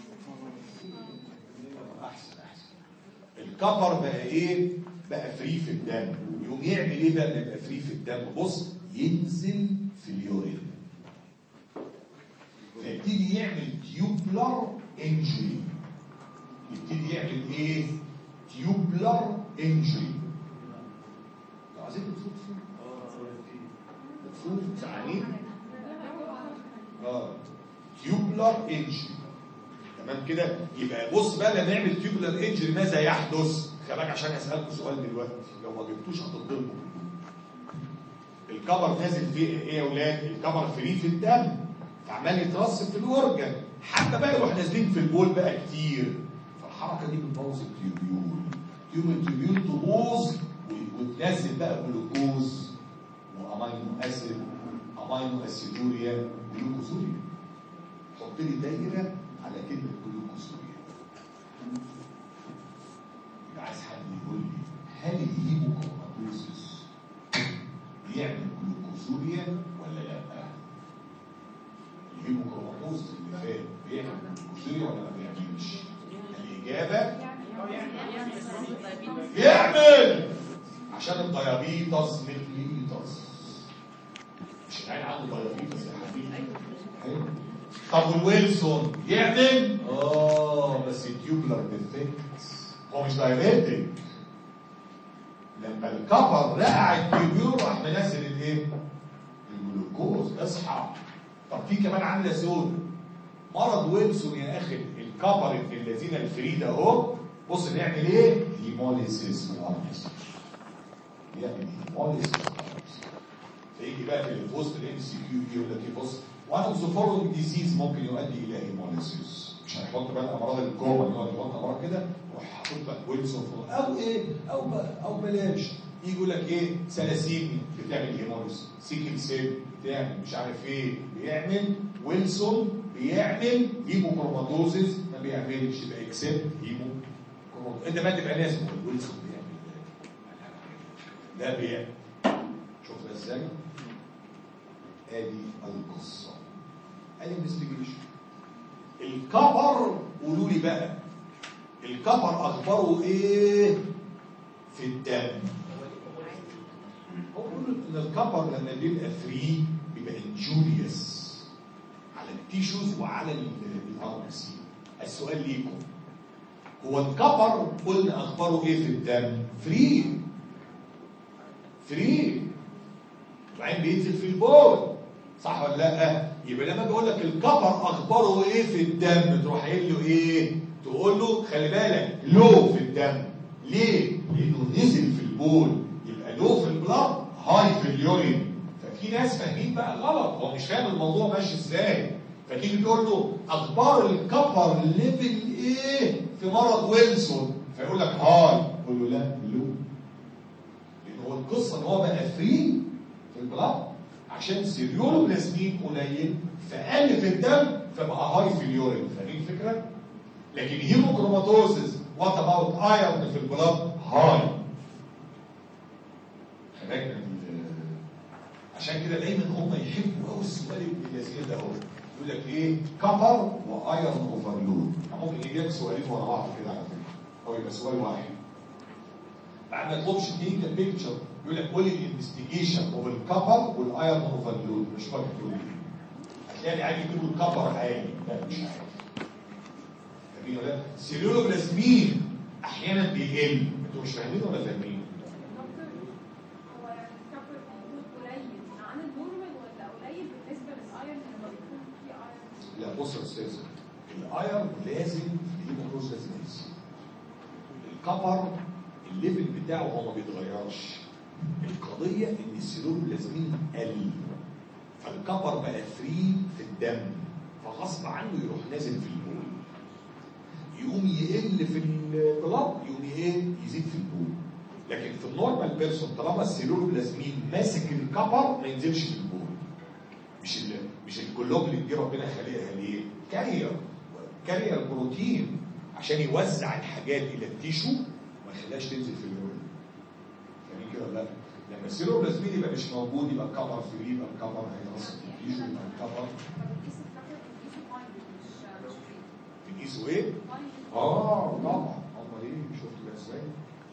احسن احسن الكفر بقى ايه؟ بقى فري في الدم يقوم يعمل ايه بقى اللي يبقى فري في الدم؟ بص ينزل في اليورين فيبتدي يعمل تيوبلر انجري يبتدي يعمل ايه؟ تيوبلر انجري عايزين تفوت تفوت زعلانين اه تيوبلر انجري تمام كده يبقى بص بقى لما نعمل تيوبلر انجري ماذا يحدث خلي عشان اسالكم سؤال دلوقتي لو ما جبتوش هتضربوا الكبر نازل فيه ايه يا اولاد الكبر فري في الدم فعمال يترسب في الاورجن حتى بقى يروح نازلين في البول بقى كتير فالحركه دي بتبوظ التيوبيول تيوب التيوبيول تبوظ و- وتنزل بقى جلوكوز وامينو اسيد امينو اسيدوريا جلوكوزوريا حط لي دايره على كلمه جلوكوزوريا يبقى عايز حد يقول لي هل الهيموكروماتوزيس بيعمل جلوكوزوريا ولا لا؟ الهيموكروماتوزيس اللي فات بيعمل جلوكوزوريا ولا ما بيعملش؟ الإجابة يعمل عشان الديابيتس ميليتس مش العين عنده ديابيتس يا حبيبي أيوة. طب والويلسون يعمل اه بس التيوبلر ديفكت هو مش دايابيتك لما الكبر رقع التيوبيول راح منزل الايه؟ الجلوكوز اصحى طب في كمان عامله سود مرض ويلسون يا اخي الكبر ابن الذين الفريد اهو بص نعمل ايه؟ هيموليسيس بالارض يعمل هيموليسيس فيجي بقى في وسط الام سي كيو يقول لك ايه بص وان اوف ذا فولوينج ديزيز ممكن يؤدي الى هيموليسيس مش هيحط بقى الامراض الكومن يقعد يحط امراض كده ويروح حاطط لك ويلسون فوق. او ايه او ب- او بلاش يجي يقول لك ايه سلاسيمي بتعمل هيموليسيس سيكل سيل بتعمل مش عارف ايه بيعمل ويلسون بيعمل هيموكروماتوزيس ما بيعملش يبقى اكسبت هيمو انت ما تبقى ناس هو ويلسون بيعمل ده بيعمل شوف ده ازاي ادي القصه ادي انفستيجيشن الكبر قولوا لي بقى الكبر اخباره ايه في الدم هو بيقول ان الكبر لما بيبقى فري بيبقى انجوريوس على التيشوز وعلى الار سي السؤال ليكم هو الكبر قلنا اخباره ايه في الدم فري فري وبعدين بينزل في البول صح ولا لا يبقى لما بيقول لك الكبر اخباره ايه في الدم تروح قايل له ايه تقول له خلي بالك لو في الدم ليه لانه نزل في البول يبقى لو في البلاد هاي في اليورين ففي ناس فاهمين بقى غلط هو مش فاهم الموضوع ماشي ازاي فتيجي تقول له اخبار الكبر ليفل ايه في مرض ويلسون فيقول لك هاي قول له لا لو لان هو القصه ان هو بقى فري في البلاد عشان سيريولو بلازمين قليل فقل في الدم فبقى هاي في اليورين فاهمين الفكره؟ لكن هيموكروماتوزيس وات اباوت ايرون في البلاد هاي خلي بالك من ال- عشان عشان كده دايما هم يحبوا قوي السؤال ابن اللذيذ ده اهو يقول لك ايه كفر وايرون اوفرلود ممكن يجيب لك سؤالين ورا بعض كده على فكره او يبقى سؤال واحد بعد ما تطلبش تيجي بيكتشر يقول لك قول لي الانفستيجيشن اوف الكفر والايرون اوفرلود مش فاكر تقول ايه هتلاقي عادي يجيبوا الكفر عالي لا مش عادي فاهمين ولا لا؟ سيلولوبلازمين احيانا بيقل انتوا مش فاهمين ولا فاهمين؟ دكتور هو يعني الكبر بيكون قليل عن النورمال ولا قليل بالنسبه للايرون لما بيكون في ايرون؟ لا بص يا استاذ الايرون لازم الهيموكروز لازم يزيد الكفر الليفل بتاعه هو ما بيتغيرش القضيه ان السيلولوبلازمين قل فالكفر بقى فري في الدم فغصب عنه يروح نازل في البول يقوم يقل في البلاد يقوم ايه يزيد في البول لكن في النورمال بيرسون طالما السيلولوبلازمين ماسك الكفر ما ينزلش في البول مش ال مش الجلوبلين دي ربنا خالقها ليه؟ كارير كارير بروتين عشان يوزع الحاجات الى التيشو ما يخليهاش تنزل في اليورين فاهمين كده ولا لا؟ لما السيلوبلازمين يبقى مش موجود يبقى الكفر فري يبقى الكفر هينقص في التيشو يبقى الكفر فبتقيس الكبر بتقيسه بايند مش مش فري بنقيسه ايه؟ بايند اه طبعا امال ايه شفتوا بقى ازاي؟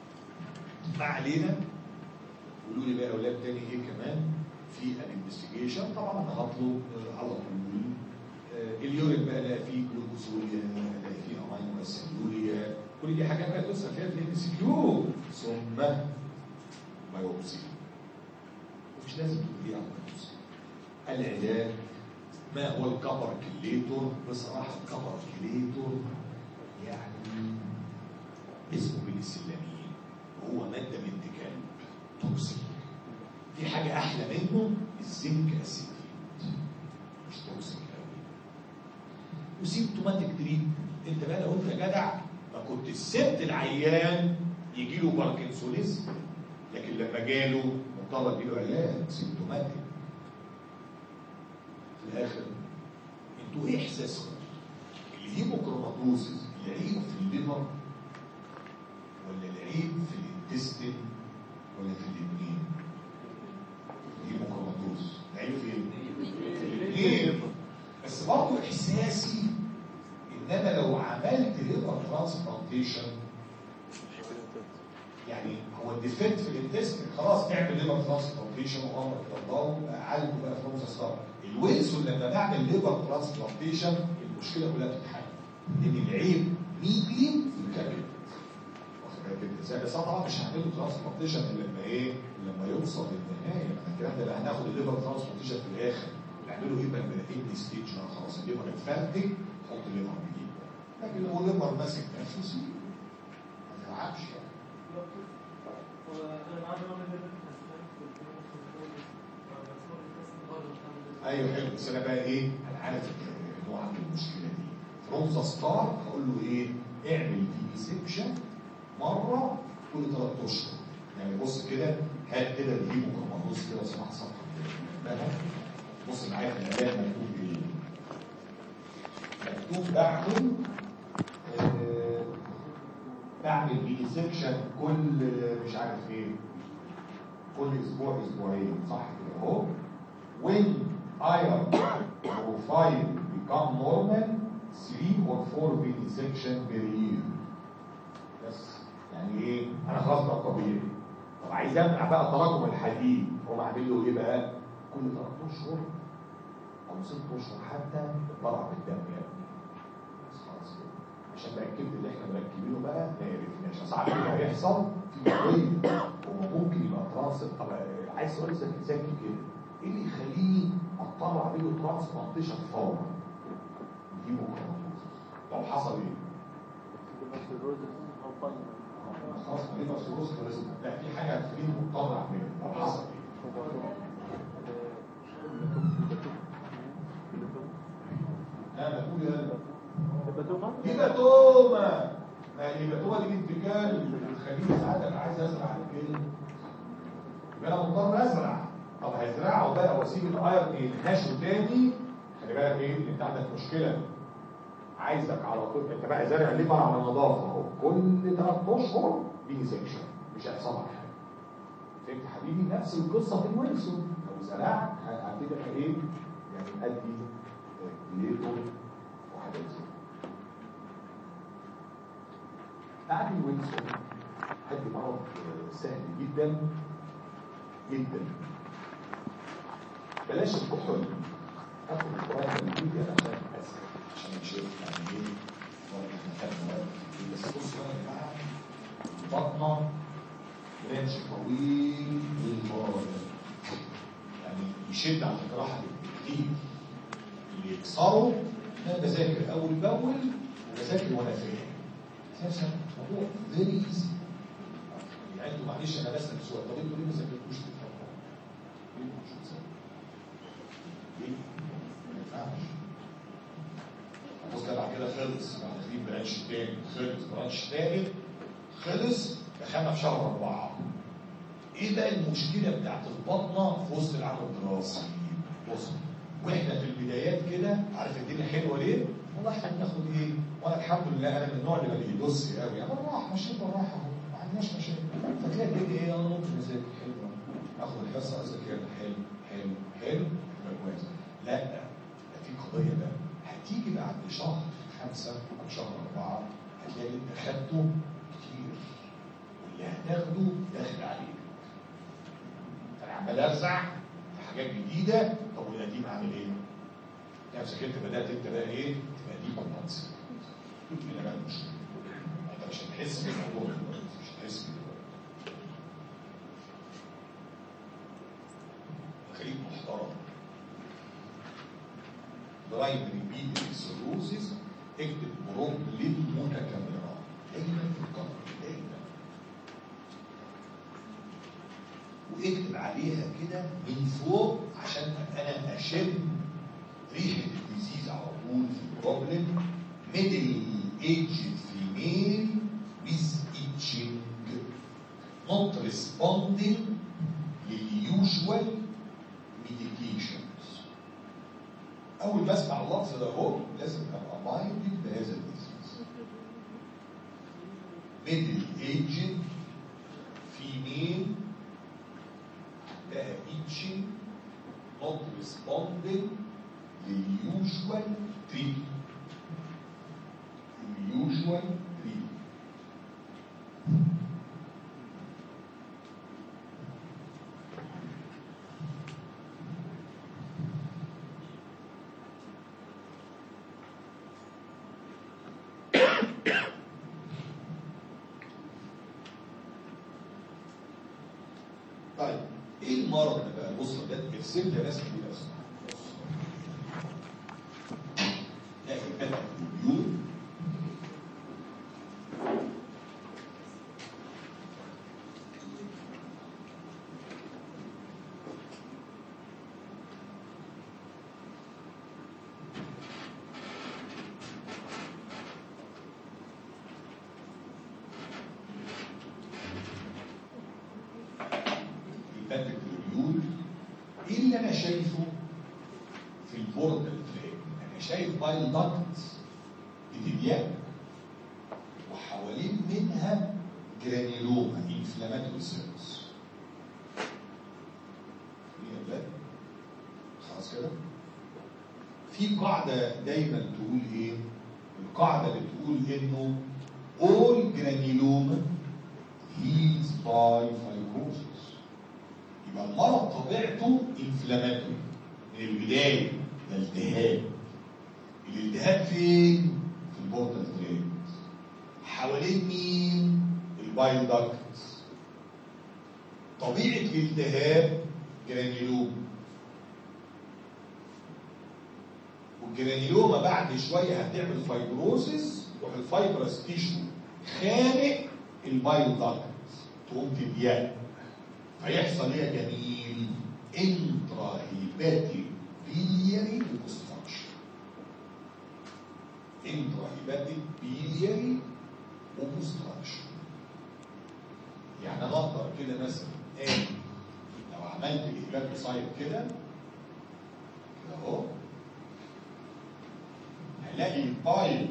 ما علينا قولوا لي بقى يا اولاد تاني ايه كمان في الانفستيجيشن طبعا انا هطلب آه، على طول آه، اليورين بقى لا فيه جلوكوزوريا لا فيه امينو اسيدوريا كل دي حاجات بقى تسال فيها في الام سي كيو ثم بايوبسي مش لازم تقول لي على بايوبسي العلاج ما هو الكبر كليتور بصراحه الكبر كليتور يعني اسمه بنسلامين وهو ماده بنت كلب توكسيك في حاجه احلى منه الزنك اسيتيت مش توكسيك قوي وسيمتوماتيك تريت انت بقى لو انت جدع ما كنت سبت العيان يجي له باركنسونيزم لكن لما جاله مضطر اديله علاج سيمتوماتيك في الاخر انتوا ايه احساسكم؟ الهيموكروماتوزيس العيب في الليفر ولا العيب في الانتستين ولا في الاثنين؟ الهيموكروماتوز العيب في الاثنين بس برضه احساسي ان انا لو عملت ليفر ترانسبلانتيشن يعني هو الديفكت في الانتستين خلاص اعمل ليفر ترانسبلانتيشن وامرك الله عالجه بقى في نص ستار الويلسون لما بعمل ليفر ترانسبلانتيشن المشكله كلها بتتحل ان العيب ميجلي في الكبد واخد بالك انت ازاي بس أنا طبعا مش هعمل له ترانسبلانتيشن الا لما ايه لما يوصل للنهايه لما الكلام ده بقى هناخد الليفر ترانسبلانتيشن في الاخر نعمله ايه بقى من دي ستيج لا خلاص الليفر اتفرتك حط الليفر جديد لكن هو الليفر ماسك نفسه سيبه ما تلعبش يعني وانا معايا نوع من الاسنان في الكلام ايوه حلو بس انا بقى ايه انا عارف ان هو عنده المشكله دي فرونزا ستار هقول له ايه اعمل ديسكشن مره كل ثلاث اشهر يعني بص كده هات كده الهيموكروماتوز كده صفحه صفحه بقى بص معايا في الكلام مكتوب ايه مكتوب بعمل آه، بعمل ديسكشن كل مش عارف ايه كل اسبوع اسبوعين صح كده اهو when iron profile become normal 3 or 4 vivisection per year بس يعني ايه انا خلاص بقى طبيعي طب عايز امنع بقى تراكم الحديد اقوم اعمل له ايه بقى كل 3 اشهر او 6 اشهر حتى اتبرع بالدم يا ابني بس خلاص كده عشان بقى الكبد اللي احنا مركبينه بقى ما يعرفناش ساعات كده هيحصل في مريض هو ممكن يبقى ترانس طب عايز سؤال ذكي ذكي كده ايه اللي يخليني اضطر اعمل له ترانسبلانتيشن فورا؟ هيموكروماتوزس لو حصل ايه؟ خلاص ما يبقى سيروس لازم لا في حاجه هتخليني مضطر اعملها لو حصل ايه؟ لا ما تقول يا هيباتوما ما الهيباتوما دي انتقال بتخليني ساعات ابقى عايز ازرع الكلى يبقى انا مضطر ازرع طب هزرعه بقى واسيب الايرن ينهشه تاني خلي بالك ايه انت عندك مشكله عايزك على طول انت بقى زارع ليفر على نظافه اهو كل ثلاث اشهر دي سكشن مش هيحصل لك حاجه فهمت حبيبي نفس القصه في الويلسون لو لو زرعت هتبقى ايه؟ يعني ادي ليتو وحاجات زي كده. بعد الويلسون هدي مرض آه، سهل جدا جدا بلاش الكحول اخد القرآن الجديد عشان اسهل عشان نشوف يعني ايه مرض احنا خدنا وقت كتير. بس بصوا بقى يا جماعه البطنه برانش طويل للمرض يعني يشد على الجراحه كتير اللي يكسره انا بذاكر اول باول وبذاكر وانا فاهم اساسا الموضوع فيري ايزي يعني انتوا معلش انا بسال سؤال طب انتوا ليه ما ذاكرتوش تفهموا؟ ليه مش بتذاكروا؟ ليه؟ ما ينفعش خلاص ده بعد كده خلص بعد داخلين برانش تاني خلص برانش تالت خلص دخلنا في شهر أربعة إيه بقى المشكلة بتاعت البطنة في وسط العام الدراسي؟ بص واحنا في البدايات كده عارف الدنيا حلوه ليه؟ والله احنا بناخد ايه؟ وانا الحمد لله انا من النوع اللي ما بيدوس قوي يعني بالراحه ماشيين بالراحه اهو ما عندناش مشاكل فتلاقي الدنيا ايه انا ممكن اذاكر حلو اخد الحصه اذاكر حلو حلو حلو يبقى كويس لا ده في قضيه بقى هتيجي بعد شهر خمسه او شهر اربعه هتلاقي انت خدته كتير واللي هتاخده داخل عليك انا عمال ارزع في حاجات جديده طب والقديم عامل ايه؟ نفسك انت بدات انت بقى ايه؟ تبقى دي كومبانسي هنا بقى المشكله انت مش هتحس بالموضوع دلوقتي مش هتحس بيه دلوقتي خليك محترم برايمري بي سيروزيس اكتب بروبلم متكرره دايما في القبر دايما واكتب عليها كده من فوق عشان ابقى انا اشم ريحه الديزيز على طول في البروبلم ميدل ايج فيميل with itching not responding لليوجوال medications اول ما اسمع اللفظ ده اهو لازم ابقى مايندد بهذا الديزيز ميدل ايج فيميل لها itching not responding لليوجوال تريتمنت اليوجوال تريتمنت طيب ايه المرض ده بقى بص ده ارسم لي رسم كده اسمع بص ده كده البيوت الباتك ريول ايه اللي انا شايفه في البوردر تراك انا شايف بايل داكت بتبيان وحوالين منها جرانيلوما انفلاماتوري سيلز ايه يا ولاد خلاص كده في قاعده دايما تقول ايه القاعده بتقول انه all granuloma heals by fibrosis يبقى المرض طبيعته انفلاماتوري من البدايه ده التهاب الالتهاب فين؟ في البورتال تريد حوالين مين؟ البايل داكت طبيعه الالتهاب جرانيلوما والجرانيلوما بعد شويه هتعمل فايبروسيس يروح الفايبرس تيشو خانق البايل داكت تقوم تضيق فيحصل ايه يا جميل؟ انترا هيباتيك بيلياري اوبستراكشن انترا هيباتيك بيلياري اوبستراكشن يعني انا اقدر كده مثلا ايه لو عملت الهيباتوسايت كده كده اهو هلاقي البايل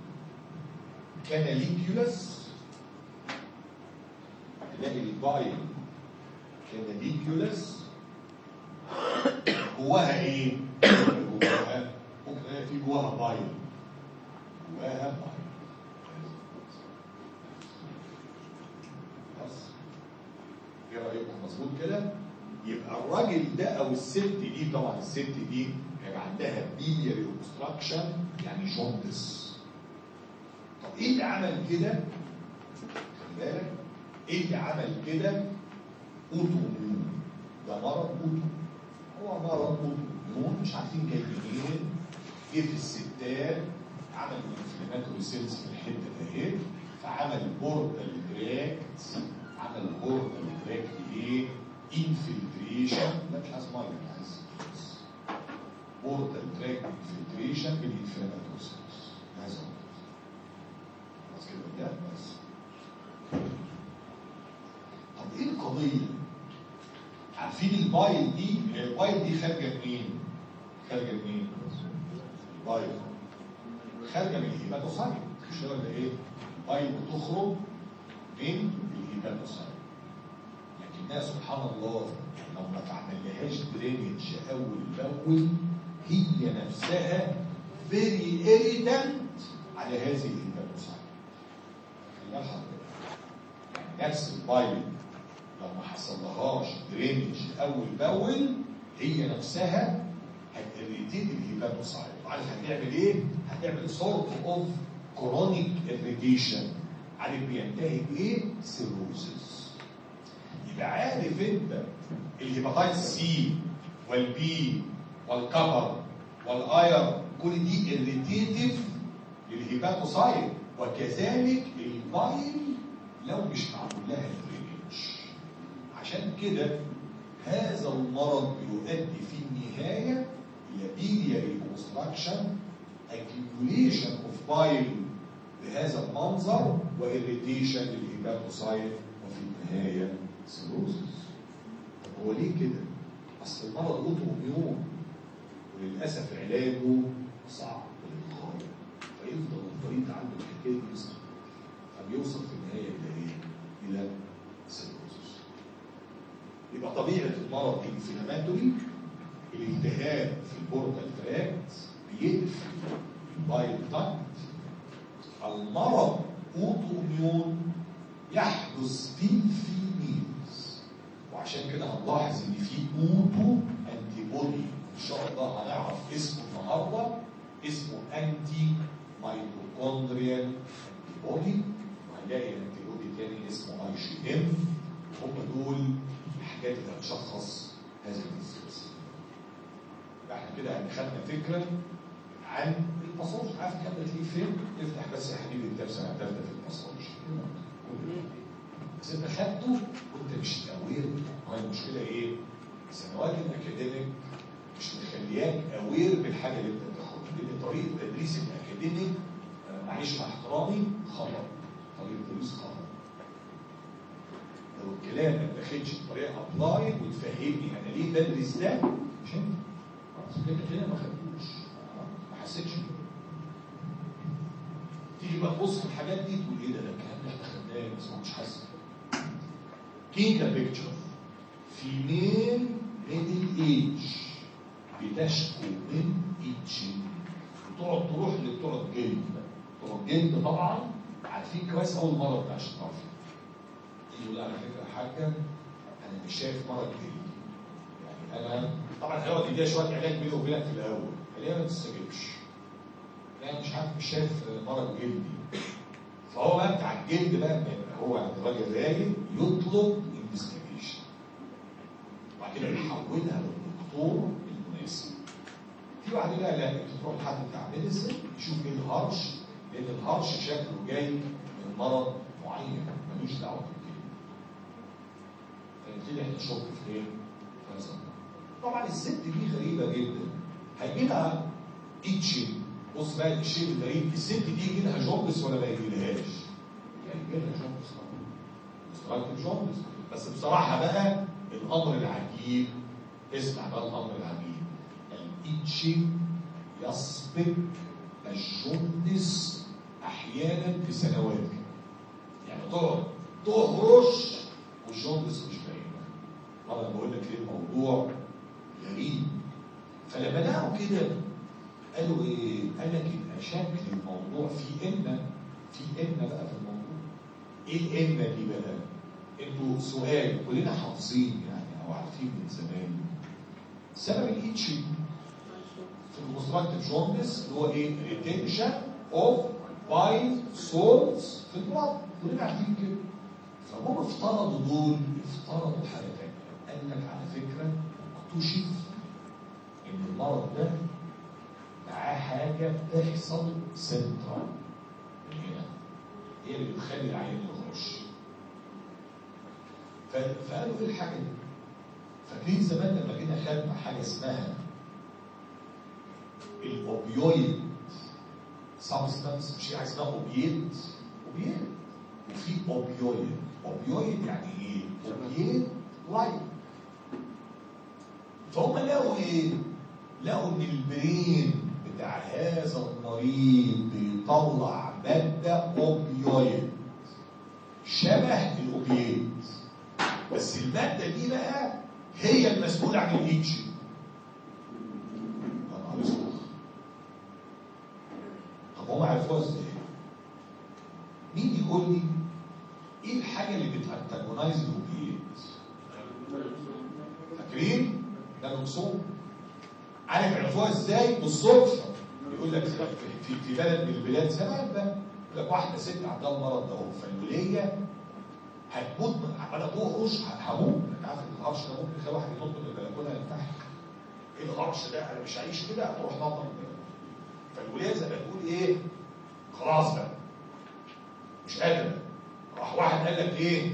كاناليكيولاس هلاقي البايل كاناليكيولاس جواها ايه؟ جواها ممكن تلاقي في جواها بايل جواها بايل خلاص ايه رايكم مظبوط كده؟ يبقى الراجل ده او الست دي طبعا الست دي هيبقى عندها بيلياري اوبستراكشن يعني جوندس طب ايه اللي عمل كده؟ خلي بالك ايه اللي عمل كده؟ اوتوميون ده مرض اوتو هو مرض اوتوميون مش عارفين جاي منين جه في الستات عمل انفلاماتوري سيلز في الحته دهيت فعمل بورتال تراكت عمل بورتال تراكت ايه؟ انفلتريشن لا مش عايز ميه مش عايز بورتال تراكت انفلتريشن بالانفلاماتوري سيلز هذا هو خلاص كده ده بس طب ايه القضيه؟ عارفين البايل دي البايل دي خارجه منين؟ خارجه منين؟ البايل خارجه من الهيباتوسايت مش كده ولا ايه؟ البايل بتخرج من الهيباتوسايت لكنها سبحان الله لو ما عملناهاش درينج اول باول هي نفسها فيري irritant على هذه الهيباتوسايت خليها حضرتك يعني نفس البايل لو ما حصلهاش درينج اول باول هي نفسها هتريتيت الهيباتوسايت عارف هتعمل ايه؟ هتعمل سورت اوف كرونيك اريتيشن عارف بينتهي بايه؟ سيروزس يبقى عارف انت الهيباتايتس سي والبي والكبر والاير كل دي اريتيتيف للهيباتوسايت وكذلك البايل لو مش معمول لها درينج عشان كده هذا المرض يؤدي في النهاية إلى biliary obstruction accumulation of bile بهذا المنظر وإريتيشن للهيباتوسايت وفي النهاية سيروزس طب هو ليه كده؟ أصل المرض أوتو إميون وللأسف علاجه صعب للغاية فيفضل المريض عنده الحكاية دي يصعب فبيوصل في النهاية إلى إيه؟ إلى سيروزس يبقى طبيعة المرض الانفلاماتوري الالتهاب في البورتال تراكت بيقفل البايل تاكت المرض اوتو اميون يحدث في الفيميلز وعشان كده هنلاحظ ان في اوتو انتي بودي ان شاء الله هنعرف اسمه النهارده اسمه انتي ميتوكوندريال انتي بودي وهنلاقي انتي بودي تاني اسمه اي جي ام هم دول الحاجات اللي هتشخص هذه الديزيز احنا كده خدنا فكره عن الباثولوجي عارف الكلام ده تلاقيه فين؟ افتح بس يا حبيبي الكتاب سنه ثالثه في الباثولوجي بس انت خدته وانت مش اوير ما هي المشكله ايه؟ السنوات الاكاديميك مش مخلياك اوير بالحاجه اللي انت بتاخدها لان طريقه تدريس الاكاديميك آه، معلش مع احترامي خطا طريقه تدريس خطا لو الكلام ما اتاخدش بطريقه ابلاي وتفهمني انا ليه بدرس ده مش انت خلاص كده كده ما خدتوش ما حسيتش بيه. تيجي بقى تبص في الحاجات دي تقول ايه ده ده الكلام ده احنا خدناه بس هو مش حاسس كيكا بيكتشر فيميل ميدل ايج بتشكو من ايتشنج وتقعد تروح لبتوع الجلد بتوع الجلد طبعا عارفين كويس اول مره بتاع الشطافه يقول على فكره يا حاجه انا مش شايف مرض جلدي يعني انا طبعا هيقعد يديها شويه علاج بينه وبينك في الاول خليها ما تستجبش لا مش عارف مش شايف مرض جلدي فهو بقى بتاع الجلد بقى لما يبقى هو عند الراجل رايق يطلب انفستيجيشن وبعد كده يحولها للدكتور المناسب في واحد بقى لا انت تروح لحد بتاع ميديسن يشوف ايه الهرش لان الهرش شكله جاي من مرض معين ملوش دعوه بالجلد فنبتدي احنا نشك في ايه؟ في هذا المرض. طبعا الست دي غريبه جدا هيجي لها ايتشنج بص بقى الشيء الغريب الست دي يجي لها جوندس ولا ما يجيلهاش؟ يعني يجي لها جوندس طبعا مستغرب جوندس بس بصراحه بقى الامر العجيب اسمع بقى الامر العجيب الايتشنج يسبق الجوندس احيانا بسنوات يعني تقعد تهرش والجوندس مش باينه طبعا بقول لك ليه الموضوع غريب فلما لقوا كده قالوا ايه؟ قال لك يبقى شكل الموضوع في إما في إما بقى في الموضوع. ايه الإما دي بقى؟ انتوا سؤال كلنا حافظين يعني او عارفين من زمان سبب الإيتشنج في الكونستراكتيف جوندس اللي هو ايه؟ ريتنشن اوف بايل سولز في البلد كلنا عارفين كده فهم افترضوا دول افترضوا حاجه ثانيه قال لك على فكره اكتشف ان المرض ده معاه حاجه بتحصل سنترال من هنا هي اللي بتخلي العيان يخش ف- فقالوا ايه الحاجه دي؟ فاكرين زمان لما جينا خدنا حاجه اسمها الاوبيويد سبستانس مش حاجه اسمها اوبيد اوبيد وفي اوبيويد اوبيويد يعني ايه؟ اوبيد لايك فهم لقوا ايه؟ لقوا ان البرين بتاع هذا المريض بيطلع ماده اوبيويد شبه الاوبيد بس الماده دي بقى هي المسؤوله عن الايتشنج يا نهار اسود طب هم عرفوها ازاي؟ مين يقول لي ايه الحاجه اللي بتانتاجونايز الاوبيد؟ فاكرين؟ ده نقصهم عارف عرفوها ازاي؟ بالصدفه يقول لك في, في, في بلد من البلاد زمان بقى يقول لك واحده ست عندها المرض ده اهو فالوليه هتموت من عماله تهرش هموت انت عارف ان الهرش ده ممكن يخلي واحد ينط من البلكونه ينتحر ايه الهرش ده انا مش هعيش كده هتروح نط من البلكونه فالوليه زي ما تقول ايه خلاص بقى مش قادر راح واحد قال لك ايه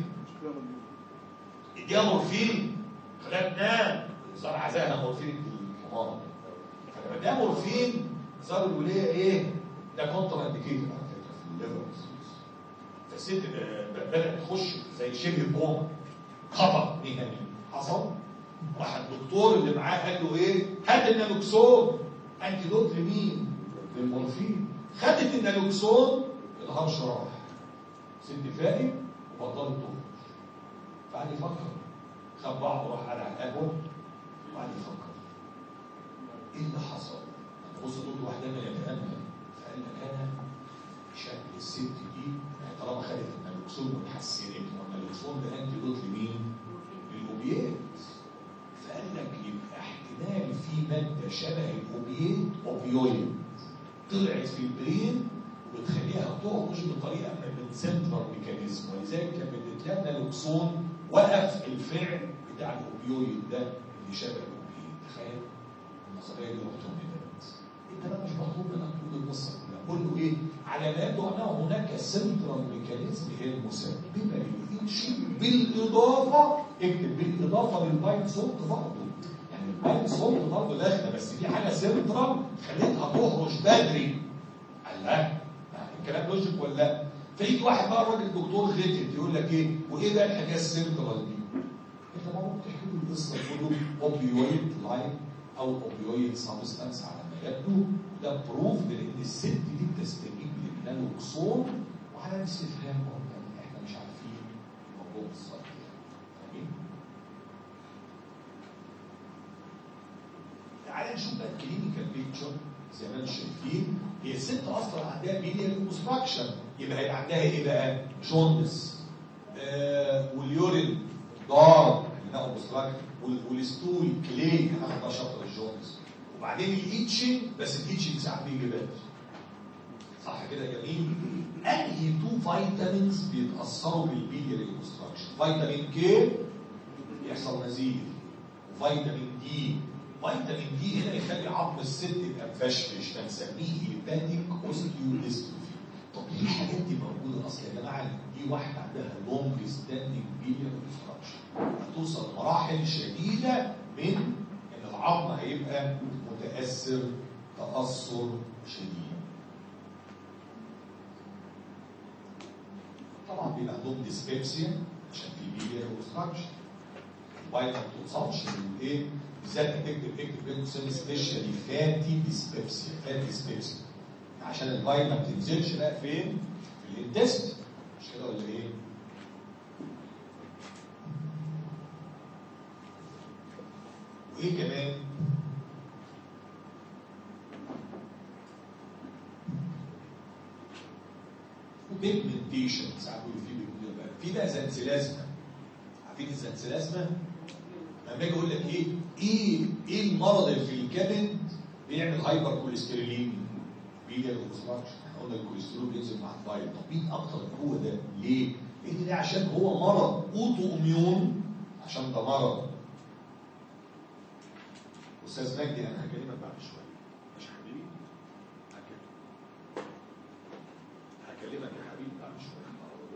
اديها مورفين خليها تنام صار عزاها مورفين الحمار فلما اديها مورفين صار الوليه ايه ده كونتر انديكيتور على فكره في الليفر فالست ب- ب- بدات تخش زي شبه كوما خطر مهني حصل راح الدكتور اللي معاه قال له ايه هات النالوكسون انتيدوت لمين للمورفين خدت النالوكسون الهرش راح ست فاهم وبطلت تخرج فقعد يفكر خد بعضه وراح قاعد على القهوه وقعد يفكر ايه اللي حصل؟ بص دول واحده ما يتامل فقال لك انا شكل الست دي يعني طالما خدت النالوكسون واتحسنت والنالوكسون ده انتي دوت لمين؟ للاوبيات فقال لك يبقى احتمال في ماده شبه الاوبيات اوبيويد طلعت في البرين وبتخليها تهرش بطريقه من سنترال ميكانيزم ولذلك لما اديت نالوكسون وقف الفعل بتاع الاوبيويد ده اللي شبه الاوبيويد تخيل النظريه دي رحتهم هناك انت بقى مش مطلوب منك تقول القصه كلها قول له ايه علامات انه هناك سنترال ميكانيزم هي المسببه للانشيب بالاضافه اكتب بالاضافه للباين سولت برضه يعني الباين سولت برضه داخله بس في حاجه سنترال خليتها تهرش بدري قال لا الكلام لوجيك ولا لا فيجي واحد بقى الراجل الدكتور غتت يقول لك ايه وايه بقى الحاجات السنترال دي انت بقى ممكن تحكي له القصه تقول له اوبيويد لايك او اوبيويد سبستانس على ما يبدو ده بروف لان الست دي بتستجيب للنالوكسون وعلى استفهام برضه احنا مش عارفين الموضوع بالظبط يعني فاهمين؟ تعال نشوف بقى الكلينيكال بيكتشر زي ما انتم شايفين هي الست اصلا عندها بيليال اوبستراكشن يبقى هيبقى عندها ايه بقى؟ جوندس آه واليورين دار هنا اوبستراكشن والستول كلي هناخد شطر الجوندس وبعدين الايتشنج بس الايتشنج ساعات بيجي بدري صح كده جميل انهي تو فيتامينز بيتاثروا بالبيليال اوبستراكشن فيتامين كي يحصل نزيف وفيتامين دي فيتامين دي هنا يخلي عظم الست يبقى مفشفش فنسميه هيباتيك اوستيوديستروفي طب ليه الحاجات دي موجوده اصلا يا جماعه دي واحده عندها لونج ستاندنج بيليال اوبستراكشن هتوصل لمراحل شديده من ان العظم هيبقى متاثر تاثر شديد طبعا بيبقى عندهم ديسبيبسيا عشان في بيليال اوبستراكشن الوايت ما بتوصلش للايه بالذات هتكتب اكتب بين قوسين سبيشالي فاتي ديسبيبسيا فاتي ديسبيبسيا عشان الوايت ما بتنزلش بقى فين؟ في الانتست مش كده ولا ايه؟ وايه كمان؟ اريتيشن ساعات بيقول في بيقول في بقى زنسلازما عارفين الزنسلازما؟ لما اجي اقول لك ايه ايه ايه المرض اللي في الكبد بيعمل هايبر كوليسترولين بيجي اوبستراكشن احنا قلنا الكوليسترول بينزل مع الفايل طب مين اكتر هو ده ليه؟ لان ده عشان هو مرض اوتو اميون عشان ده مرض استاذ مجدي انا هكلمك بعد شويه مش حبيبي هكلمك هكلمك يا حبيبي بعد شويه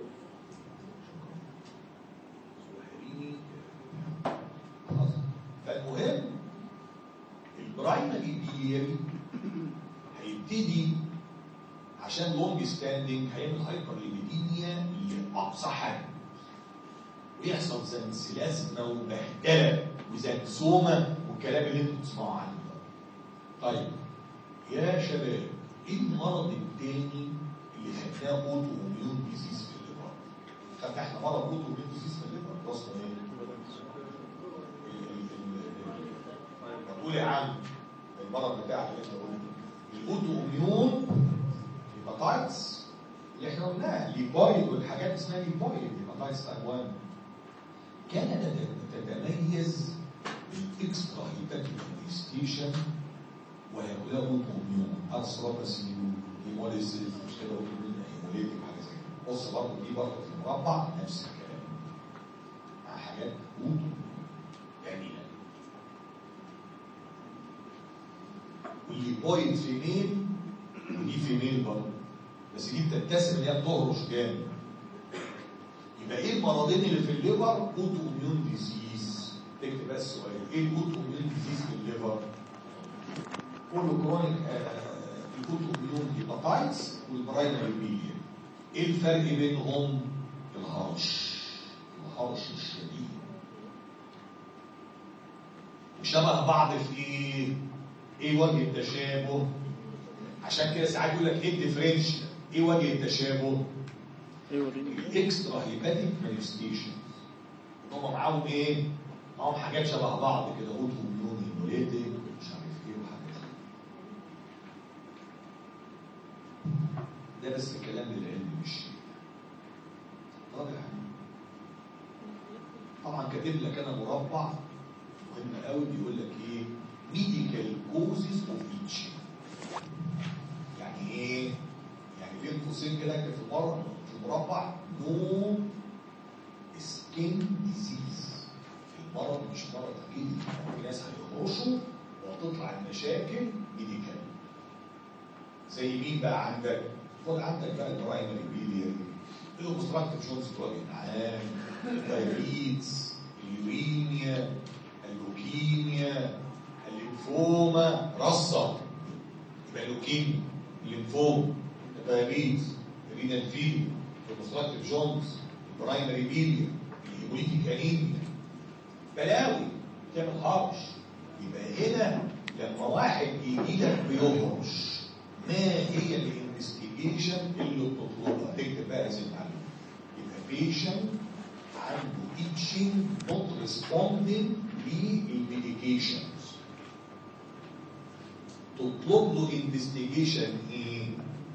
سوحريني خلاص فالمهم البرايمري بيلياري هيبتدي عشان لونج ستاندنج هيعمل هايبر ليبيديميا لاقصى حد ويحصل زنسلازمه وبهدله وزنسومه والكلام اللي انتم بتسمعوا عنه ده. طيب يا شباب ايه المرض التاني اللي خدناه اوتو اميون ديزيز في الليفر؟ خدنا احنا مرض اوتو اميون ديزيز في الليفر راسنا ايه؟ ال- ال- ال- ما تقول يا عم المرض بتاعك اللي انت قلته الاوتو اميون هيباتايتس اللي احنا قلناها ليبويد والحاجات اسمها ليبويد هيباتايتس تايب 1 كانت تتميز بالاكسترا هيباتيك انفستيشن وهياخدها اوتو اميون ارثروباسيون هيموليسيس مش كده اوتو اميون هيموليتيك حاجه زي كده بص برضه دي برضه في المربع نفس الكلام مع حاجات اوتو جميله والليبويد فيميل ودي فيميل برضه بس دي بتتسم ان هي بتهرش جامد يبقى ايه المرضين اللي في الليفر اوتو اميون ديزيز تكتب بقى السؤال ايه الاوتو اميون ديزيز في الليفر كله كرونيك الاوتو اميون هيباتايتس والبرايمري بيليا ايه الفرق بينهم الهرش الهرش الشديد وشبه بعض في ايه ايه وجه التشابه عشان كده ساعات يقول لك ايه الديفرنشال ايه وجه التشابه ايه وريني الاكسترا هيباتيك مانيفستيشن هم معاهم ايه؟ معاهم حاجات شبه بعض كده اوتو اميون هيموليتيك مش عارف ايه وحاجات كده. ده بس كلام للعلم مش شيء طب يا حبيبي طبعا كاتب لك انا مربع مهم قوي بيقول لك ايه؟ ميديكال كوزز اوف ايتشنج يعني ايه؟ يعني بين قوسين كده اكتب في مره في المربع نو سكين ديزيز المرض مش مرض جلدي في ناس هيهرشوا وهتطلع المشاكل ميديكال زي مين بقى عندك؟ خد عندك بقى البرايمري بيلياري الاوبستراكتيف جونز بروجين عام الدايابيتس اليوريميا اللوكيميا الليمفوما رصه يبقى لوكيميا الليمفوما الدايابيتس الرينال فيليا البوستراكتيف جونز البرايمري بيليا الهيموليتيك انيميا بلاوي تعمل هرش يبقى هنا لما واحد يجي لك بيهرش ما هي الانفستيجيشن اللي بتطلبها تكتب بقى هذه المعلومه يبقى بيشنت عنده ايتشنج نوت ريسبوندنج للميديكيشنز تطلب له انفستيجيشن ايه؟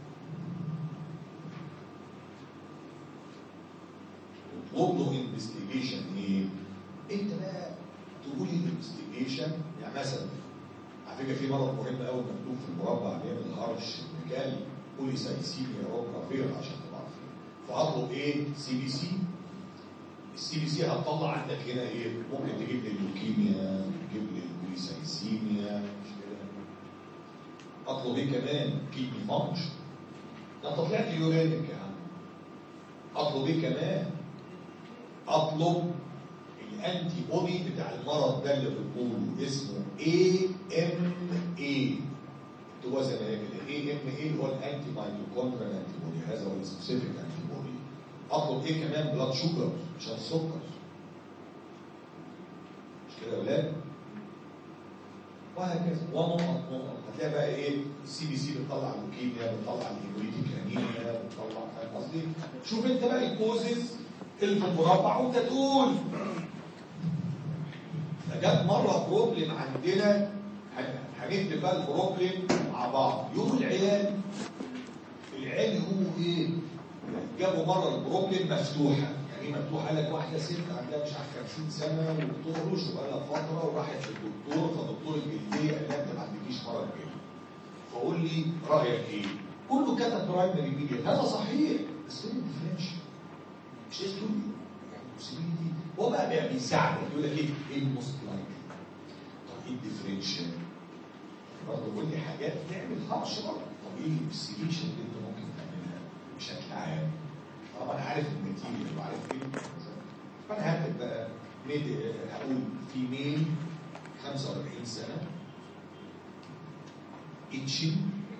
تطلب له انفستيجيشن ايه؟ انت بقى تقول لي انفستيجيشن يعني مثلا على فكره في مرض مهم قوي مكتوب في المربع بيعمل هرش مجال بوليسايسيميا روبرافير عشان تبقى عارفين فهطلب ايه؟ سي بي سي السي بي سي هتطلع عندك هنا ايه؟ ممكن تجيب لي اللوكيميا تجيب لي البوليسايسيميا مش كده اطلب ايه كمان؟ كيدني فانكشن ده انت طلعت يورينيك يا عم اطلب ايه كمان؟ اطلب الانتي بودي بتاع المرض ده اللي بنقوله اسمه اي ام اي هو زي ما هي كده اي ام اي اللي هو الانتي مايتوكوندريال انتي بودي هذا هو السبيسيفيك انتي بودي اطلب ايه كمان بلاد شوجر عشان السكر مش كده يا ولاد وهكذا ونقط نقط هتلاقي بقى ايه السي بي سي بتطلع لوكيميا بتطلع الهيموليتيك انيميا بتطلع فاهم قصدي شوف انت بقى الكوزز اللي في المربع وانت تقول فجت مره بروبلم عندنا هن- هنكتب بقى البروبلم مع بعض يوم العيال العيال هو ايه؟ جابوا مره البروبلم مفتوحه يعني ايه مفتوحه قال لك واحده ست عندها مش عارف 50 سنه وبتهرش وبقى لها فتره وراحت للدكتور فدكتور الجلديه قال لها انت ما عندكيش مرض جلدي فقول لي رايك ايه؟ كله كتب برايمري ميديا هذا صحيح بس فين الديفرنشال؟ مش لازم تقول لي يعني possibility. هو بقى بقى بيساعدك يقول لك ايه؟ ايه الموست لايكلي؟ طب ايه الديفرنشال؟ برضه قول لي حاجات تعمل هرش برضه طب ايه الانفستيجيشن اللي انت ممكن تعملها بشكل عام؟ طبعا انا عارف النتيجه وعارف ايه فانا هكتب بقى ميد هقول في ميل 45 سنه itching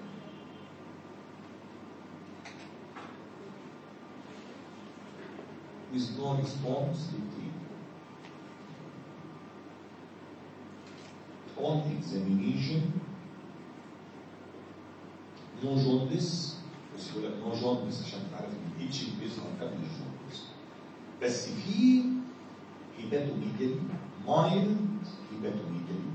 with no response to treatment. On examination, no jaundice بس يقول لك no jaundice عشان تعرف ان الاتشنج بيظهر قبل الجوندس بس في هيباتوميجالي مايلد هيباتوميجالي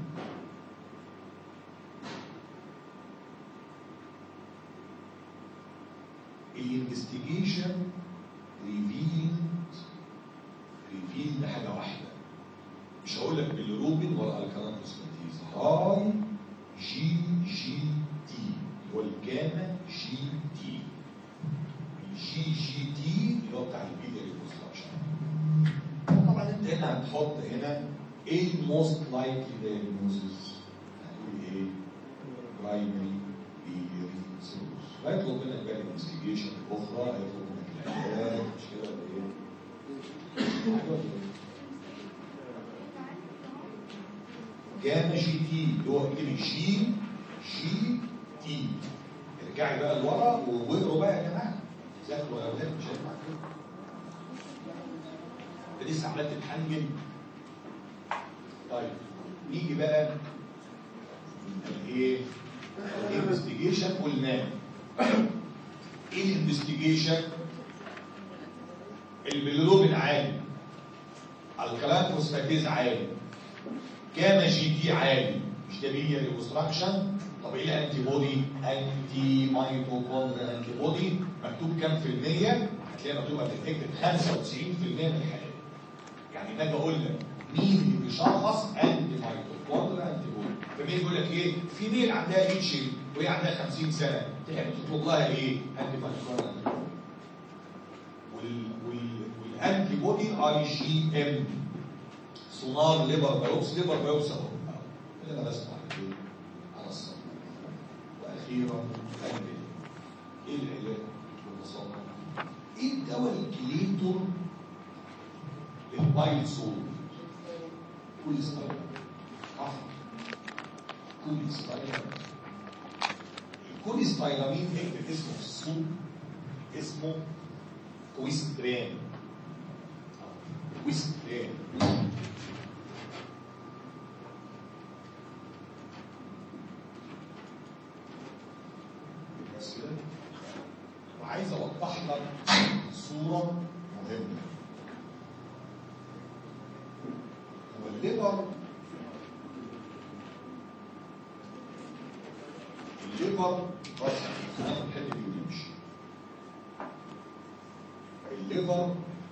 الانفستيجيشن ريفيلد ريفيلد حاجه واحده مش هقول لك بالروبين ولا الكالانتوسكوبيز هاي جي جي تي اللي هو الجاما جي تي الجي جي تي اللي هو بتاع البيليا ريكونستراكشن طبعا انت هنا هتحط هنا ايه الموست لايكلي دايجنوزز هتقول ايه برايمري بيلياري سيروس هيطلب منك بقى الانفستيجيشن الاخرى هيطلب منك العلاج مش كده ولا ايه؟ أيوة كده. جاما جي تي اللي هو اكتبي جي جي تي ارجعي بقى لورا واقروا بقى يا جماعه ذاكروا يا اولاد مش هينفع كده انت لسه عمال تتحنجل طيب نيجي بقى الايه الانفستيجيشن قلناه ايه الانفستيجيشن البيلروبين عالي الكلام فوسفاتيز عالي جاما جي تي عالي مش ده بيليا ريكونستراكشن طب ايه الانتي بودي انتي مايتوكوندريا انتي بودي مكتوب كام في المية هتلاقي مكتوب بتكتب 95% من الحالات يعني ما اقول لك مين اللي بيشخص انتي مايتوكوندريا انتي بودي فمين يقول لك ايه في ميل عندها اتش وهي عندها 50 سنه تحب تطلب لها ايه انتي مايتوكوندريا انتي بودي وال وال والانتي بودي اي جي ام سونار ليبر بايوبس ليبر بايوبس اهو اللي انا بسمع عليه على الصف واخيرا قلب ايه العلاج ببساطه ايه الدواء الكليتور للبايل سول كل ستايل صح كل ستايل الكل ستايلامين اكتب اسمه في السوق اسمه كويستران كويستران بس كده وعايز اوضح لك صوره مهمه هو الليبر الليبر بس انا الحته دي ونمشي الليبر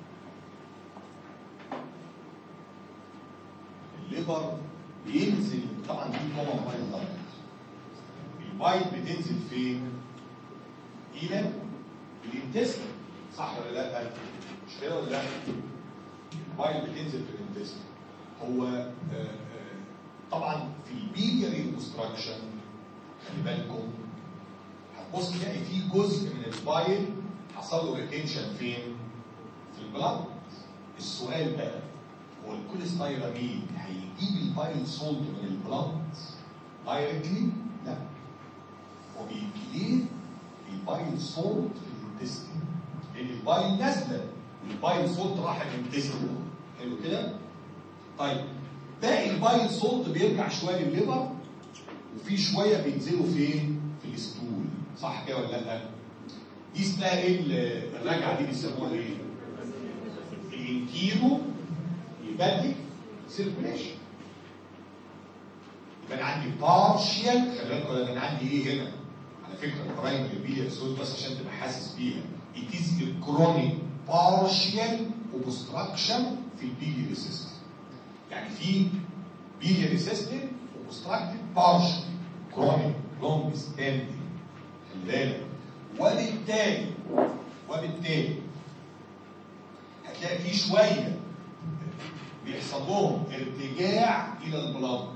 الليبر بينزل طبعا دي كومن بايل دايت البايل بتنزل فين؟ الى الانتستين صح ولا لا؟ مش كده ولا لا؟ البايل بتنزل في الانتستين هو آه، آه، طبعا في البيلياري ريكونستراكشن خلي بالكم هتبص تلاقي في جزء من البايل حصل له ريتنشن فين؟ في البلاد السؤال بقى هو الكوليستيرامين هيجيب البايل سولت من البلاد دايركتلي؟ لا هو بيكلير البايل سولت في الانتستين لان البايل نازله البايل سولت راح الانتستين حلو كده؟ طيب باقي البايل سولت بيرجع شويه للليفر وفي شويه بينزلوا فين؟ في الستول صح كده ولا لا؟ دي اسمها ايه ال- الرجعه دي بيسموها ايه؟ الانتيرو يبادك سيركوليشن يبقى انا عندي بارشيال خلي بالكم انا عندي ايه هنا؟ على فكره البرايمري بيليا سول بس عشان تبقى حاسس بيها it is a chronic partial obstruction في البيلياري سيستم يعني في بيلياري سيستم obstructed partial chronic long standing خلي بالك وبالتالي وبالتالي هتلاقي في شويه بيحصل لهم ارتجاع الى البلاد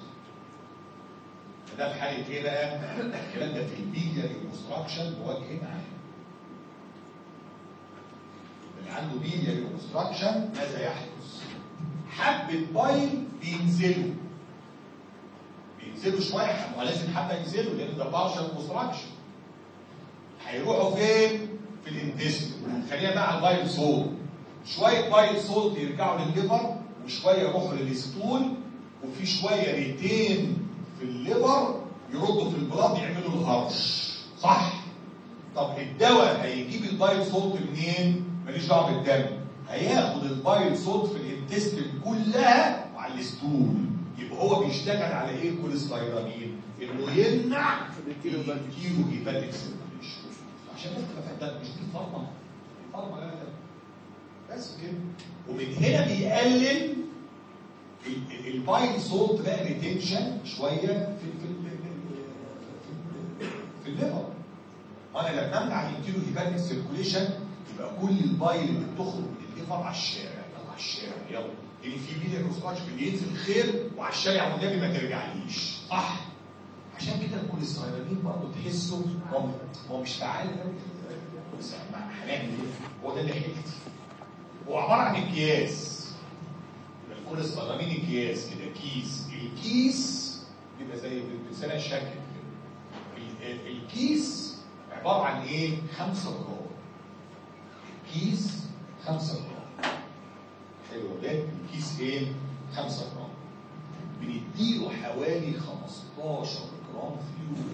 ده في حاله ايه بقى؟ الكلام ده في البيلياري اوبستراكشن بوجه عام. اللي عنده بيلياري اوبستراكشن ماذا يحدث؟ حبه بايل بينزلوا بينزلوا شويه ما هو لازم حبه ينزلوا لان ده بارشل اوبستراكشن هيروحوا فين؟ في الانتستين خلينا بقى على البايل سولت شويه بايل سولت يرجعوا للليفر وشويه يروحوا للستول وفي شويه ريتين في الليفر يردوا في البلاد يعملوا الهرش صح طب الدواء هيجيب البايل سولت منين؟ ماليش دعوه بالدم هياخد البايل سولت في الانتستين كلها وعلى الستول يبقى هو بيشتغل على ايه الكوليستيرامين؟ انه يمنع الكيلو هيباتيك سيركيليشن عشان بس تبقى فاهم ده مش دي فارما دي فارما لا لا بس كده ومن هنا بيقلل ال- ال- البايل سولت بقى ريتنشن شويه في في في, في الليفر انا لما امنع الكيلو هيباتيك سيركوليشن يبقى كل البايل اللي بتخرج من الليفر على الشارع يلا على الشارع يلا اللي في بيليا كوستراكش اللي ينزل خير وعلى الشارع والنبي ما ترجعليش صح عشان كده الكوليسترولين برضه تحسه هو هو مش فعال قوي بس ما هنعمل ايه؟ هو ده اللي حكيتي هو عباره عن اكياس الكوليسترولين اكياس كده كيس الكيس بيبقى زي بلسان الشكل كده ال- الكيس عباره عن ايه؟ 5 جرام كيس 5 جرام حلو ده الكيس ايه؟ 5 جرام بنديله حوالي 15 جرام في اليوم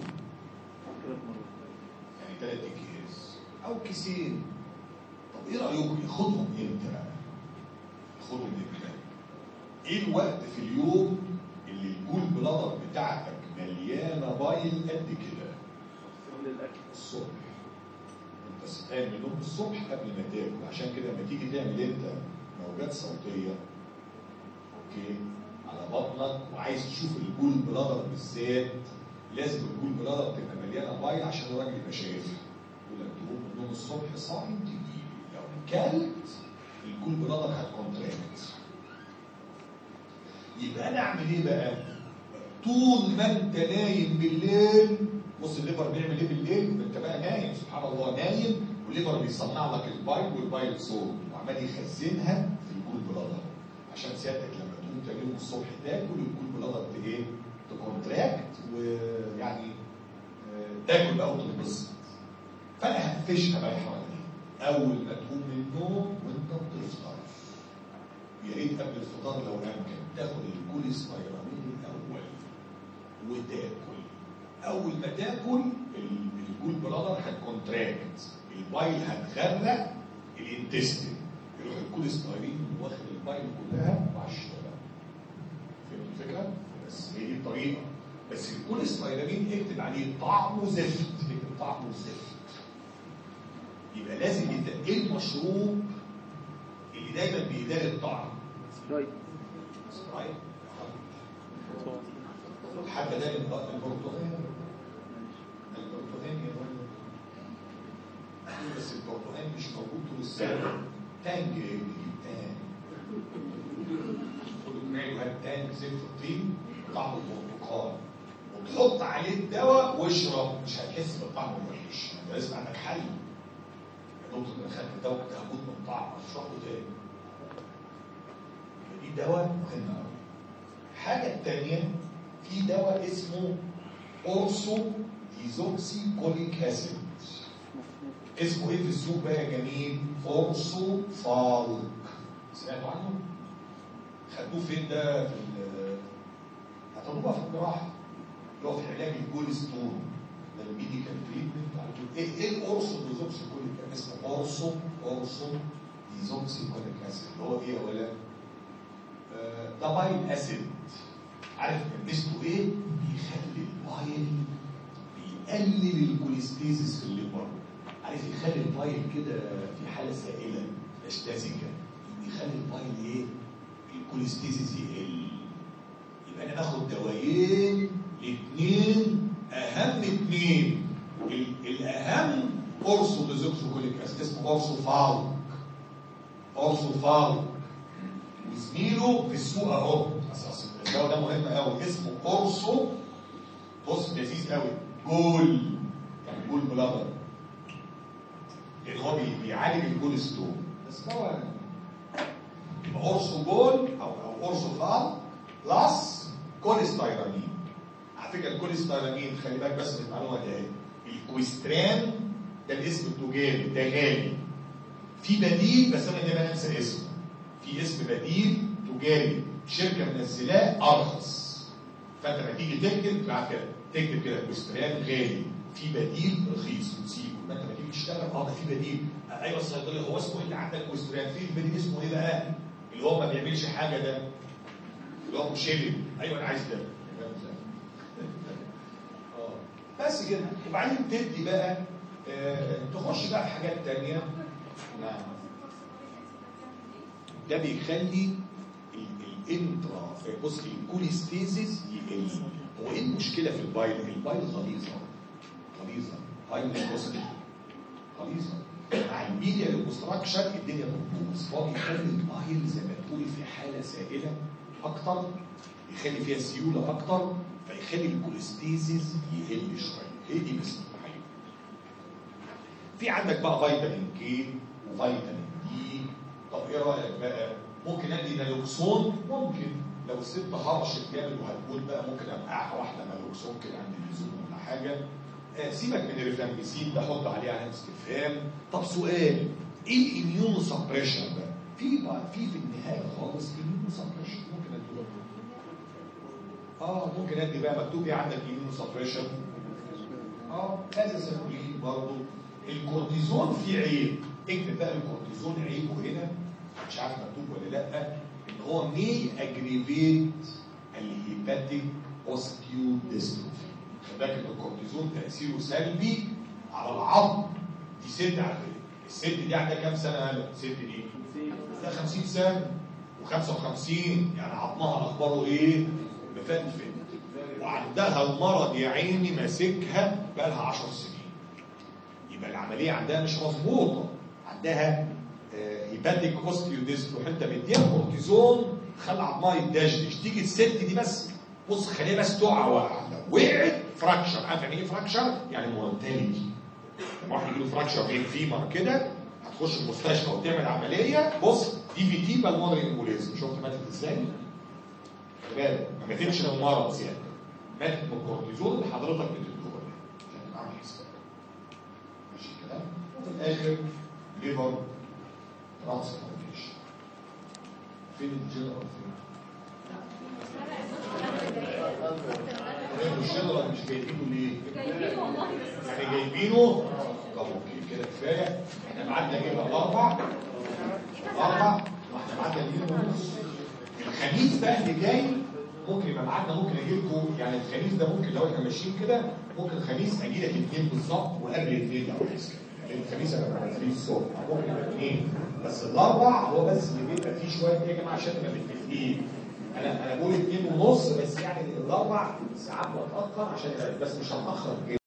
يعني ثلاث اكياس او كيسين طب ايه رايكم ياخدهم امتى بقى؟ ياخدهم امتى؟ ايه الوقت في اليوم اللي الجول بلادر بتاعتك مليانه بايل قد كده؟ قبل الاكل الصبح انت صحيان من النوم الصبح قبل ما تاكل عشان كده لما تيجي تعمل انت موجات صوتيه اوكي على بطنك وعايز تشوف الجول بلادر بالذات لازم الجول بلادر تبقى مليانه بايل عشان الراجل يبقى شايفها يقول لك تقوم من النوم الصبح صايم تجي لو كلت الجول بلادر هتكونتراكت يبقى انا اعمل ايه بقى؟ طول ما انت نايم بالليل بص الليفر بيعمل ايه بالليل؟ انت بقى نايم سبحان الله نايم والليفر بيصنع لك البايل والبايل سول وعمال يخزنها في الجول بلادر عشان سيادتك لما تقوم تاني يوم الصبح تاكل الجول بلادر ت- ايه؟ تكونتراكت ويعني آه، تاكل بقى وتنبسط فانا هقفشها بقى يا حوالي اول ما تقوم من النوم وانت بتفطر يا ريت قبل الفطار لو امكن تاخد الكوليستيرامين الاول وتاكل اول ما تاكل ال- الجول بلادر هتكونتراكت البايل هتغرق الانتستين يروح الكوليستيرين واخد البايل كلها وعلى الشارع فهمت الفكره؟ بس هي دي الطريقه بس الكوليستيرين اكتب عليه طعمه زفت اكتب طعمه زفت يبقى لازم يبقى ايه المشروب اللي دايما بيداري الطعم رايت سبرايت حتى ده البرتقال البرتقال يا ولد. بس البرتقال مش موجود طول السنه تانج بيجيب تانج خد معي هات تانج زيت الطين طعم البرتقال وتحط عليه الدواء واشرب مش هتحس بالطعم الوحش انت لازم عندك حل يا دكتور انا خدت الدواء كنت هموت من طعمه اشربه تاني دي دواء مهم قوي الحاجة التانية في دواء اسمه اورسو ديزوكسي كوليك اسيد اسمه ايه في السوق بقى يا جميل؟ اورسو فالك سمعتوا عنه؟ خدوه فين ده في ال- هتاخدوها في الجراحة اللي هو في علاج الكوليسترول ده الميديكال تريتمنت على طول ايه ايه الاورسو ديزوكسي كوليك اسمه اورسو اورسو ديزوكسي كوليك اسيد اللي هو ايه يا ولاد؟ آه، ده بايل اسيد عارف ميزته ايه؟ بيخلي البايل بيقلل الكوليستيزيس في الليفر عارف يخلي البايل كده في حاله سائله مستازكه يخلي البايل ايه؟ الكوليستيزيس يقل يبقى انا باخد دوايين الاثنين اهم اثنين ال- الاهم اورسو ديزوكسوكوليك اسيد اسمه اورسو فاوك اورسو فاوك وزميله في السوق اهو اساس الدواء ده مهم قوي اسمه اورسو بص لذيذ قوي جول يعني جول بلادر لان هو بي- بيعالج الجول ستون بس دواء يبقى اورسو جول او او اورسو فال بلس كوليستيرامين على فكره الكوليستيرامين خلي بالك بس من المعلومه دي اهي الكويستران ده الاسم التجاري ده غالي في بديل بس انا دايما انسى اسمه في اسم بديل تجاري شركه منزلاه ارخص فانت لما تيجي تكتب بعد كده تكتب كده كويستران غالي في بديل رخيص وتسيبه ما انت لما تيجي تشتغل اه ده في بديل آه، ايوه الصيدليه هو اسمه ايه اللي عندك كويستران في البديل اسمه ايه بقى؟ اللي هو ما بيعملش حاجه ده اللي هو مشيلي ايوه انا عايز ده اه بس كده وبعدين تدي بقى آه تخش بقى في حاجات تانية نعم ده بيخلي ال- الانترا بص الكوليستيزيس يقل هو ايه المشكله في البايل؟ البايل غليظه غليظه هاي فيسكوستي غليظه مع الميديا ريكونستراكشن الدنيا بتبوظ فهو بيخلي البايل زي ما تقولي في حاله سائله اكتر يخلي فيها سيوله اكتر فيخلي الكوليستيزيس يقل شويه هي دي بس الحقيقة. في عندك بقى فيتامين كي وفيتامين دي طب ايه رايك بقى ممكن ادي نالوكسون ممكن لو الست هرشت جامد وهتموت بقى ممكن ابقعها واحده نالوكسون كده عند اللزوم ولا حاجه آه، سيبك من الريفلامبيسين ده حط عليه علامه استفهام طب سؤال ايه الاميون سبريشن ده في بقى في في النهايه خالص اميون سبريشن ممكن ادي اه ممكن ادي بقى مكتوب ايه عندك اميون سبريشن اه هذا سيكولين برضه الكورتيزون فيه عيب اكتب بقى الكورتيزون عيبه هنا مش عارف مكتوب ولا لا ان هو مي اجريفيت الهيباتيك اوستيو ديستروفي خد بالك ان الكورتيزون تاثيره سلبي على العظم دي ست على فكره الست دي عندها كام سنه هلا الست دي عندها 50 سنه و55 يعني عظمها اخباره ايه مفتفت وعندها المرض يا عيني ماسكها بقى لها 10 سنين يبقى العمليه عندها مش مظبوطه عندها هيباتيك اوستيوديستروف انت مديها كورتيزون خلى عظمها يتدشدش تيجي الست دي بس بص خليها بس تقع واحده وقعت فراكشر عارف يعني ايه فراكشر؟ يعني مورتاليتي لما واحد يجي له فراكشر في فيمر كده هتخش المستشفى وتعمل عمليه بص دي في تي بالمونري امبوليزم شفت ماتت ازاي؟ خلي بالك ما ماتتش من المرض زياده ماتت من الكورتيزون اللي حضرتك بتديه لها عشان تبقى عامل حساب ماشي الكلام وفي الاخر ليفر ترانسبلانتيشن فين الجنرال فين؟ الجنرال مش جايبينه ليه؟ جايبين والله بس يعني جايبينه طب اوكي كده كفايه احنا معادنا ايه بقى الاربع اربع واحنا معادنا اثنين ونص الخميس بقى اللي جاي ممكن يبقى معادنا ممكن اجي لكم يعني الخميس ده ممكن لو احنا ماشيين كده ممكن الخميس اجي لك اثنين بالظبط وقبل اثنين لو عايز كده لان الخميس انا بنزل الصبح ممكن يبقى اثنين بس الاربع هو بس اللي بيبقى فيه شويه ايه يا جماعه عشان نبقى متفقين انا انا بقول اثنين ونص بس يعني الاربع ساعات بتاخر عشان بس مش هتاخر